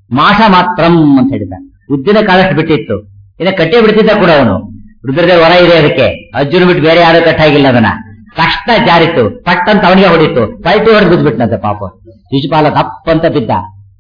ಮಾಷ ಮಾತ್ರಂ ಅಂತ ಹೇಳಿದ ಉದ್ದಿನ ಕಾಳಷ್ಟು ಬಿಟ್ಟಿತ್ತು ಇನ್ನ ಕಟ್ಟೆ ಬಿಡ್ತಿದ್ದ ಕೂಡ ಅವನು ರುದ್ರದೇವ್ ಹೊರ ಇದೆ ಅದಕ್ಕೆ ಅರ್ಜುನ್ ಬಿಟ್ಟು ಬೇರೆ ಯಾರು ಕಟ್ಟಾಗಿಲ್ಲ ಅದನ್ನ ತಕ್ಷಣ ಜಾರಿತ್ತು ಪಟ್ ಅಂತ ಅವನಿಗೆ ಹೊಡಿತು ಪಲ್ಟಿ ಹೊಡೆದು ಬಿದ್ಬಿಟ್ನಂತೆ ಪಾಪ ಶಿಶುಪಾಲ ದಪ್ಪಂತ ಬಿದ್ದ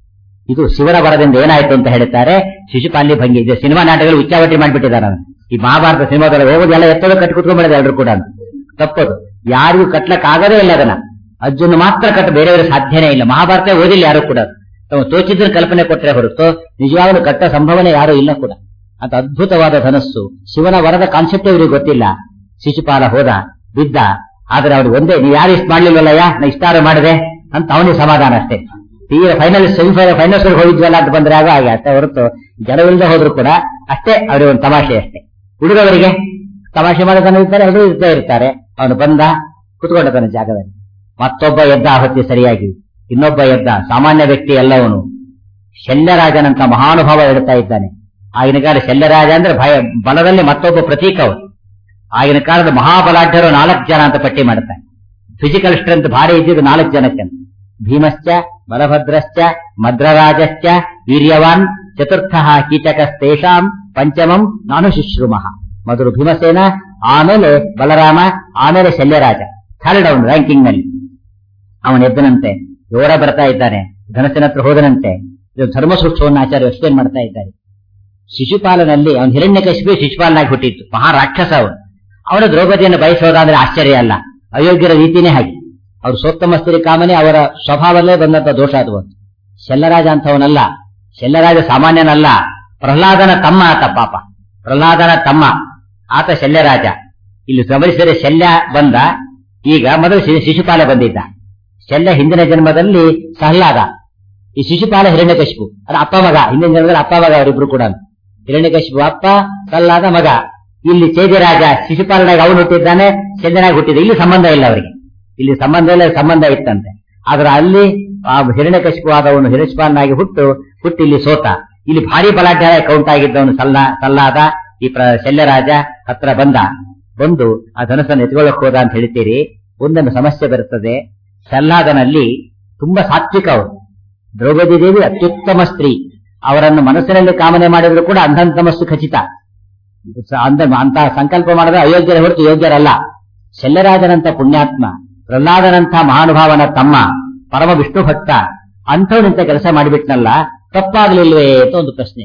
ಇದು ಶಿವನ ಬರದಿಂದ ಏನಾಯ್ತು ಅಂತ ಹೇಳ್ತಾರೆ ಶಿಶುಪಾಲಿ ಭಂಗಿ ಇದು ಸಿನಿಮಾ ನಾಟಕಗಳು ಉಚ್ಚಾವಟಿ ಮಾಡಿಬಿಟ್ಟಿದ್ದಾರೆ ಈ ಮಹಾಭಾರತ ಸಿನಿಮಾದಲ್ಲಿ ಹೋಗೋದೆಲ್ಲ ಎತ್ತದ ಕಟ್ಟಿ ಕುತ್ಕೊಂಡ್ಬಿಡಿದೆ ಎಲ್ಲರೂ ಕೂಡ ತಪ್ಪದು ಯಾರಿಗೂ ಕಟ್ಲಕ್ ಆಗದೇ ಇಲ್ಲ ಅದನ್ನ ಅರ್ಜುನ್ ಮಾತ್ರ ಕಟ್ಟ ಬೇರೆಯವರು ಸಾಧ್ಯನೇ ಇಲ್ಲ ಮಹಾಭಾರತ ಓದಿಲ್ಲ ಯಾರು ಕೂಡ ತಾವು ತೋಚಿದ್ರ ಕಲ್ಪನೆ ಕೊಟ್ಟರೆ ಹೊರತು ನಿಜವಾಗಲೂ ಕಟ್ಟ ಸಂಭವನೆ ಯಾರು ಇಲ್ಲ ಕೂಡ ಅಂತ ಅದ್ಭುತವಾದ ಧನಸ್ಸು ಶಿವನ ವರದ ಕಾನ್ಸೆಪ್ಟ್ ಇವರಿಗೆ ಗೊತ್ತಿಲ್ಲ ಶಿಶುಪಾಲ ಹೋದ ಬಿದ್ದ ಆದ್ರೆ ಅವ್ರಿಗೆ ಒಂದೇ ನೀವು ಯಾರು ಇಷ್ಟ ಮಾಡ್ಲಿಲ್ವಲ್ಲಯ್ಯ ನಾ ಇಷ್ಟಾರ ಮಾಡಿದೆ ಅಂತ ಅವನಿಗೆ ಸಮಾಧಾನ ಅಷ್ಟೇ ತೀರ ಫೈನಲ್ ಸೆಮಿಫೈನಲ್ ಫೈನಲ್ಸ್ ಹೋಗಿದ್ವಲ್ಲ ಅಂತ ಬಂದ್ರೆ ಆಗ ಹಾಗೆ ಅಷ್ಟೇ ಹೊರತು ಜನವಿಲ್ಲದೆ ಹೋದ್ರು ಕೂಡ ಅಷ್ಟೇ ಅವ್ರಿಗೆ ಒಂದು ತಮಾಷೆ ಅಷ್ಟೇ ಹುಡುಗವರಿಗೆ ತಮಾಷೆ ಮಾಡೋದನ್ನ ಇರ್ತಾರೆ ಎಲ್ಲರೂ ಇರ್ತಾ ಇರ್ತಾರೆ ಅವನು ಬಂದ ಕುತ್ಕೊಂಡ ತನ್ನ ಜಾಗದಲ್ಲಿ ಮತ್ತೊಬ್ಬ ಎದ್ದ ಆ ಹೊತ್ತಿ ಸರಿಯಾಗಿ ಇನ್ನೊಬ್ಬ ಎದ್ದ ಸಾಮಾನ್ಯ ವ್ಯಕ್ತಿ ಎಲ್ಲವನು ಶಲ್ಯರಾಜನಂತ ಮಹಾನುಭಾವ ಹೇಳ್ತಾ ಇದ್ದಾನೆ ಆಗಿನ ಕಾಲ ಶಲ್ಯರಾಜ ಅಂದ್ರೆ ಭಯ ಬಲದಲ್ಲಿ ಮತ್ತೊಬ್ಬ ಪ್ರತೀಕ ಅವನು ಆಗಿನ ಕಾಲದ ಮಹಾಬಲಾಢ್ಯರು ನಾಲ್ಕು ಜನ ಅಂತ ಪಟ್ಟಿ ಮಾಡ್ತಾರೆ ಫಿಸಿಕಲ್ ಸ್ಟ್ರೆಂತ್ ಭಾರಿ ಇದ್ದಿದ್ದು ನಾಲ್ಕು ಜನಕ್ಕೆ ಭೀಮಶ್ಚ ಬಲಭದ್ರಶ್ಚ ಮದ್ರರಾಜಶ್ಚ ವೀರ್ಯವಾನ್ ಚತುರ್ಥ ಕೀಚಕಸ್ತೇಷಾಂ ಪಂಚಮಂ ನಾನು ಶುಶ್ರೂಮಃ ಮೊದಲು ಭೀಮಸೇನ ಆಮೇಲೆ ಬಲರಾಮ ಆಮೇಲೆ ಶಲ್ಯರಾಜ ಥರ್ಡ್ ಅವನು ರ್ಯಾಂಕಿಂಗ್ ನಲ್ಲಿ ಅವನು ಎದ್ದನಂತೆ ಜೋರ ಬರ್ತಾ ಇದ್ದಾನೆ ಧನಸ್ಸಿನ ಹತ್ರ ಹೋದನಂತೆ ಇದು ಧರ್ಮಸೂಕ್ಷ್ಮವನ್ನು ಆಚಾರ್ಯ ಎಕ್ಸ್ಪ್ಲೇನ್ ಮಾಡ್ತಾ ಇದ್ದಾರೆ ಶಿಶುಪಾಲನಲ್ಲಿ ಅವನು ಹಿರಣ್ಯಕಶಿಪು ಶಿಶುಪಾಲನಾಗಿ ಹುಟ್ಟಿತ್ತು ಮಹಾ ರಾಕ್ಷಸ ಅವನು ಅವನು ದ್ರೌಪದಿಯನ್ನು ಬಯಸೋದಾದ್ರೆ ಆಶ್ಚರ್ಯ ಅಲ್ಲ ಅಯೋಗ್ಯರ ರೀತಿನೇ ಹಾಗೆ ಅವರು ಸೋತ್ತಮ ಸ್ತ್ರೀ ಕಾಮನೆ ಅವರ ಸ್ವಭಾವದಲ್ಲೇ ಬಂದಂತ ದೋಷ ಅದು ಒಂದು ಶೆಲ್ಲರಾಜ ಅಂತವನಲ್ಲ ಶೆಲ್ಲರಾಜ ಸಾಮಾನ್ಯನಲ್ಲ ಪ್ರಹ್ಲಾದನ ತಮ್ಮ ಆತ ಪಾಪ ಪ್ರಹ್ಲಾದನ ತಮ್ಮ ಆತ ಶಲ್ಯರಾಜ ಇಲ್ಲಿ ಗಮನಿಸಿದರೆ ಶಲ್ಯ ಬಂದ ಈಗ ಮೊದಲು ಶಿ- ಶಿಶುಪಾಲ ಬಂದಿದ್ದ ಶಲ್ಯ ಹಿಂದಿನ ಜನ್ಮದಲ್ಲಿ ಸಹ್ಲಾದ ಈ ಶಿಶುಪಾಲ ಹಿರಣ್ಯಕಶಿಪು ಅದ ಅಪ್ಪ ಮಗ ಹಿಂದಿನ ಜನ್ಮದಲ್ಲಿ ಅಪ್ಪ ಮಗ ಅವರಿಬ್ರು ಕೂಡ ಹಿರಣ್ಯಕಶಿಪು ಅಪ್ಪ ಸಲ್ಲಾದ ಮಗ ಇಲ್ಲಿ ಚೇದಿರಾಜ ಶಿಶುಪಾಲನಾಗಿ ಅವನು ಹುಟ್ಟಿದ್ದಾನೆ ಚಂದನಾಗಿ ಹುಟ್ಟಿದ ಇಲ್ಲಿ ಸಂಬಂಧ ಇಲ್ಲ ಅವರಿಗೆ ಇಲ್ಲಿ ಸಂಬಂಧ ಇಲ್ಲ ಸಂಬಂಧ ಇತ್ತಂತೆ ಆದ್ರೆ ಅಲ್ಲಿ ಆ ಹಿರಣ್ಯಕಶಿಪು ಆದವನು ಹಿರಣ್ಯಪಾಲನಾಗಿ ಹುಟ್ಟು ಹುಟ್ಟಿ ಇಲ್ಲಿ ಸೋತ ಇಲ್ಲಿ ಭಾರಿ ಬಲಾಢ್ಯ ಕೌಂಟ್ ಆಗಿದ್ದವನು ಸಲ್ಲ ಸಲ್ಲಾದ ಈ ಪ್ರ ಶಲ್ಯರಾಜ ಹತ್ರ ಬಂದ ಬಂದು ಆ ಧನಸ್ಸನ್ನು ಎತ್ಕೊಳ್ಳಕ್ ಹೋದ ಅಂತ ಹೇಳ್ತೀರಿ ಒಂದೊಂದು ಸಮಸ್ಯೆ ಬರುತ್ತದೆ ಸಲ್ಲಾದನಲ್ಲಿ ತುಂಬಾ ಸಾತ್ವಿಕ ಅವರು ದ್ರೌಪದಿ ದೇವಿ ಅತ್ಯುತ್ತಮ ಸ್ತ್ರೀ ಅವರನ್ನು ಮನಸ್ಸಿನಲ್ಲಿ ಕಾಮನೆ ಮಾಡಿದ್ರು ಕೂಡ ಅಂಧಂತಮಸ್ಸು ಖಚಿತ ಸ- ಅಂದ ಅಂತ ಸಂಕಲ್ಪ ಮಾಡಿದ್ರೆ ಅಯೋಗ್ಯರ ಹೊರತು ಯೋಗ್ಯರಲ್ಲ ಶಲ್ಯರಾಜನಂತ ಪುಣ್ಯಾತ್ಮ ಪ್ರಹ್ಲಾದನಂತ ಮಹಾನುಭಾವನ ತಮ್ಮ ಪರಮ ವಿಷ್ಣು ಭಕ್ತ ಅಂಥವನಿಂತ ಕೆಲಸ ಮಾಡಿಬಿಟ್ನಲ್ಲ ತಪ್ಪಾಗ್ಲಿಲ್ವೇ ಅಂತ ಒಂದು ಪ್ರಶ್ನೆ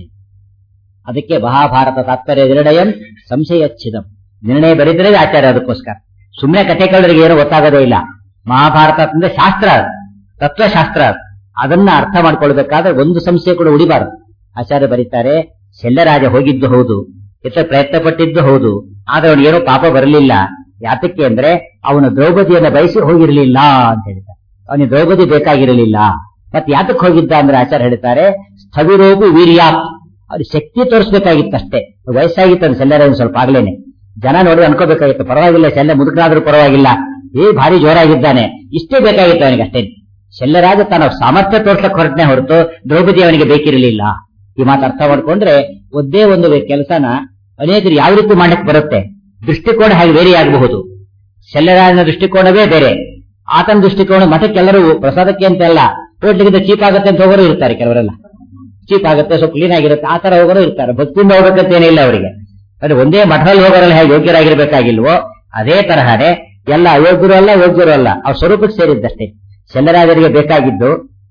ಅದಕ್ಕೆ ಮಹಾಭಾರತ ತಾತ್ಪರ್ಯ ನಿರ್ಣಯಂ ಸಂಶಯಚ್ಛಿದಂ ನಿರ್ಣಯ ಬರೀದ್ರೆ ಆಚಾರ್ಯ ಅದಕ್ಕೋಸ್ಕರ ಸುಮ್ಮನೆ ಕಥೆ ಕೇಳೋರಿಗೆ ಏನೂ ಗೊತ್ತಾಗೋದೇ ಇಲ್ಲ ಮಹಾಭಾರತ ಅಂದ್ರೆ ಶಾಸ್ತ್ರ ಅದು. ತತ್ವಶಾಸ್ತ್ರ ಅದು. ಅದನ್ನ ಅರ್ಥ ಮಾಡ್ಕೊಳ್ಬೇಕಾದ್ರೆ ಒಂದು ಸಂಶಯ ಕೂಡ ಉಳಿಬಾರದು ಆಚಾರ್ಯ ಬರೀತಾರೆ ಶಲ್ಯರಾಜ ಹೋಗಿದ್ದು ಹೌದು ಇತ್ತ ಪ್ರಯತ್ನ ಪಟ್ಟಿದ್ದು ಹೌದು ಆದ್ರೆ ಅವನು ಏನೋ ಪಾಪ ಬರಲಿಲ್ಲ ಯಾತಕ್ಕೆ ಅಂದ್ರೆ ಅವನು ದ್ರೌಪದಿಯನ್ನು ಬಯಸಿ ಹೋಗಿರಲಿಲ್ಲ ಅಂತ ಹೇಳ್ತಾರೆ ಅವನಿಗೆ ದ್ರೌಪದಿ ಬೇಕಾಗಿರಲಿಲ್ಲ ಮತ್ತೆ ಯಾತಕ್ಕೆ ಹೋಗಿದ್ದ ಅಂದ್ರೆ ಆಚಾರ್ಯ ಹೇಳ್ತಾರೆ ಸ್ಥವಿರೋಪಿ ವೀರ್ಯಾತ್ ಅದು ಶಕ್ತಿ ತೋರಿಸ್ಬೇಕಾಗಿತ್ತಷ್ಟೇ ವಯಸ್ಸಾಗಿತ್ತು ಅವ್ನು ಶಲ್ಯರಾಜನ್ ಸ್ವಲ್ಪ ಆಗ್ಲೇನೆ ಜನ ನೋಡಿ ಅನ್ಕೋಬೇಕಾಗಿತ್ತು ಪರವಾಗಿಲ್ಲ ಶಲ್ಯ ಮುದುಕನಾದ್ರೂ ಪರವಾಗಿಲ್ಲ ಏ ಭಾರಿ ಜೋರಾಗಿದ್ದಾನೆ ಇಷ್ಟೇ ಬೇಕಾಗಿತ್ತು ಅವನಿಗೆ ಅಷ್ಟೇ ಶಲ್ಯರಾಜ ತನ್ನ ಸಾಮರ್ಥ್ಯ ತೋರ್ಸಕ್ ಹೊರಟನೆ ಹೊರತು ದ್ರೌಪದಿ ಅವನಿಗೆ ಬೇಕಿರಲಿಲ್ಲ ಈ ಮಾತು ಅರ್ಥ ಮಾಡ್ಕೊಂಡ್ರೆ ಒಂದೇ ಒಂದು ಕೆಲಸನ ಅನೇಕರು ಯಾವ ರೀತಿ ಮಾಡಕ್ ಬರುತ್ತೆ ದೃಷ್ಟಿಕೋನ ಹಾಗೆ ವೇರಿ ಆಗಬಹುದು ಶಲ್ಯರಾಜನ ದೃಷ್ಟಿಕೋನವೇ ಬೇರೆ ಆತನ ದೃಷ್ಟಿಕೋನ ಮಠಕ್ಕೆಲ್ಲರೂ ಪ್ರಸಾದಕ್ಕೆ ಅಂತ ಅಲ್ಲ ಹೋಟ್ಲಿಗಿಂತ ಚೀಪ್ ಆಗುತ್ತೆ ಅಂತ ಹೋಗೋರು ಇರ್ತಾರೆ ಕೆಲವರೆಲ್ಲ ಚೀಪ್ ಆಗುತ್ತೆ ಸ್ವಲ್ಪ ಕ್ಲೀನ್ ಆಗಿರುತ್ತೆ ಆ ತರ ಹೋಗೋರು ಇರ್ತಾರೆ ಭಕ್ತಿಯಿಂದ ಹೋಗ್ಬೇಕಂತ ಏನಿಲ್ಲ ಅವರಿಗೆ ಅಂದ್ರೆ ಒಂದೇ ಮಠದಲ್ಲಿ ಹೋಗೋರೆಲ್ಲ ಹೇಗೆ ಯೋಗ್ಯರಾಗಿರ್ಬೇಕಾಗಿಲ್ವೋ ಅದೇ ತರಹನೇ ಎಲ್ಲ ಅಯೋಗ್ಯರು ಅಲ್ಲ ಯೋಗ್ಯರು ಅಲ್ಲ ಅವ್ರ ಸ್ವರೂಪಕ್ಕೆ ಸೇರಿದ್ದಷ್ಟೇ ಶಲ್ಯರಾಜರಿಗೆ ಬೇಕಾಗಿದ್ದು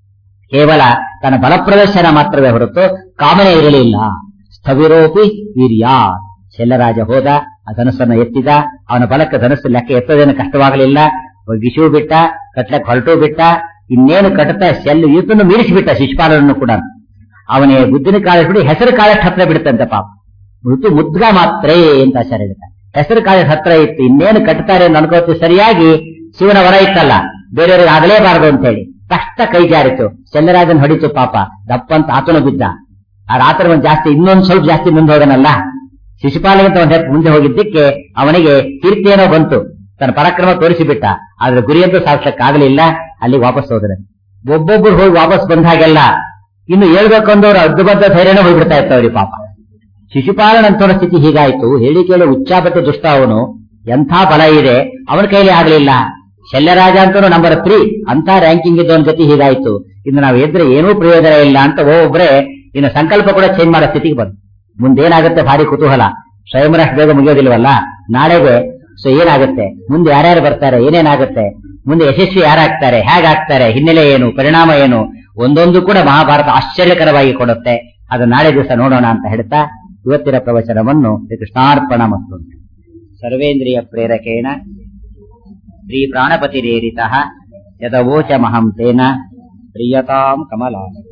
ಕೇವಲ ತನ್ನ ಬಲ ಪ್ರದರ್ಶನ ಮಾತ್ರವೇ ಹೊರತು ಕಾಮನೆ ಇರಲಿಲ್ಲ ಸ್ಥವಿರೋಪಿ ವೀರ್ಯ ಶಲ್ಯರಾಜ ಹೋದ ಆ ಧನಸ್ಸನ್ನು ಎತ್ತಿದ ಅವನ ಬಲಕ್ಕೆ ಧನಸ್ಸು ಲೆಕ್ಕ ಎತ್ತದೇನು ಕಷ್ಟವಾಗಲಿಲ್ಲ ಗಿಶು ಬಿಟ್ಟ ಕಟ್ಲಕ್ಕೆ ಹೊರಟು ಬಿಟ್ಟ ಇನ್ನೇನು ಕಟ್ಟುತ್ತಾ ಶೆಲ್ಲು ಈತನ್ನು ಮೀರಿಸಿಬಿಟ್ಟ ಶಿಶುಪಾಲನನ್ನು ಕೂಡ ಅವನೇ ಬುದ್ಧಿನ ಕಾಳಿಸ್ಬಿಡಿ ಹೆಸರು ಕಾಳಷ್ಟು ಹತ್ರ ಬಿಡುತ್ತಂತೆ ಪಾಪ ಮೃತು ಮುದ್ಗ ಮಾತ್ರೇ ಅಂತ ಆಚಾರ್ಯ ಹೇಳ್ತಾರೆ ಹೆಸರು ಕಾಳಿನ ಹತ್ರ ಇತ್ತು ಇನ್ನೇನು ಕಟ್ತಾರೆ ಅಂತ ಅನ್ಕೋತಿ ಸರಿಯಾಗಿ ಶಿವನ ವರ ಇತ್ತಲ್ಲ ಬೇರೆಯವ್ರಿಗೆ ಆಗಲೇಬಾರದು ಅಂತ ಹೇಳಿ ಕಷ್ಟ ಕೈ ಜಾರಿತು ಚಂದ್ರರಾಜನ್ ಹೊಡಿತು ಪಾಪ ದಪ್ಪಂತ ಆತನು ಬಿದ್ದ ಆ ರಾತ್ರಿ ಒಂದ್ ಜಾಸ್ತಿ ಇನ್ನೊಂದ್ ಸ್ವಲ್ಪ ಜಾಸ್ತಿ ಮುಂದೆ ಹೋದನಲ್ಲ ಶಿಶುಪಾಲಗಿಂತ ಒಂದ್ ಹೆಪ್ಪು ಮುಂದೆ ಹೋಗಿದ್ದಕ್ಕೆ ಅವನಿಗೆ ಕೀರ್ತಿಯೇನೋ ಬಂತು ತನ್ನ ಪರಾಕ್ರಮ ತೋರಿಸಿಬಿಟ್ಟ ಆದ್ರೆ ಗುರಿಯಂತೂ ಸಾಧಿಸಕ್ಕಾಗಲಿಲ್ಲ ಅಲ್ಲಿ ವಾಪಸ್ ಹೋದ್ರೆ ಒಬ್ಬೊಬ್ರು ಹೋಗಿ ವಾಪಸ್ ಬಂದ ಹಾಗೆಲ್ಲ ಇನ್ನು ಹೇಳ್ಬೇಕಂದವ್ರು ಅಡ್ಡುಬದ್ಧ ಧೈರ್ಯನೇ ಹೋಗ್ಬಿಡ್ತಾ ಇರ್ತವ್ರಿ ಪಾಪ ಶಿಶುಪಾಲನಂತವನ ಸ್ಥಿತಿ ಹೀಗಾಯ್ತು ಹೇಳಿ ಕೇಳಿ ಉಚ್ಚಾಪಟ್ಟೆ ದುಷ್ಟ ಅವನು ಎಂಥ ಬಲ ಇದೆ ಅವನ ಕೈಲಿ ಆಗ್ಲಿಲ್ಲ ಶಲ್ಯರಾಜ ಅಂತೂ ನಂಬರ್ ತ್ರೀ ಅಂತ ರ್ಯಾಂಕಿಂಗ್ ಇದ್ದವನ ಗತಿ ಹೀಗಾಯ್ತು ಇನ್ನು ನಾವು ಎದ್ರೆ ಏನೂ ಪ್ರಯೋಜನ ಇಲ್ಲ ಅಂತ ಒಬ್ಬೊಬ್ರೆ ಇನ್ನು ಸಂಕಲ್ಪ ಕೂಡ ಚೇಂಜ್ ಮಾಡೋ ಸ್ಥಿತಿಗೆ ಬಂದು ಮುಂದೇನಾಗುತ್ತೆ ಭಾರಿ ಕುತೂಹಲ ಸ್ವಯಂವರಷ್ಟು ಬೇಗ ಮುಗಿಯೋದಿಲ್ವಲ್ಲ ನಾಳೆಗೆ ಸೊ ಏನಾಗುತ್ತೆ ಮುಂದೆ ಯಾರ್ಯಾರು ಬರ್ತಾರೆ ಏನೇನಾಗುತ್ತೆ ಮುಂದೆ ಯಶಸ್ವಿ ಯಾರಾಗ್ತಾರೆ ಹೇಗಾಗ್ತಾರೆ ಹಿನ್ನೆಲೆ ಏನು ಪರಿಣಾಮ ಏನು ಒಂದೊಂದು ಕೂಡ ಮಹಾಭಾರತ ಆಶ್ಚರ್ಯಕರವಾಗಿ ಕೊಡುತ್ತೆ ಅದು ನಾಳೆ ದಿವಸ ನೋಡೋಣ ಅಂತ ಹೇಳ್ತಾ ಇವತ್ತಿನ ಪ್ರವಚನವನ್ನು ಶ್ರೀ ಕೃಷ್ಣಾರ್ಪಣ ಮತ್ತು ಸರ್ವೇಂದ್ರಿಯ ಪ್ರೇರಕೇಣ ಶ್ರೀ ಪ್ರಾಣಪತಿರೇರಿತ ಯದವೋಚ ಮಹಂ ತೇನ ಪ್ರಿಯತಾಂ ಕಮಲ